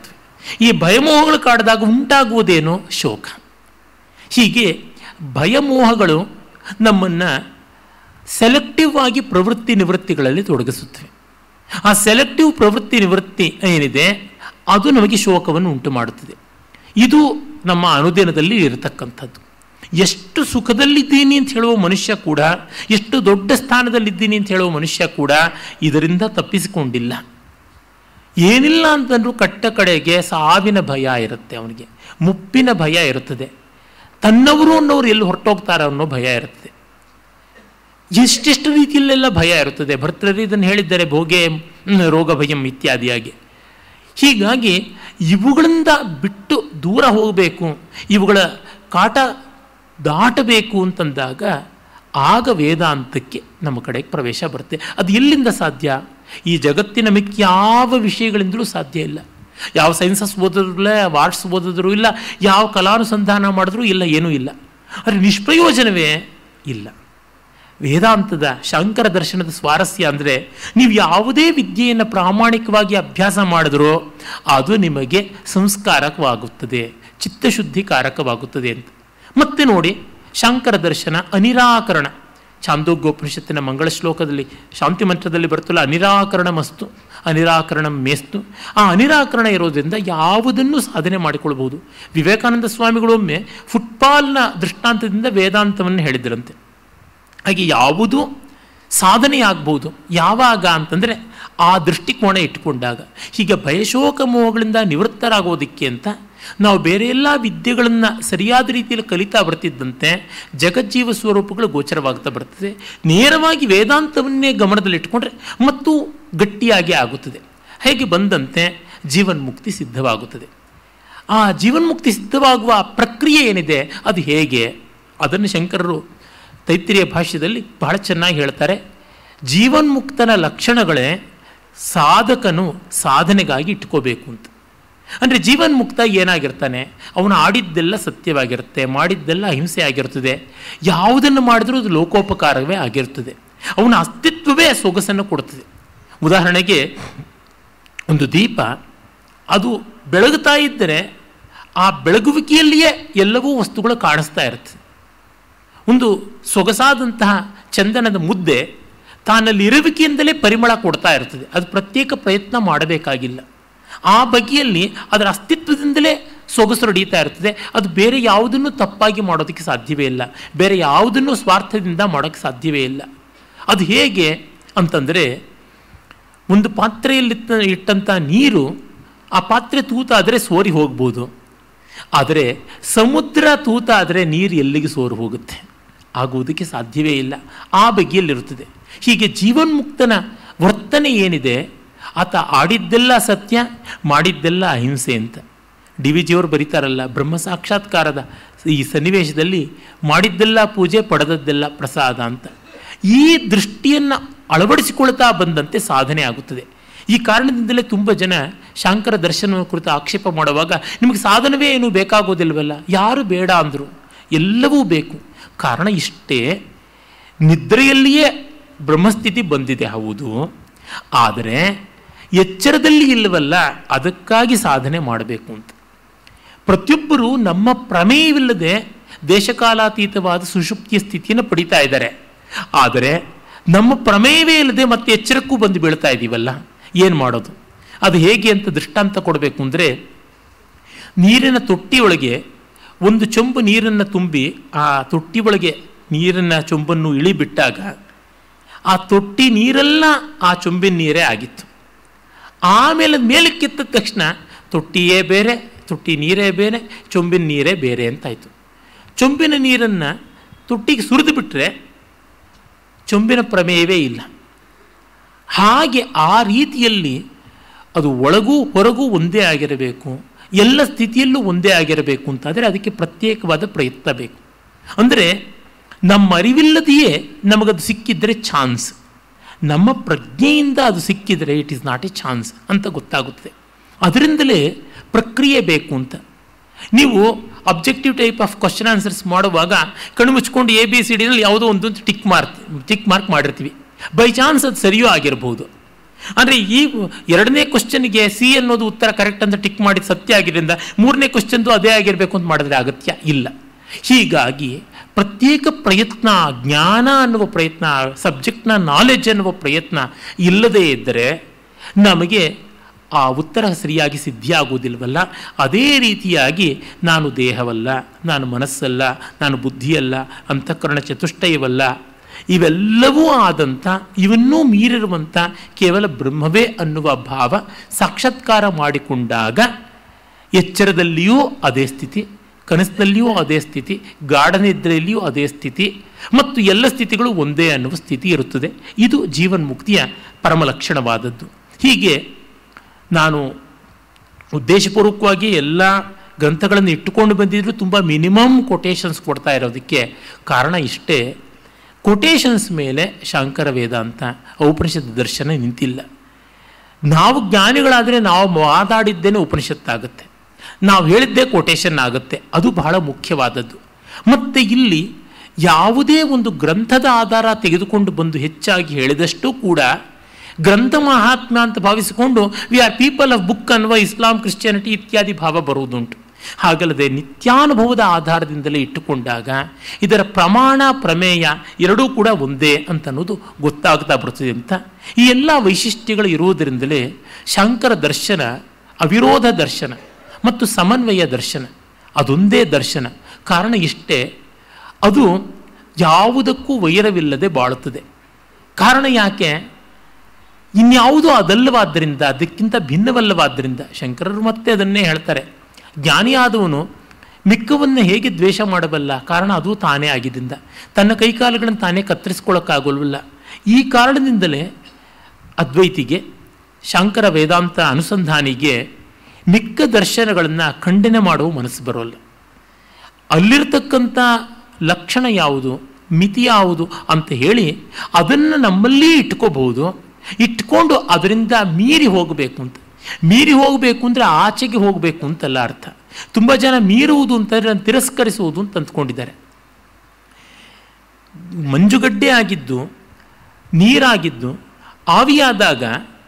ಈ ಭಯಮೋಹಗಳು ಕಾಡಿದಾಗ ಉಂಟಾಗುವುದೇನು ಶೋಕ ಹೀಗೆ ಭಯಮೋಹಗಳು ನಮ್ಮನ್ನು ಸೆಲೆಕ್ಟಿವ್ ಆಗಿ ಪ್ರವೃತ್ತಿ ನಿವೃತ್ತಿಗಳಲ್ಲಿ ತೊಡಗಿಸುತ್ತವೆ ಆ ಸೆಲೆಕ್ಟಿವ್ ಪ್ರವೃತ್ತಿ ನಿವೃತ್ತಿ ಏನಿದೆ ಅದು ನಮಗೆ ಶೋಕವನ್ನು ಉಂಟು ಮಾಡುತ್ತದೆ ಇದು ನಮ್ಮ ಅನುದಿನದಲ್ಲಿ ಇರತಕ್ಕಂಥದ್ದು ಎಷ್ಟು ಸುಖದಲ್ಲಿದ್ದೀನಿ ಅಂತ ಹೇಳುವ ಮನುಷ್ಯ ಕೂಡ ಎಷ್ಟು ದೊಡ್ಡ ಸ್ಥಾನದಲ್ಲಿದ್ದೀನಿ ಅಂತ ಹೇಳುವ ಮನುಷ್ಯ ಕೂಡ ಇದರಿಂದ ತಪ್ಪಿಸಿಕೊಂಡಿಲ್ಲ ಏನಿಲ್ಲ ಅಂತಂದ್ರೂ ಕಟ್ಟ ಕಡೆಗೆ ಸಾವಿನ ಭಯ ಇರುತ್ತೆ ಅವನಿಗೆ ಮುಪ್ಪಿನ ಭಯ ಇರುತ್ತದೆ ತನ್ನವರು ಅನ್ನೋರು ಎಲ್ಲಿ ಹೊರಟೋಗ್ತಾರೆ ಅನ್ನೋ ಭಯ ಇರುತ್ತದೆ ಎಷ್ಟೆಷ್ಟು ರೀತಿಯಲ್ಲೆಲ್ಲ ಭಯ ಇರುತ್ತದೆ ಭರ್ತೃರು ಇದನ್ನು ಹೇಳಿದ್ದಾರೆ ಭೋಗೆ ರೋಗ ಭಯಂ ಇತ್ಯಾದಿಯಾಗಿ ಹೀಗಾಗಿ ಇವುಗಳಿಂದ ಬಿಟ್ಟು ದೂರ ಹೋಗಬೇಕು ಇವುಗಳ ಕಾಟ ದಾಟಬೇಕು ಅಂತಂದಾಗ ಆಗ ವೇದಾಂತಕ್ಕೆ ನಮ್ಮ ಕಡೆಗೆ ಪ್ರವೇಶ ಬರುತ್ತೆ ಅದು ಎಲ್ಲಿಂದ ಸಾಧ್ಯ ಈ ಜಗತ್ತಿನ ಮಿಕ್ಕ ಯಾವ ವಿಷಯಗಳಿಂದಲೂ ಸಾಧ್ಯ ಇಲ್ಲ ಯಾವ ಸೈನ್ಸಸ್ ಓದಿದ್ರು ಇಲ್ಲ ಯಾವ ಆರ್ಟ್ಸ್ ಓದಿದ್ರು ಇಲ್ಲ ಯಾವ ಕಲಾನುಸಂಧಾನ ಮಾಡಿದ್ರೂ ಇಲ್ಲ ಏನೂ ಇಲ್ಲ ಆದರೆ ನಿಷ್ಪ್ರಯೋಜನವೇ ಇಲ್ಲ ವೇದಾಂತದ ಶಂಕರ ದರ್ಶನದ ಸ್ವಾರಸ್ಯ ಅಂದರೆ ನೀವು ಯಾವುದೇ ವಿದ್ಯೆಯನ್ನು ಪ್ರಾಮಾಣಿಕವಾಗಿ ಅಭ್ಯಾಸ ಮಾಡಿದ್ರೋ ಅದು ನಿಮಗೆ ಸಂಸ್ಕಾರಕವಾಗುತ್ತದೆ ಚಿತ್ತಶುದ್ಧಿಕಾರಕವಾಗುತ್ತದೆ ಅಂತ ಮತ್ತೆ ನೋಡಿ ಶಂಕರ ದರ್ಶನ ಅನಿರಾಕರಣ ಚಾಂದೋಗ್ಯೋಪನಿಷತ್ತಿನ ಮಂಗಳ ಶ್ಲೋಕದಲ್ಲಿ ಶಾಂತಿ ಮಂತ್ರದಲ್ಲಿ ಬರ್ತಲ್ಲ ಅನಿರಾಕರಣ ಮಸ್ತು ಅನಿರಾಕರಣ ಮೇಸ್ತು ಆ ಅನಿರಾಕರಣ ಇರೋದ್ರಿಂದ ಯಾವುದನ್ನು ಸಾಧನೆ ಮಾಡಿಕೊಳ್ಬಹುದು ವಿವೇಕಾನಂದ ಸ್ವಾಮಿಗಳೊಮ್ಮೆ ಫುಟ್ಬಾಲ್ನ ದೃಷ್ಟಾಂತದಿಂದ ವೇದಾಂತವನ್ನು ಹೇಳಿದ್ರಂತೆ ಹಾಗೆ ಯಾವುದು ಸಾಧನೆಯಾಗ್ಬೋದು ಯಾವಾಗ ಅಂತಂದರೆ ಆ ದೃಷ್ಟಿಕೋನ ಇಟ್ಟುಕೊಂಡಾಗ ಹೀಗೆ ಭಯಶೋಕ ಮೋಹಗಳಿಂದ ನಿವೃತ್ತರಾಗೋದಕ್ಕೆ ಅಂತ ನಾವು ಬೇರೆ ಎಲ್ಲ ವಿದ್ಯೆಗಳನ್ನು ಸರಿಯಾದ ರೀತಿಯಲ್ಲಿ ಕಲಿತಾ ಬರ್ತಿದ್ದಂತೆ ಜಗಜ್ಜೀವ ಸ್ವರೂಪಗಳು ಗೋಚರವಾಗ್ತಾ ಬರ್ತದೆ ನೇರವಾಗಿ ವೇದಾಂತವನ್ನೇ ಗಮನದಲ್ಲಿಟ್ಟುಕೊಂಡ್ರೆ ಮತ್ತು ಗಟ್ಟಿಯಾಗಿ ಆಗುತ್ತದೆ ಹೇಗೆ ಬಂದಂತೆ ಜೀವನ್ಮುಕ್ತಿ ಸಿದ್ಧವಾಗುತ್ತದೆ ಆ ಜೀವನ್ಮುಕ್ತಿ ಸಿದ್ಧವಾಗುವ ಪ್ರಕ್ರಿಯೆ ಏನಿದೆ ಅದು ಹೇಗೆ ಅದನ್ನು ಶಂಕರರು ತೈತ್ರಿಯ ಭಾಷ್ಯದಲ್ಲಿ ಬಹಳ ಚೆನ್ನಾಗಿ ಹೇಳ್ತಾರೆ ಜೀವನ್ಮುಕ್ತನ ಲಕ್ಷಣಗಳೇ ಸಾಧಕನು ಸಾಧನೆಗಾಗಿ ಇಟ್ಕೋಬೇಕು ಅಂತ ಅಂದರೆ ಜೀವನ್ಮುಕ್ತ ಏನಾಗಿರ್ತಾನೆ ಅವನು ಆಡಿದ್ದೆಲ್ಲ ಸತ್ಯವಾಗಿರುತ್ತೆ ಮಾಡಿದ್ದೆಲ್ಲ ಅಹಿಂಸೆ ಆಗಿರ್ತದೆ ಯಾವುದನ್ನು ಮಾಡಿದ್ರೂ ಅದು ಲೋಕೋಪಕಾರವೇ ಆಗಿರ್ತದೆ ಅವನ ಅಸ್ತಿತ್ವವೇ ಸೊಗಸನ್ನು ಕೊಡ್ತದೆ ಉದಾಹರಣೆಗೆ ಒಂದು ದೀಪ ಅದು ಬೆಳಗುತ್ತಾ ಇದ್ದರೆ ಆ ಬೆಳಗುವಿಕೆಯಲ್ಲಿಯೇ ಎಲ್ಲವೂ ವಸ್ತುಗಳು ಕಾಣಿಸ್ತಾ ಇರ್ತದೆ ಒಂದು ಸೊಗಸಾದಂತಹ ಚಂದನದ ಮುದ್ದೆ ತಾನಲ್ಲಿ ಇರುವಿಕೆಯಿಂದಲೇ ಪರಿಮಳ ಕೊಡ್ತಾ ಇರ್ತದೆ ಅದು ಪ್ರತ್ಯೇಕ ಪ್ರಯತ್ನ ಮಾಡಬೇಕಾಗಿಲ್ಲ ಆ ಬಗೆಯಲ್ಲಿ ಅದರ ಅಸ್ತಿತ್ವದಿಂದಲೇ ಸೊಗಸು ನಡೀತಾ ಇರ್ತದೆ ಅದು ಬೇರೆ ಯಾವುದನ್ನು ತಪ್ಪಾಗಿ ಮಾಡೋದಕ್ಕೆ ಸಾಧ್ಯವೇ ಇಲ್ಲ ಬೇರೆ ಯಾವುದನ್ನು ಸ್ವಾರ್ಥದಿಂದ ಮಾಡೋಕ್ಕೆ ಸಾಧ್ಯವೇ ಇಲ್ಲ ಅದು ಹೇಗೆ ಅಂತಂದರೆ ಒಂದು ಪಾತ್ರೆಯಲ್ಲಿ ಇಟ್ಟಂಥ ನೀರು ಆ ಪಾತ್ರೆ ತೂತಾದರೆ ಸೋರಿ ಹೋಗ್ಬೋದು ಆದರೆ ಸಮುದ್ರ ತೂತಾದರೆ ನೀರು ಎಲ್ಲಿಗೆ ಸೋರು ಹೋಗುತ್ತೆ ಆಗುವುದಕ್ಕೆ ಸಾಧ್ಯವೇ ಇಲ್ಲ ಆ ಬಗೆಯಲ್ಲಿರುತ್ತದೆ ಹೀಗೆ ಜೀವನ್ಮುಕ್ತನ ವರ್ತನೆ ಏನಿದೆ ಆತ ಆಡಿದ್ದೆಲ್ಲ ಸತ್ಯ ಮಾಡಿದ್ದೆಲ್ಲ ಅಹಿಂಸೆ ಅಂತ ಡಿ ವಿ ಜಿಯವರು ಬರೀತಾರಲ್ಲ ಬ್ರಹ್ಮ ಸಾಕ್ಷಾತ್ಕಾರದ ಈ ಸನ್ನಿವೇಶದಲ್ಲಿ ಮಾಡಿದ್ದೆಲ್ಲ ಪೂಜೆ ಪಡೆದದ್ದೆಲ್ಲ ಪ್ರಸಾದ ಅಂತ ಈ ದೃಷ್ಟಿಯನ್ನು ಅಳವಡಿಸಿಕೊಳ್ತಾ ಬಂದಂತೆ ಸಾಧನೆ ಆಗುತ್ತದೆ ಈ ಕಾರಣದಿಂದಲೇ ತುಂಬ ಜನ ಶಾಂಕರ ದರ್ಶನ ಕುರಿತು ಆಕ್ಷೇಪ ಮಾಡುವಾಗ ನಿಮಗೆ ಸಾಧನವೇ ಏನು ಬೇಕಾಗೋದಿಲ್ವಲ್ಲ ಯಾರು ಬೇಡ ಅಂದರು ಎಲ್ಲವೂ ಬೇಕು ಕಾರಣ ಇಷ್ಟೇ ನಿದ್ರೆಯಲ್ಲಿಯೇ ಬ್ರಹ್ಮಸ್ಥಿತಿ ಬಂದಿದೆ ಹೌದು ಆದರೆ ಎಚ್ಚರದಲ್ಲಿ ಇಲ್ಲವಲ್ಲ ಅದಕ್ಕಾಗಿ ಸಾಧನೆ ಮಾಡಬೇಕು ಅಂತ ಪ್ರತಿಯೊಬ್ಬರು ನಮ್ಮ ಪ್ರಮೇಯವಿಲ್ಲದೆ ದೇಶಕಾಲಾತೀತವಾದ ಸುಷುಪ್ತಿಯ ಸ್ಥಿತಿಯನ್ನು ಪಡಿತಾ ಇದ್ದಾರೆ ಆದರೆ ನಮ್ಮ ಪ್ರಮೇಯವೇ ಇಲ್ಲದೆ ಮತ್ತೆ ಎಚ್ಚರಕ್ಕೂ ಬಂದು ಬೀಳ್ತಾ ಇದ್ದೀವಲ್ಲ ಏನು ಮಾಡೋದು ಅದು ಹೇಗೆ ಅಂತ ದೃಷ್ಟಾಂತ ಕೊಡಬೇಕು ಅಂದರೆ ನೀರಿನ ತೊಟ್ಟಿಯೊಳಗೆ ಒಂದು ಚೊಂಬು ನೀರನ್ನು ತುಂಬಿ ಆ ತೊಟ್ಟಿ ಒಳಗೆ ನೀರಿನ ಚೊಂಬನ್ನು ಇಳಿಬಿಟ್ಟಾಗ ಆ ತೊಟ್ಟಿ ನೀರೆಲ್ಲ ಆ ಚೊಂಬಿನ ನೀರೇ ಆಗಿತ್ತು ಆಮೇಲೆ ಮೇಲಕ್ಕೆತ್ತ ತಕ್ಷಣ ತೊಟ್ಟಿಯೇ ಬೇರೆ ತೊಟ್ಟಿ ನೀರೇ ಬೇರೆ ಚೊಂಬಿನ ನೀರೇ ಬೇರೆ ಅಂತಾಯಿತು ಚೊಂಬಿನ ನೀರನ್ನು ತೊಟ್ಟಿಗೆ ಸುರಿದು ಬಿಟ್ಟರೆ ಚೊಂಬಿನ ಪ್ರಮೇಯವೇ ಇಲ್ಲ ಹಾಗೆ ಆ ರೀತಿಯಲ್ಲಿ ಅದು ಒಳಗೂ ಹೊರಗೂ ಒಂದೇ ಆಗಿರಬೇಕು ಎಲ್ಲ ಸ್ಥಿತಿಯಲ್ಲೂ ಒಂದೇ ಆಗಿರಬೇಕು ಅಂತಾದರೆ ಅದಕ್ಕೆ ಪ್ರತ್ಯೇಕವಾದ ಪ್ರಯತ್ನ ಬೇಕು ಅಂದರೆ ನಮ್ಮ ಅರಿವಿಲ್ಲದೆಯೇ ನಮಗದು ಸಿಕ್ಕಿದರೆ ಚಾನ್ಸ್ ನಮ್ಮ ಪ್ರಜ್ಞೆಯಿಂದ ಅದು ಸಿಕ್ಕಿದರೆ it is not a chance ಅಂತ ಗೊತ್ತಾಗುತ್ತದೆ ಅದರಿಂದಲೇ ಪ್ರಕ್ರಿಯೆ ಬೇಕು ಅಂತ ನೀವು objective type of question answers ಮಾಡುವಾಗ ಕಣ್ಣು ಮುಚ್ಕೊಂಡು ಎ ಬಿ ಸಿ ಡಿನಲ್ಲಿ ಯಾವುದೋ ಒಂದು ಟಿಕ್ ಮಾರ್ಕ್ ಟಿಕ್ ಮಾರ್ಕ್ ಮಾಡಿರ್ತೀವಿ ಬೈ ಚಾನ್ಸ್ ಅದು ಸರಿಯೂ ಆಗಿರ್ಬೋದು ಅಂದರೆ ಈ ಎರಡನೇ ಕ್ವಶನ್ಗೆ ಸಿ ಅನ್ನೋದು ಉತ್ತರ ಕರೆಕ್ಟ್ ಅಂತ ಟಿಕ್ ಮಾಡಿ ಸತ್ಯ ಆಗಿದ್ದರಿಂದ ಮೂರನೇ ಕ್ವಶನ್ದು ಅದೇ ಆಗಿರಬೇಕು ಅಂತ ಮಾಡಿದ್ರೆ ಅಗತ್ಯ ಇಲ್ಲ ಹೀಗಾಗಿ ಪ್ರತ್ಯೇಕ ಪ್ರಯತ್ನ ಜ್ಞಾನ ಅನ್ನುವ ಪ್ರಯತ್ನ ಸಬ್ಜೆಕ್ಟ್ನ ನಾಲೆಜ್ ಅನ್ನುವ ಪ್ರಯತ್ನ ಇಲ್ಲದೇ ಇದ್ದರೆ ನಮಗೆ ಆ ಉತ್ತರ ಸರಿಯಾಗಿ ಸಿದ್ಧಿಯಾಗುವುದಿಲ್ವಲ್ಲ ಅದೇ ರೀತಿಯಾಗಿ ನಾನು ದೇಹವಲ್ಲ ನಾನು ಮನಸ್ಸಲ್ಲ ನಾನು ಬುದ್ಧಿಯಲ್ಲ ಅಂತಃಕರಣ ಚತುಷ್ಟಯವಲ್ಲ ಇವೆಲ್ಲವೂ ಆದಂಥ ಇವನ್ನೂ ಮೀರಿರುವಂಥ ಕೇವಲ ಬ್ರಹ್ಮವೇ ಅನ್ನುವ ಭಾವ ಸಾಕ್ಷಾತ್ಕಾರ ಮಾಡಿಕೊಂಡಾಗ ಎಚ್ಚರದಲ್ಲಿಯೂ ಅದೇ ಸ್ಥಿತಿ ಕನಸಿನಲ್ಲಿಯೂ ಅದೇ ಸ್ಥಿತಿ ಗಾಢನಿದ್ರೆಯಲ್ಲಿಯೂ ಅದೇ ಸ್ಥಿತಿ ಮತ್ತು ಎಲ್ಲ ಸ್ಥಿತಿಗಳು ಒಂದೇ ಅನ್ನುವ ಸ್ಥಿತಿ ಇರುತ್ತದೆ ಇದು ಜೀವನ್ಮುಕ್ತಿಯ ಪರಮ ಲಕ್ಷಣವಾದದ್ದು ಹೀಗೆ ನಾನು ಉದ್ದೇಶಪೂರ್ವಕವಾಗಿ ಎಲ್ಲ ಗ್ರಂಥಗಳನ್ನು ಇಟ್ಟುಕೊಂಡು ಬಂದಿದ್ರು ತುಂಬ ಮಿನಿಮಮ್ ಕೊಟೇಶನ್ಸ್ ಕೊಡ್ತಾ ಇರೋದಕ್ಕೆ ಕಾರಣ ಇಷ್ಟೇ ಕೊಟೇಶನ್ಸ್ ಮೇಲೆ ಶಾಂಕರ ವೇದಾಂತ ಔಪನಿಷತ್ ದರ್ಶನ ನಿಂತಿಲ್ಲ ನಾವು ಜ್ಞಾನಿಗಳಾದರೆ ನಾವು ಮಾತಾಡಿದ್ದೇನೆ ಉಪನಿಷತ್ತಾಗುತ್ತೆ ನಾವು ಹೇಳಿದ್ದೇ ಕೊಟೇಶನ್ ಆಗುತ್ತೆ ಅದು ಬಹಳ ಮುಖ್ಯವಾದದ್ದು ಮತ್ತು ಇಲ್ಲಿ ಯಾವುದೇ ಒಂದು ಗ್ರಂಥದ ಆಧಾರ ತೆಗೆದುಕೊಂಡು ಬಂದು ಹೆಚ್ಚಾಗಿ ಹೇಳಿದಷ್ಟು ಕೂಡ ಗ್ರಂಥ ಮಹಾತ್ಮ ಅಂತ ಭಾವಿಸಿಕೊಂಡು we are people of book ಅನ್ನುವ ಇಸ್ಲಾಂ ಕ್ರಿಶ್ಚಿಯಾನಿಟಿ ಇತ್ಯಾದಿ ಭಾವ ಬರುವುದುಂಟು ಹಾಗಲ್ಲದೆ ನಿತ್ಯಾನುಭವದ ಆಧಾರದಿಂದಲೇ ಇಟ್ಟುಕೊಂಡಾಗ ಇದರ ಪ್ರಮಾಣ ಪ್ರಮೇಯ ಎರಡೂ ಕೂಡ ಒಂದೇ ಅಂತ ಅನ್ನೋದು ಗೊತ್ತಾಗ್ತಾ ಬರ್ತದೆ ಅಂತ ಈ ಎಲ್ಲ ವೈಶಿಷ್ಟ್ಯಗಳು ಇರುವುದರಿಂದಲೇ ಶಂಕರ ದರ್ಶನ ಅವಿರೋಧ ದರ್ಶನ ಮತ್ತು ಸಮನ್ವಯ ದರ್ಶನ ಅದೊಂದೇ ದರ್ಶನ ಕಾರಣ ಇಷ್ಟೇ ಅದು ಯಾವುದಕ್ಕೂ ವೈರವಿಲ್ಲದೆ ಬಾಳುತ್ತದೆ ಕಾರಣ ಯಾಕೆ ಇನ್ಯಾವುದೂ ಅದಲ್ಲವಾದ್ದರಿಂದ ಅದಕ್ಕಿಂತ ಭಿನ್ನವಲ್ಲವಾದ್ದರಿಂದ ಶಂಕರರು ಮತ್ತೆ ಅದನ್ನೇ ಹೇಳ್ತಾರೆ ಜ್ಞಾನಿಯಾದವನು ಮಿಕ್ಕವನ್ನು ಹೇಗೆ ದ್ವೇಷ ಮಾಡಬಲ್ಲ ಕಾರಣ ಅದು ತಾನೇ ಆಗಿದ್ದರಿಂದ ತನ್ನ ಕೈಕಾಲುಗಳನ್ನು ತಾನೇ ಕತ್ತರಿಸ್ಕೊಳ್ಳೋಕ್ಕಾಗಲ್ವಲ್ಲ ಈ ಕಾರಣದಿಂದಲೇ ಅದ್ವೈತಿಗೆ ಶಾಂಕರ ವೇದಾಂತ ಅನುಸಂಧಾನಿಗೆ ಮಿಕ್ಕ ದರ್ಶನಗಳನ್ನು ಖಂಡನೆ ಮಾಡುವ ಮನಸ್ಸು ಬರೋಲ್ಲ ಅಲ್ಲಿರ್ತಕ್ಕಂಥ ಲಕ್ಷಣ ಯಾವುದು ಮಿತಿ ಯಾವುದು ಅಂತ ಹೇಳಿ ಅದನ್ನು ನಮ್ಮಲ್ಲಿ ಇಟ್ಕೋಬಹುದು ಇಟ್ಕೊಂಡು ಅದರಿಂದ ಮೀರಿ ಹೋಗಬೇಕು ಅಂತ ಮೀರಿ ಹೋಗಬೇಕು ಅಂದರೆ ಆಚೆಗೆ ಹೋಗಬೇಕು ಅಂತಲ್ಲ ಅರ್ಥ ತುಂಬ ಜನ ಮೀರುವುದು ಅಂತಂದರೆ ತಿರಸ್ಕರಿಸುವುದು ಅಂತ ಅಂದ್ಕೊಂಡಿದ್ದಾರೆ ಮಂಜುಗಡ್ಡೆ ಆಗಿದ್ದು ನೀರಾಗಿದ್ದು ಆವಿಯಾದಾಗ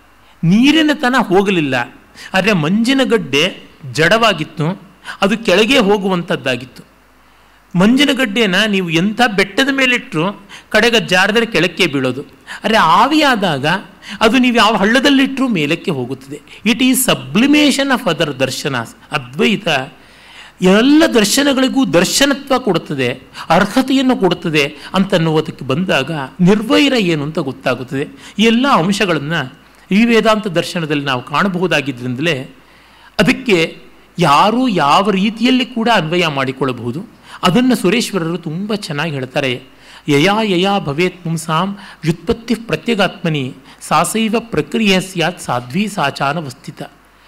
ನೀರಿನ ತನ ಹೋಗಲಿಲ್ಲ ಆದರೆ ಮಂಜಿನ ಗಡ್ಡೆ ಜಡವಾಗಿತ್ತು ಅದು ಕೆಳಗೆ ಹೋಗುವಂಥದ್ದಾಗಿತ್ತು ಮಂಜಿನ ಗಡ್ಡೆನ ನೀವು ಎಂಥ ಬೆಟ್ಟದ ಮೇಲಿಟ್ಟರು ಕಡೆಗೆ ಜಾರದರೆ ಕೆಳಕ್ಕೆ ಬೀಳೋದು ಆದರೆ ಆವಿಯಾದಾಗ ಅದು ನೀವು ಯಾವ ಹಳ್ಳದಲ್ಲಿಟ್ಟರೂ ಮೇಲಕ್ಕೆ ಹೋಗುತ್ತದೆ it is sublimation of other ದರ್ಶನ ಅದ್ವೈತ ಎಲ್ಲ ದರ್ಶನಗಳಿಗೂ ದರ್ಶನತ್ವ ಕೊಡುತ್ತದೆ ಅರ್ಹತೆಯನ್ನು ಕೊಡುತ್ತದೆ ಅಂತನ್ನುವುದಕ್ಕೆ ಬಂದಾಗ ನಿರ್ವೈರ ಏನು ಅಂತ ಗೊತ್ತಾಗುತ್ತದೆ ಈ ಎಲ್ಲ ಅಂಶಗಳನ್ನು ಈ ವೇದಾಂತ ದರ್ಶನದಲ್ಲಿ ನಾವು ಕಾಣಬಹುದಾಗಿದ್ದರಿಂದಲೇ ಅದಕ್ಕೆ ಯಾರು ಯಾವ ರೀತಿಯಲ್ಲಿ ಕೂಡ ಅನ್ವಯ ಮಾಡಿಕೊಳ್ಳಬಹುದು ಅದನ್ನು ಸುರೇಶ್ವರರು ತುಂಬ ಚೆನ್ನಾಗಿ ಹೇಳ್ತಾರೆ ಯಯಾ ಯಯಾ ಭವೇತ್ ಪುಂಸಾಂ ವ್ಯುತ್ಪತ್ತಿ ಪ್ರತ್ಯಗಾತ್ಮನಿ ಸಾಸೈವ ಪ್ರಕ್ರಿಯೆ ಸ್ಯಾತ್ ಸಾಧ್ವಿ ಸಾಚಾನವಸ್ಥಿತ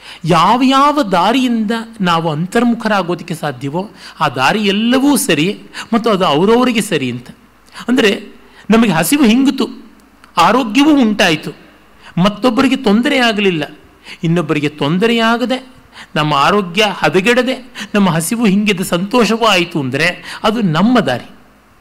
ಯಾವ ಯಾವ ದಾರಿಯಿಂದ ನಾವು ಅಂತರ್ಮುಖರಾಗೋದಕ್ಕೆ ಸಾಧ್ಯವೋ ಆ ದಾರಿ ಎಲ್ಲವೂ ಸರಿ ಮತ್ತು ಅದು ಅವರವರಿಗೆ ಸರಿ ಅಂತ ಅಂದರೆ ನಮಗೆ ಹಸಿವು ಹಿಂಗಿತು ಆರೋಗ್ಯವೂ ಉಂಟಾಯಿತು ಮತ್ತೊಬ್ಬರಿಗೆ ತೊಂದರೆ ಆಗಲಿಲ್ಲ ಇನ್ನೊಬ್ಬರಿಗೆ ತೊಂದರೆಯಾಗದೆ ನಮ್ಮ ಆರೋಗ್ಯ ಹದಗೆಡದೆ ನಮ್ಮ ಹಸಿವು ಹಿಂಗಿದ ಸಂತೋಷವೂ ಆಯಿತು ಅಂದರೆ ಅದು ನಮ್ಮ ದಾರಿ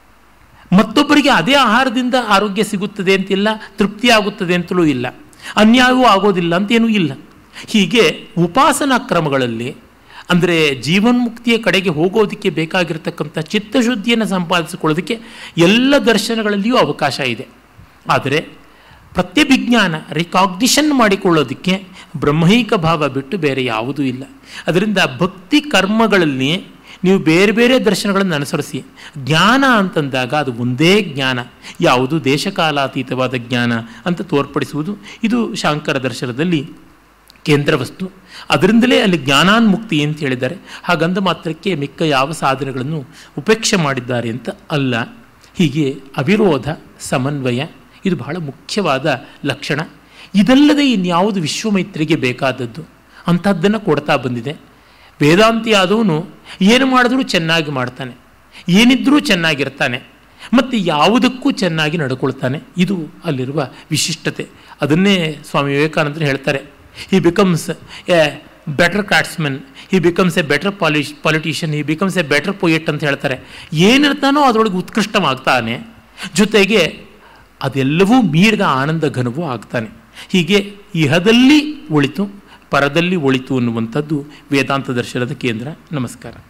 ಮತ್ತೊಬ್ಬರಿಗೆ ಅದೇ ಆಹಾರದಿಂದ ಆರೋಗ್ಯ ಸಿಗುತ್ತದೆ ಅಂತಿಲ್ಲ ತೃಪ್ತಿ ಆಗುತ್ತದೆ ಅಂತಲೂ ಇಲ್ಲ ಅನ್ಯಾಯವೂ ಆಗೋದಿಲ್ಲ ಅಂತೇನೂ ಇಲ್ಲ ಹೀಗೆ ಉಪಾಸನಾ ಕ್ರಮಗಳಲ್ಲಿ ಅಂದರೆ ಜೀವನ್ಮುಕ್ತಿಯ ಕಡೆಗೆ ಹೋಗೋದಕ್ಕೆ ಬೇಕಾಗಿರ್ತಕ್ಕಂಥ ಚಿತ್ತಶುದ್ಧಿಯನ್ನು ಸಂಪಾದಿಸಿಕೊಳ್ಳೋದಕ್ಕೆ ಎಲ್ಲ ದರ್ಶನಗಳಲ್ಲಿಯೂ ಅವಕಾಶ ಇದೆ ಆದರೆ ಪ್ರತ್ಯಭಿಜ್ಞಾನ ರಿಕಾಗ್ನಿಷನ್ ಮಾಡಿಕೊಳ್ಳೋದಕ್ಕೆ ಬ್ರಹ್ಮೈಕ ಭಾವ ಬಿಟ್ಟು ಬೇರೆ ಯಾವುದೂ ಇಲ್ಲ ಅದರಿಂದ ಭಕ್ತಿ ಕರ್ಮಗಳಲ್ಲಿ ನೀವು ಬೇರೆ ಬೇರೆ ದರ್ಶನಗಳನ್ನು ಅನುಸರಿಸಿ ಜ್ಞಾನ ಅಂತಂದಾಗ ಅದು ಒಂದೇ ಜ್ಞಾನ ಯಾವುದು ದೇಶಕಾಲಾತೀತವಾದ ಜ್ಞಾನ ಅಂತ ತೋರ್ಪಡಿಸುವುದು ಇದು ಶಾಂಕರ ದರ್ಶನದಲ್ಲಿ ಕೇಂದ್ರ ವಸ್ತು ಅದರಿಂದಲೇ ಅಲ್ಲಿ ಜ್ಞಾನಾನ್ಮುಕ್ತಿ ಅಂತ ಹೇಳಿದ್ದಾರೆ ಹಾಗಂದ ಮಾತ್ರಕ್ಕೆ ಮಿಕ್ಕ ಯಾವ ಸಾಧನೆಗಳನ್ನು ಉಪೇಕ್ಷೆ ಮಾಡಿದ್ದಾರೆ ಅಂತ ಅಲ್ಲ ಹೀಗೆ ಅವಿರೋಧ ಸಮನ್ವಯ ಇದು ಬಹಳ ಮುಖ್ಯವಾದ ಲಕ್ಷಣ ಇದಲ್ಲದೆ ಇನ್ಯಾವುದು ವಿಶ್ವಮೈತ್ರಿಗೆ ಬೇಕಾದದ್ದು ಅಂಥದ್ದನ್ನು ಕೊಡ್ತಾ ಬಂದಿದೆ ವೇದಾಂತಿ ಆದವನು ಏನು ಮಾಡಿದ್ರೂ ಚೆನ್ನಾಗಿ ಮಾಡ್ತಾನೆ ಏನಿದ್ರೂ ಚೆನ್ನಾಗಿರ್ತಾನೆ ಮತ್ತು ಯಾವುದಕ್ಕೂ ಚೆನ್ನಾಗಿ ನಡ್ಕೊಳ್ತಾನೆ ಇದು ಅಲ್ಲಿರುವ ವಿಶಿಷ್ಟತೆ ಅದನ್ನೇ ಸ್ವಾಮಿ ವಿವೇಕಾನಂದರು ಹೇಳ್ತಾರೆ he becomes a better craftsman he becomes a better polish politician he becomes a better poet ಅಂತ ಹೇಳ್ತಾರೆ ಏನಿರ್ತಾನೋ ಅದರೊಳಗೆ ಉತ್ಕೃಷ್ಟವಾಗ್ತಾನೆ ಜೊತೆಗೆ ಅದೆಲ್ಲವೂ ಮೀರಿದ ಆನಂದ ಘನವೂ ಆಗ್ತಾನೆ ಹೀಗೆ ಇಹದಲ್ಲಿ ಒಳಿತು ಪರದಲ್ಲಿ ಒಳಿತು ಅನ್ನುವಂಥದ್ದು ವೇದಾಂತ ದರ್ಶನದ ಕೇಂದ್ರ ನಮಸ್ಕಾರ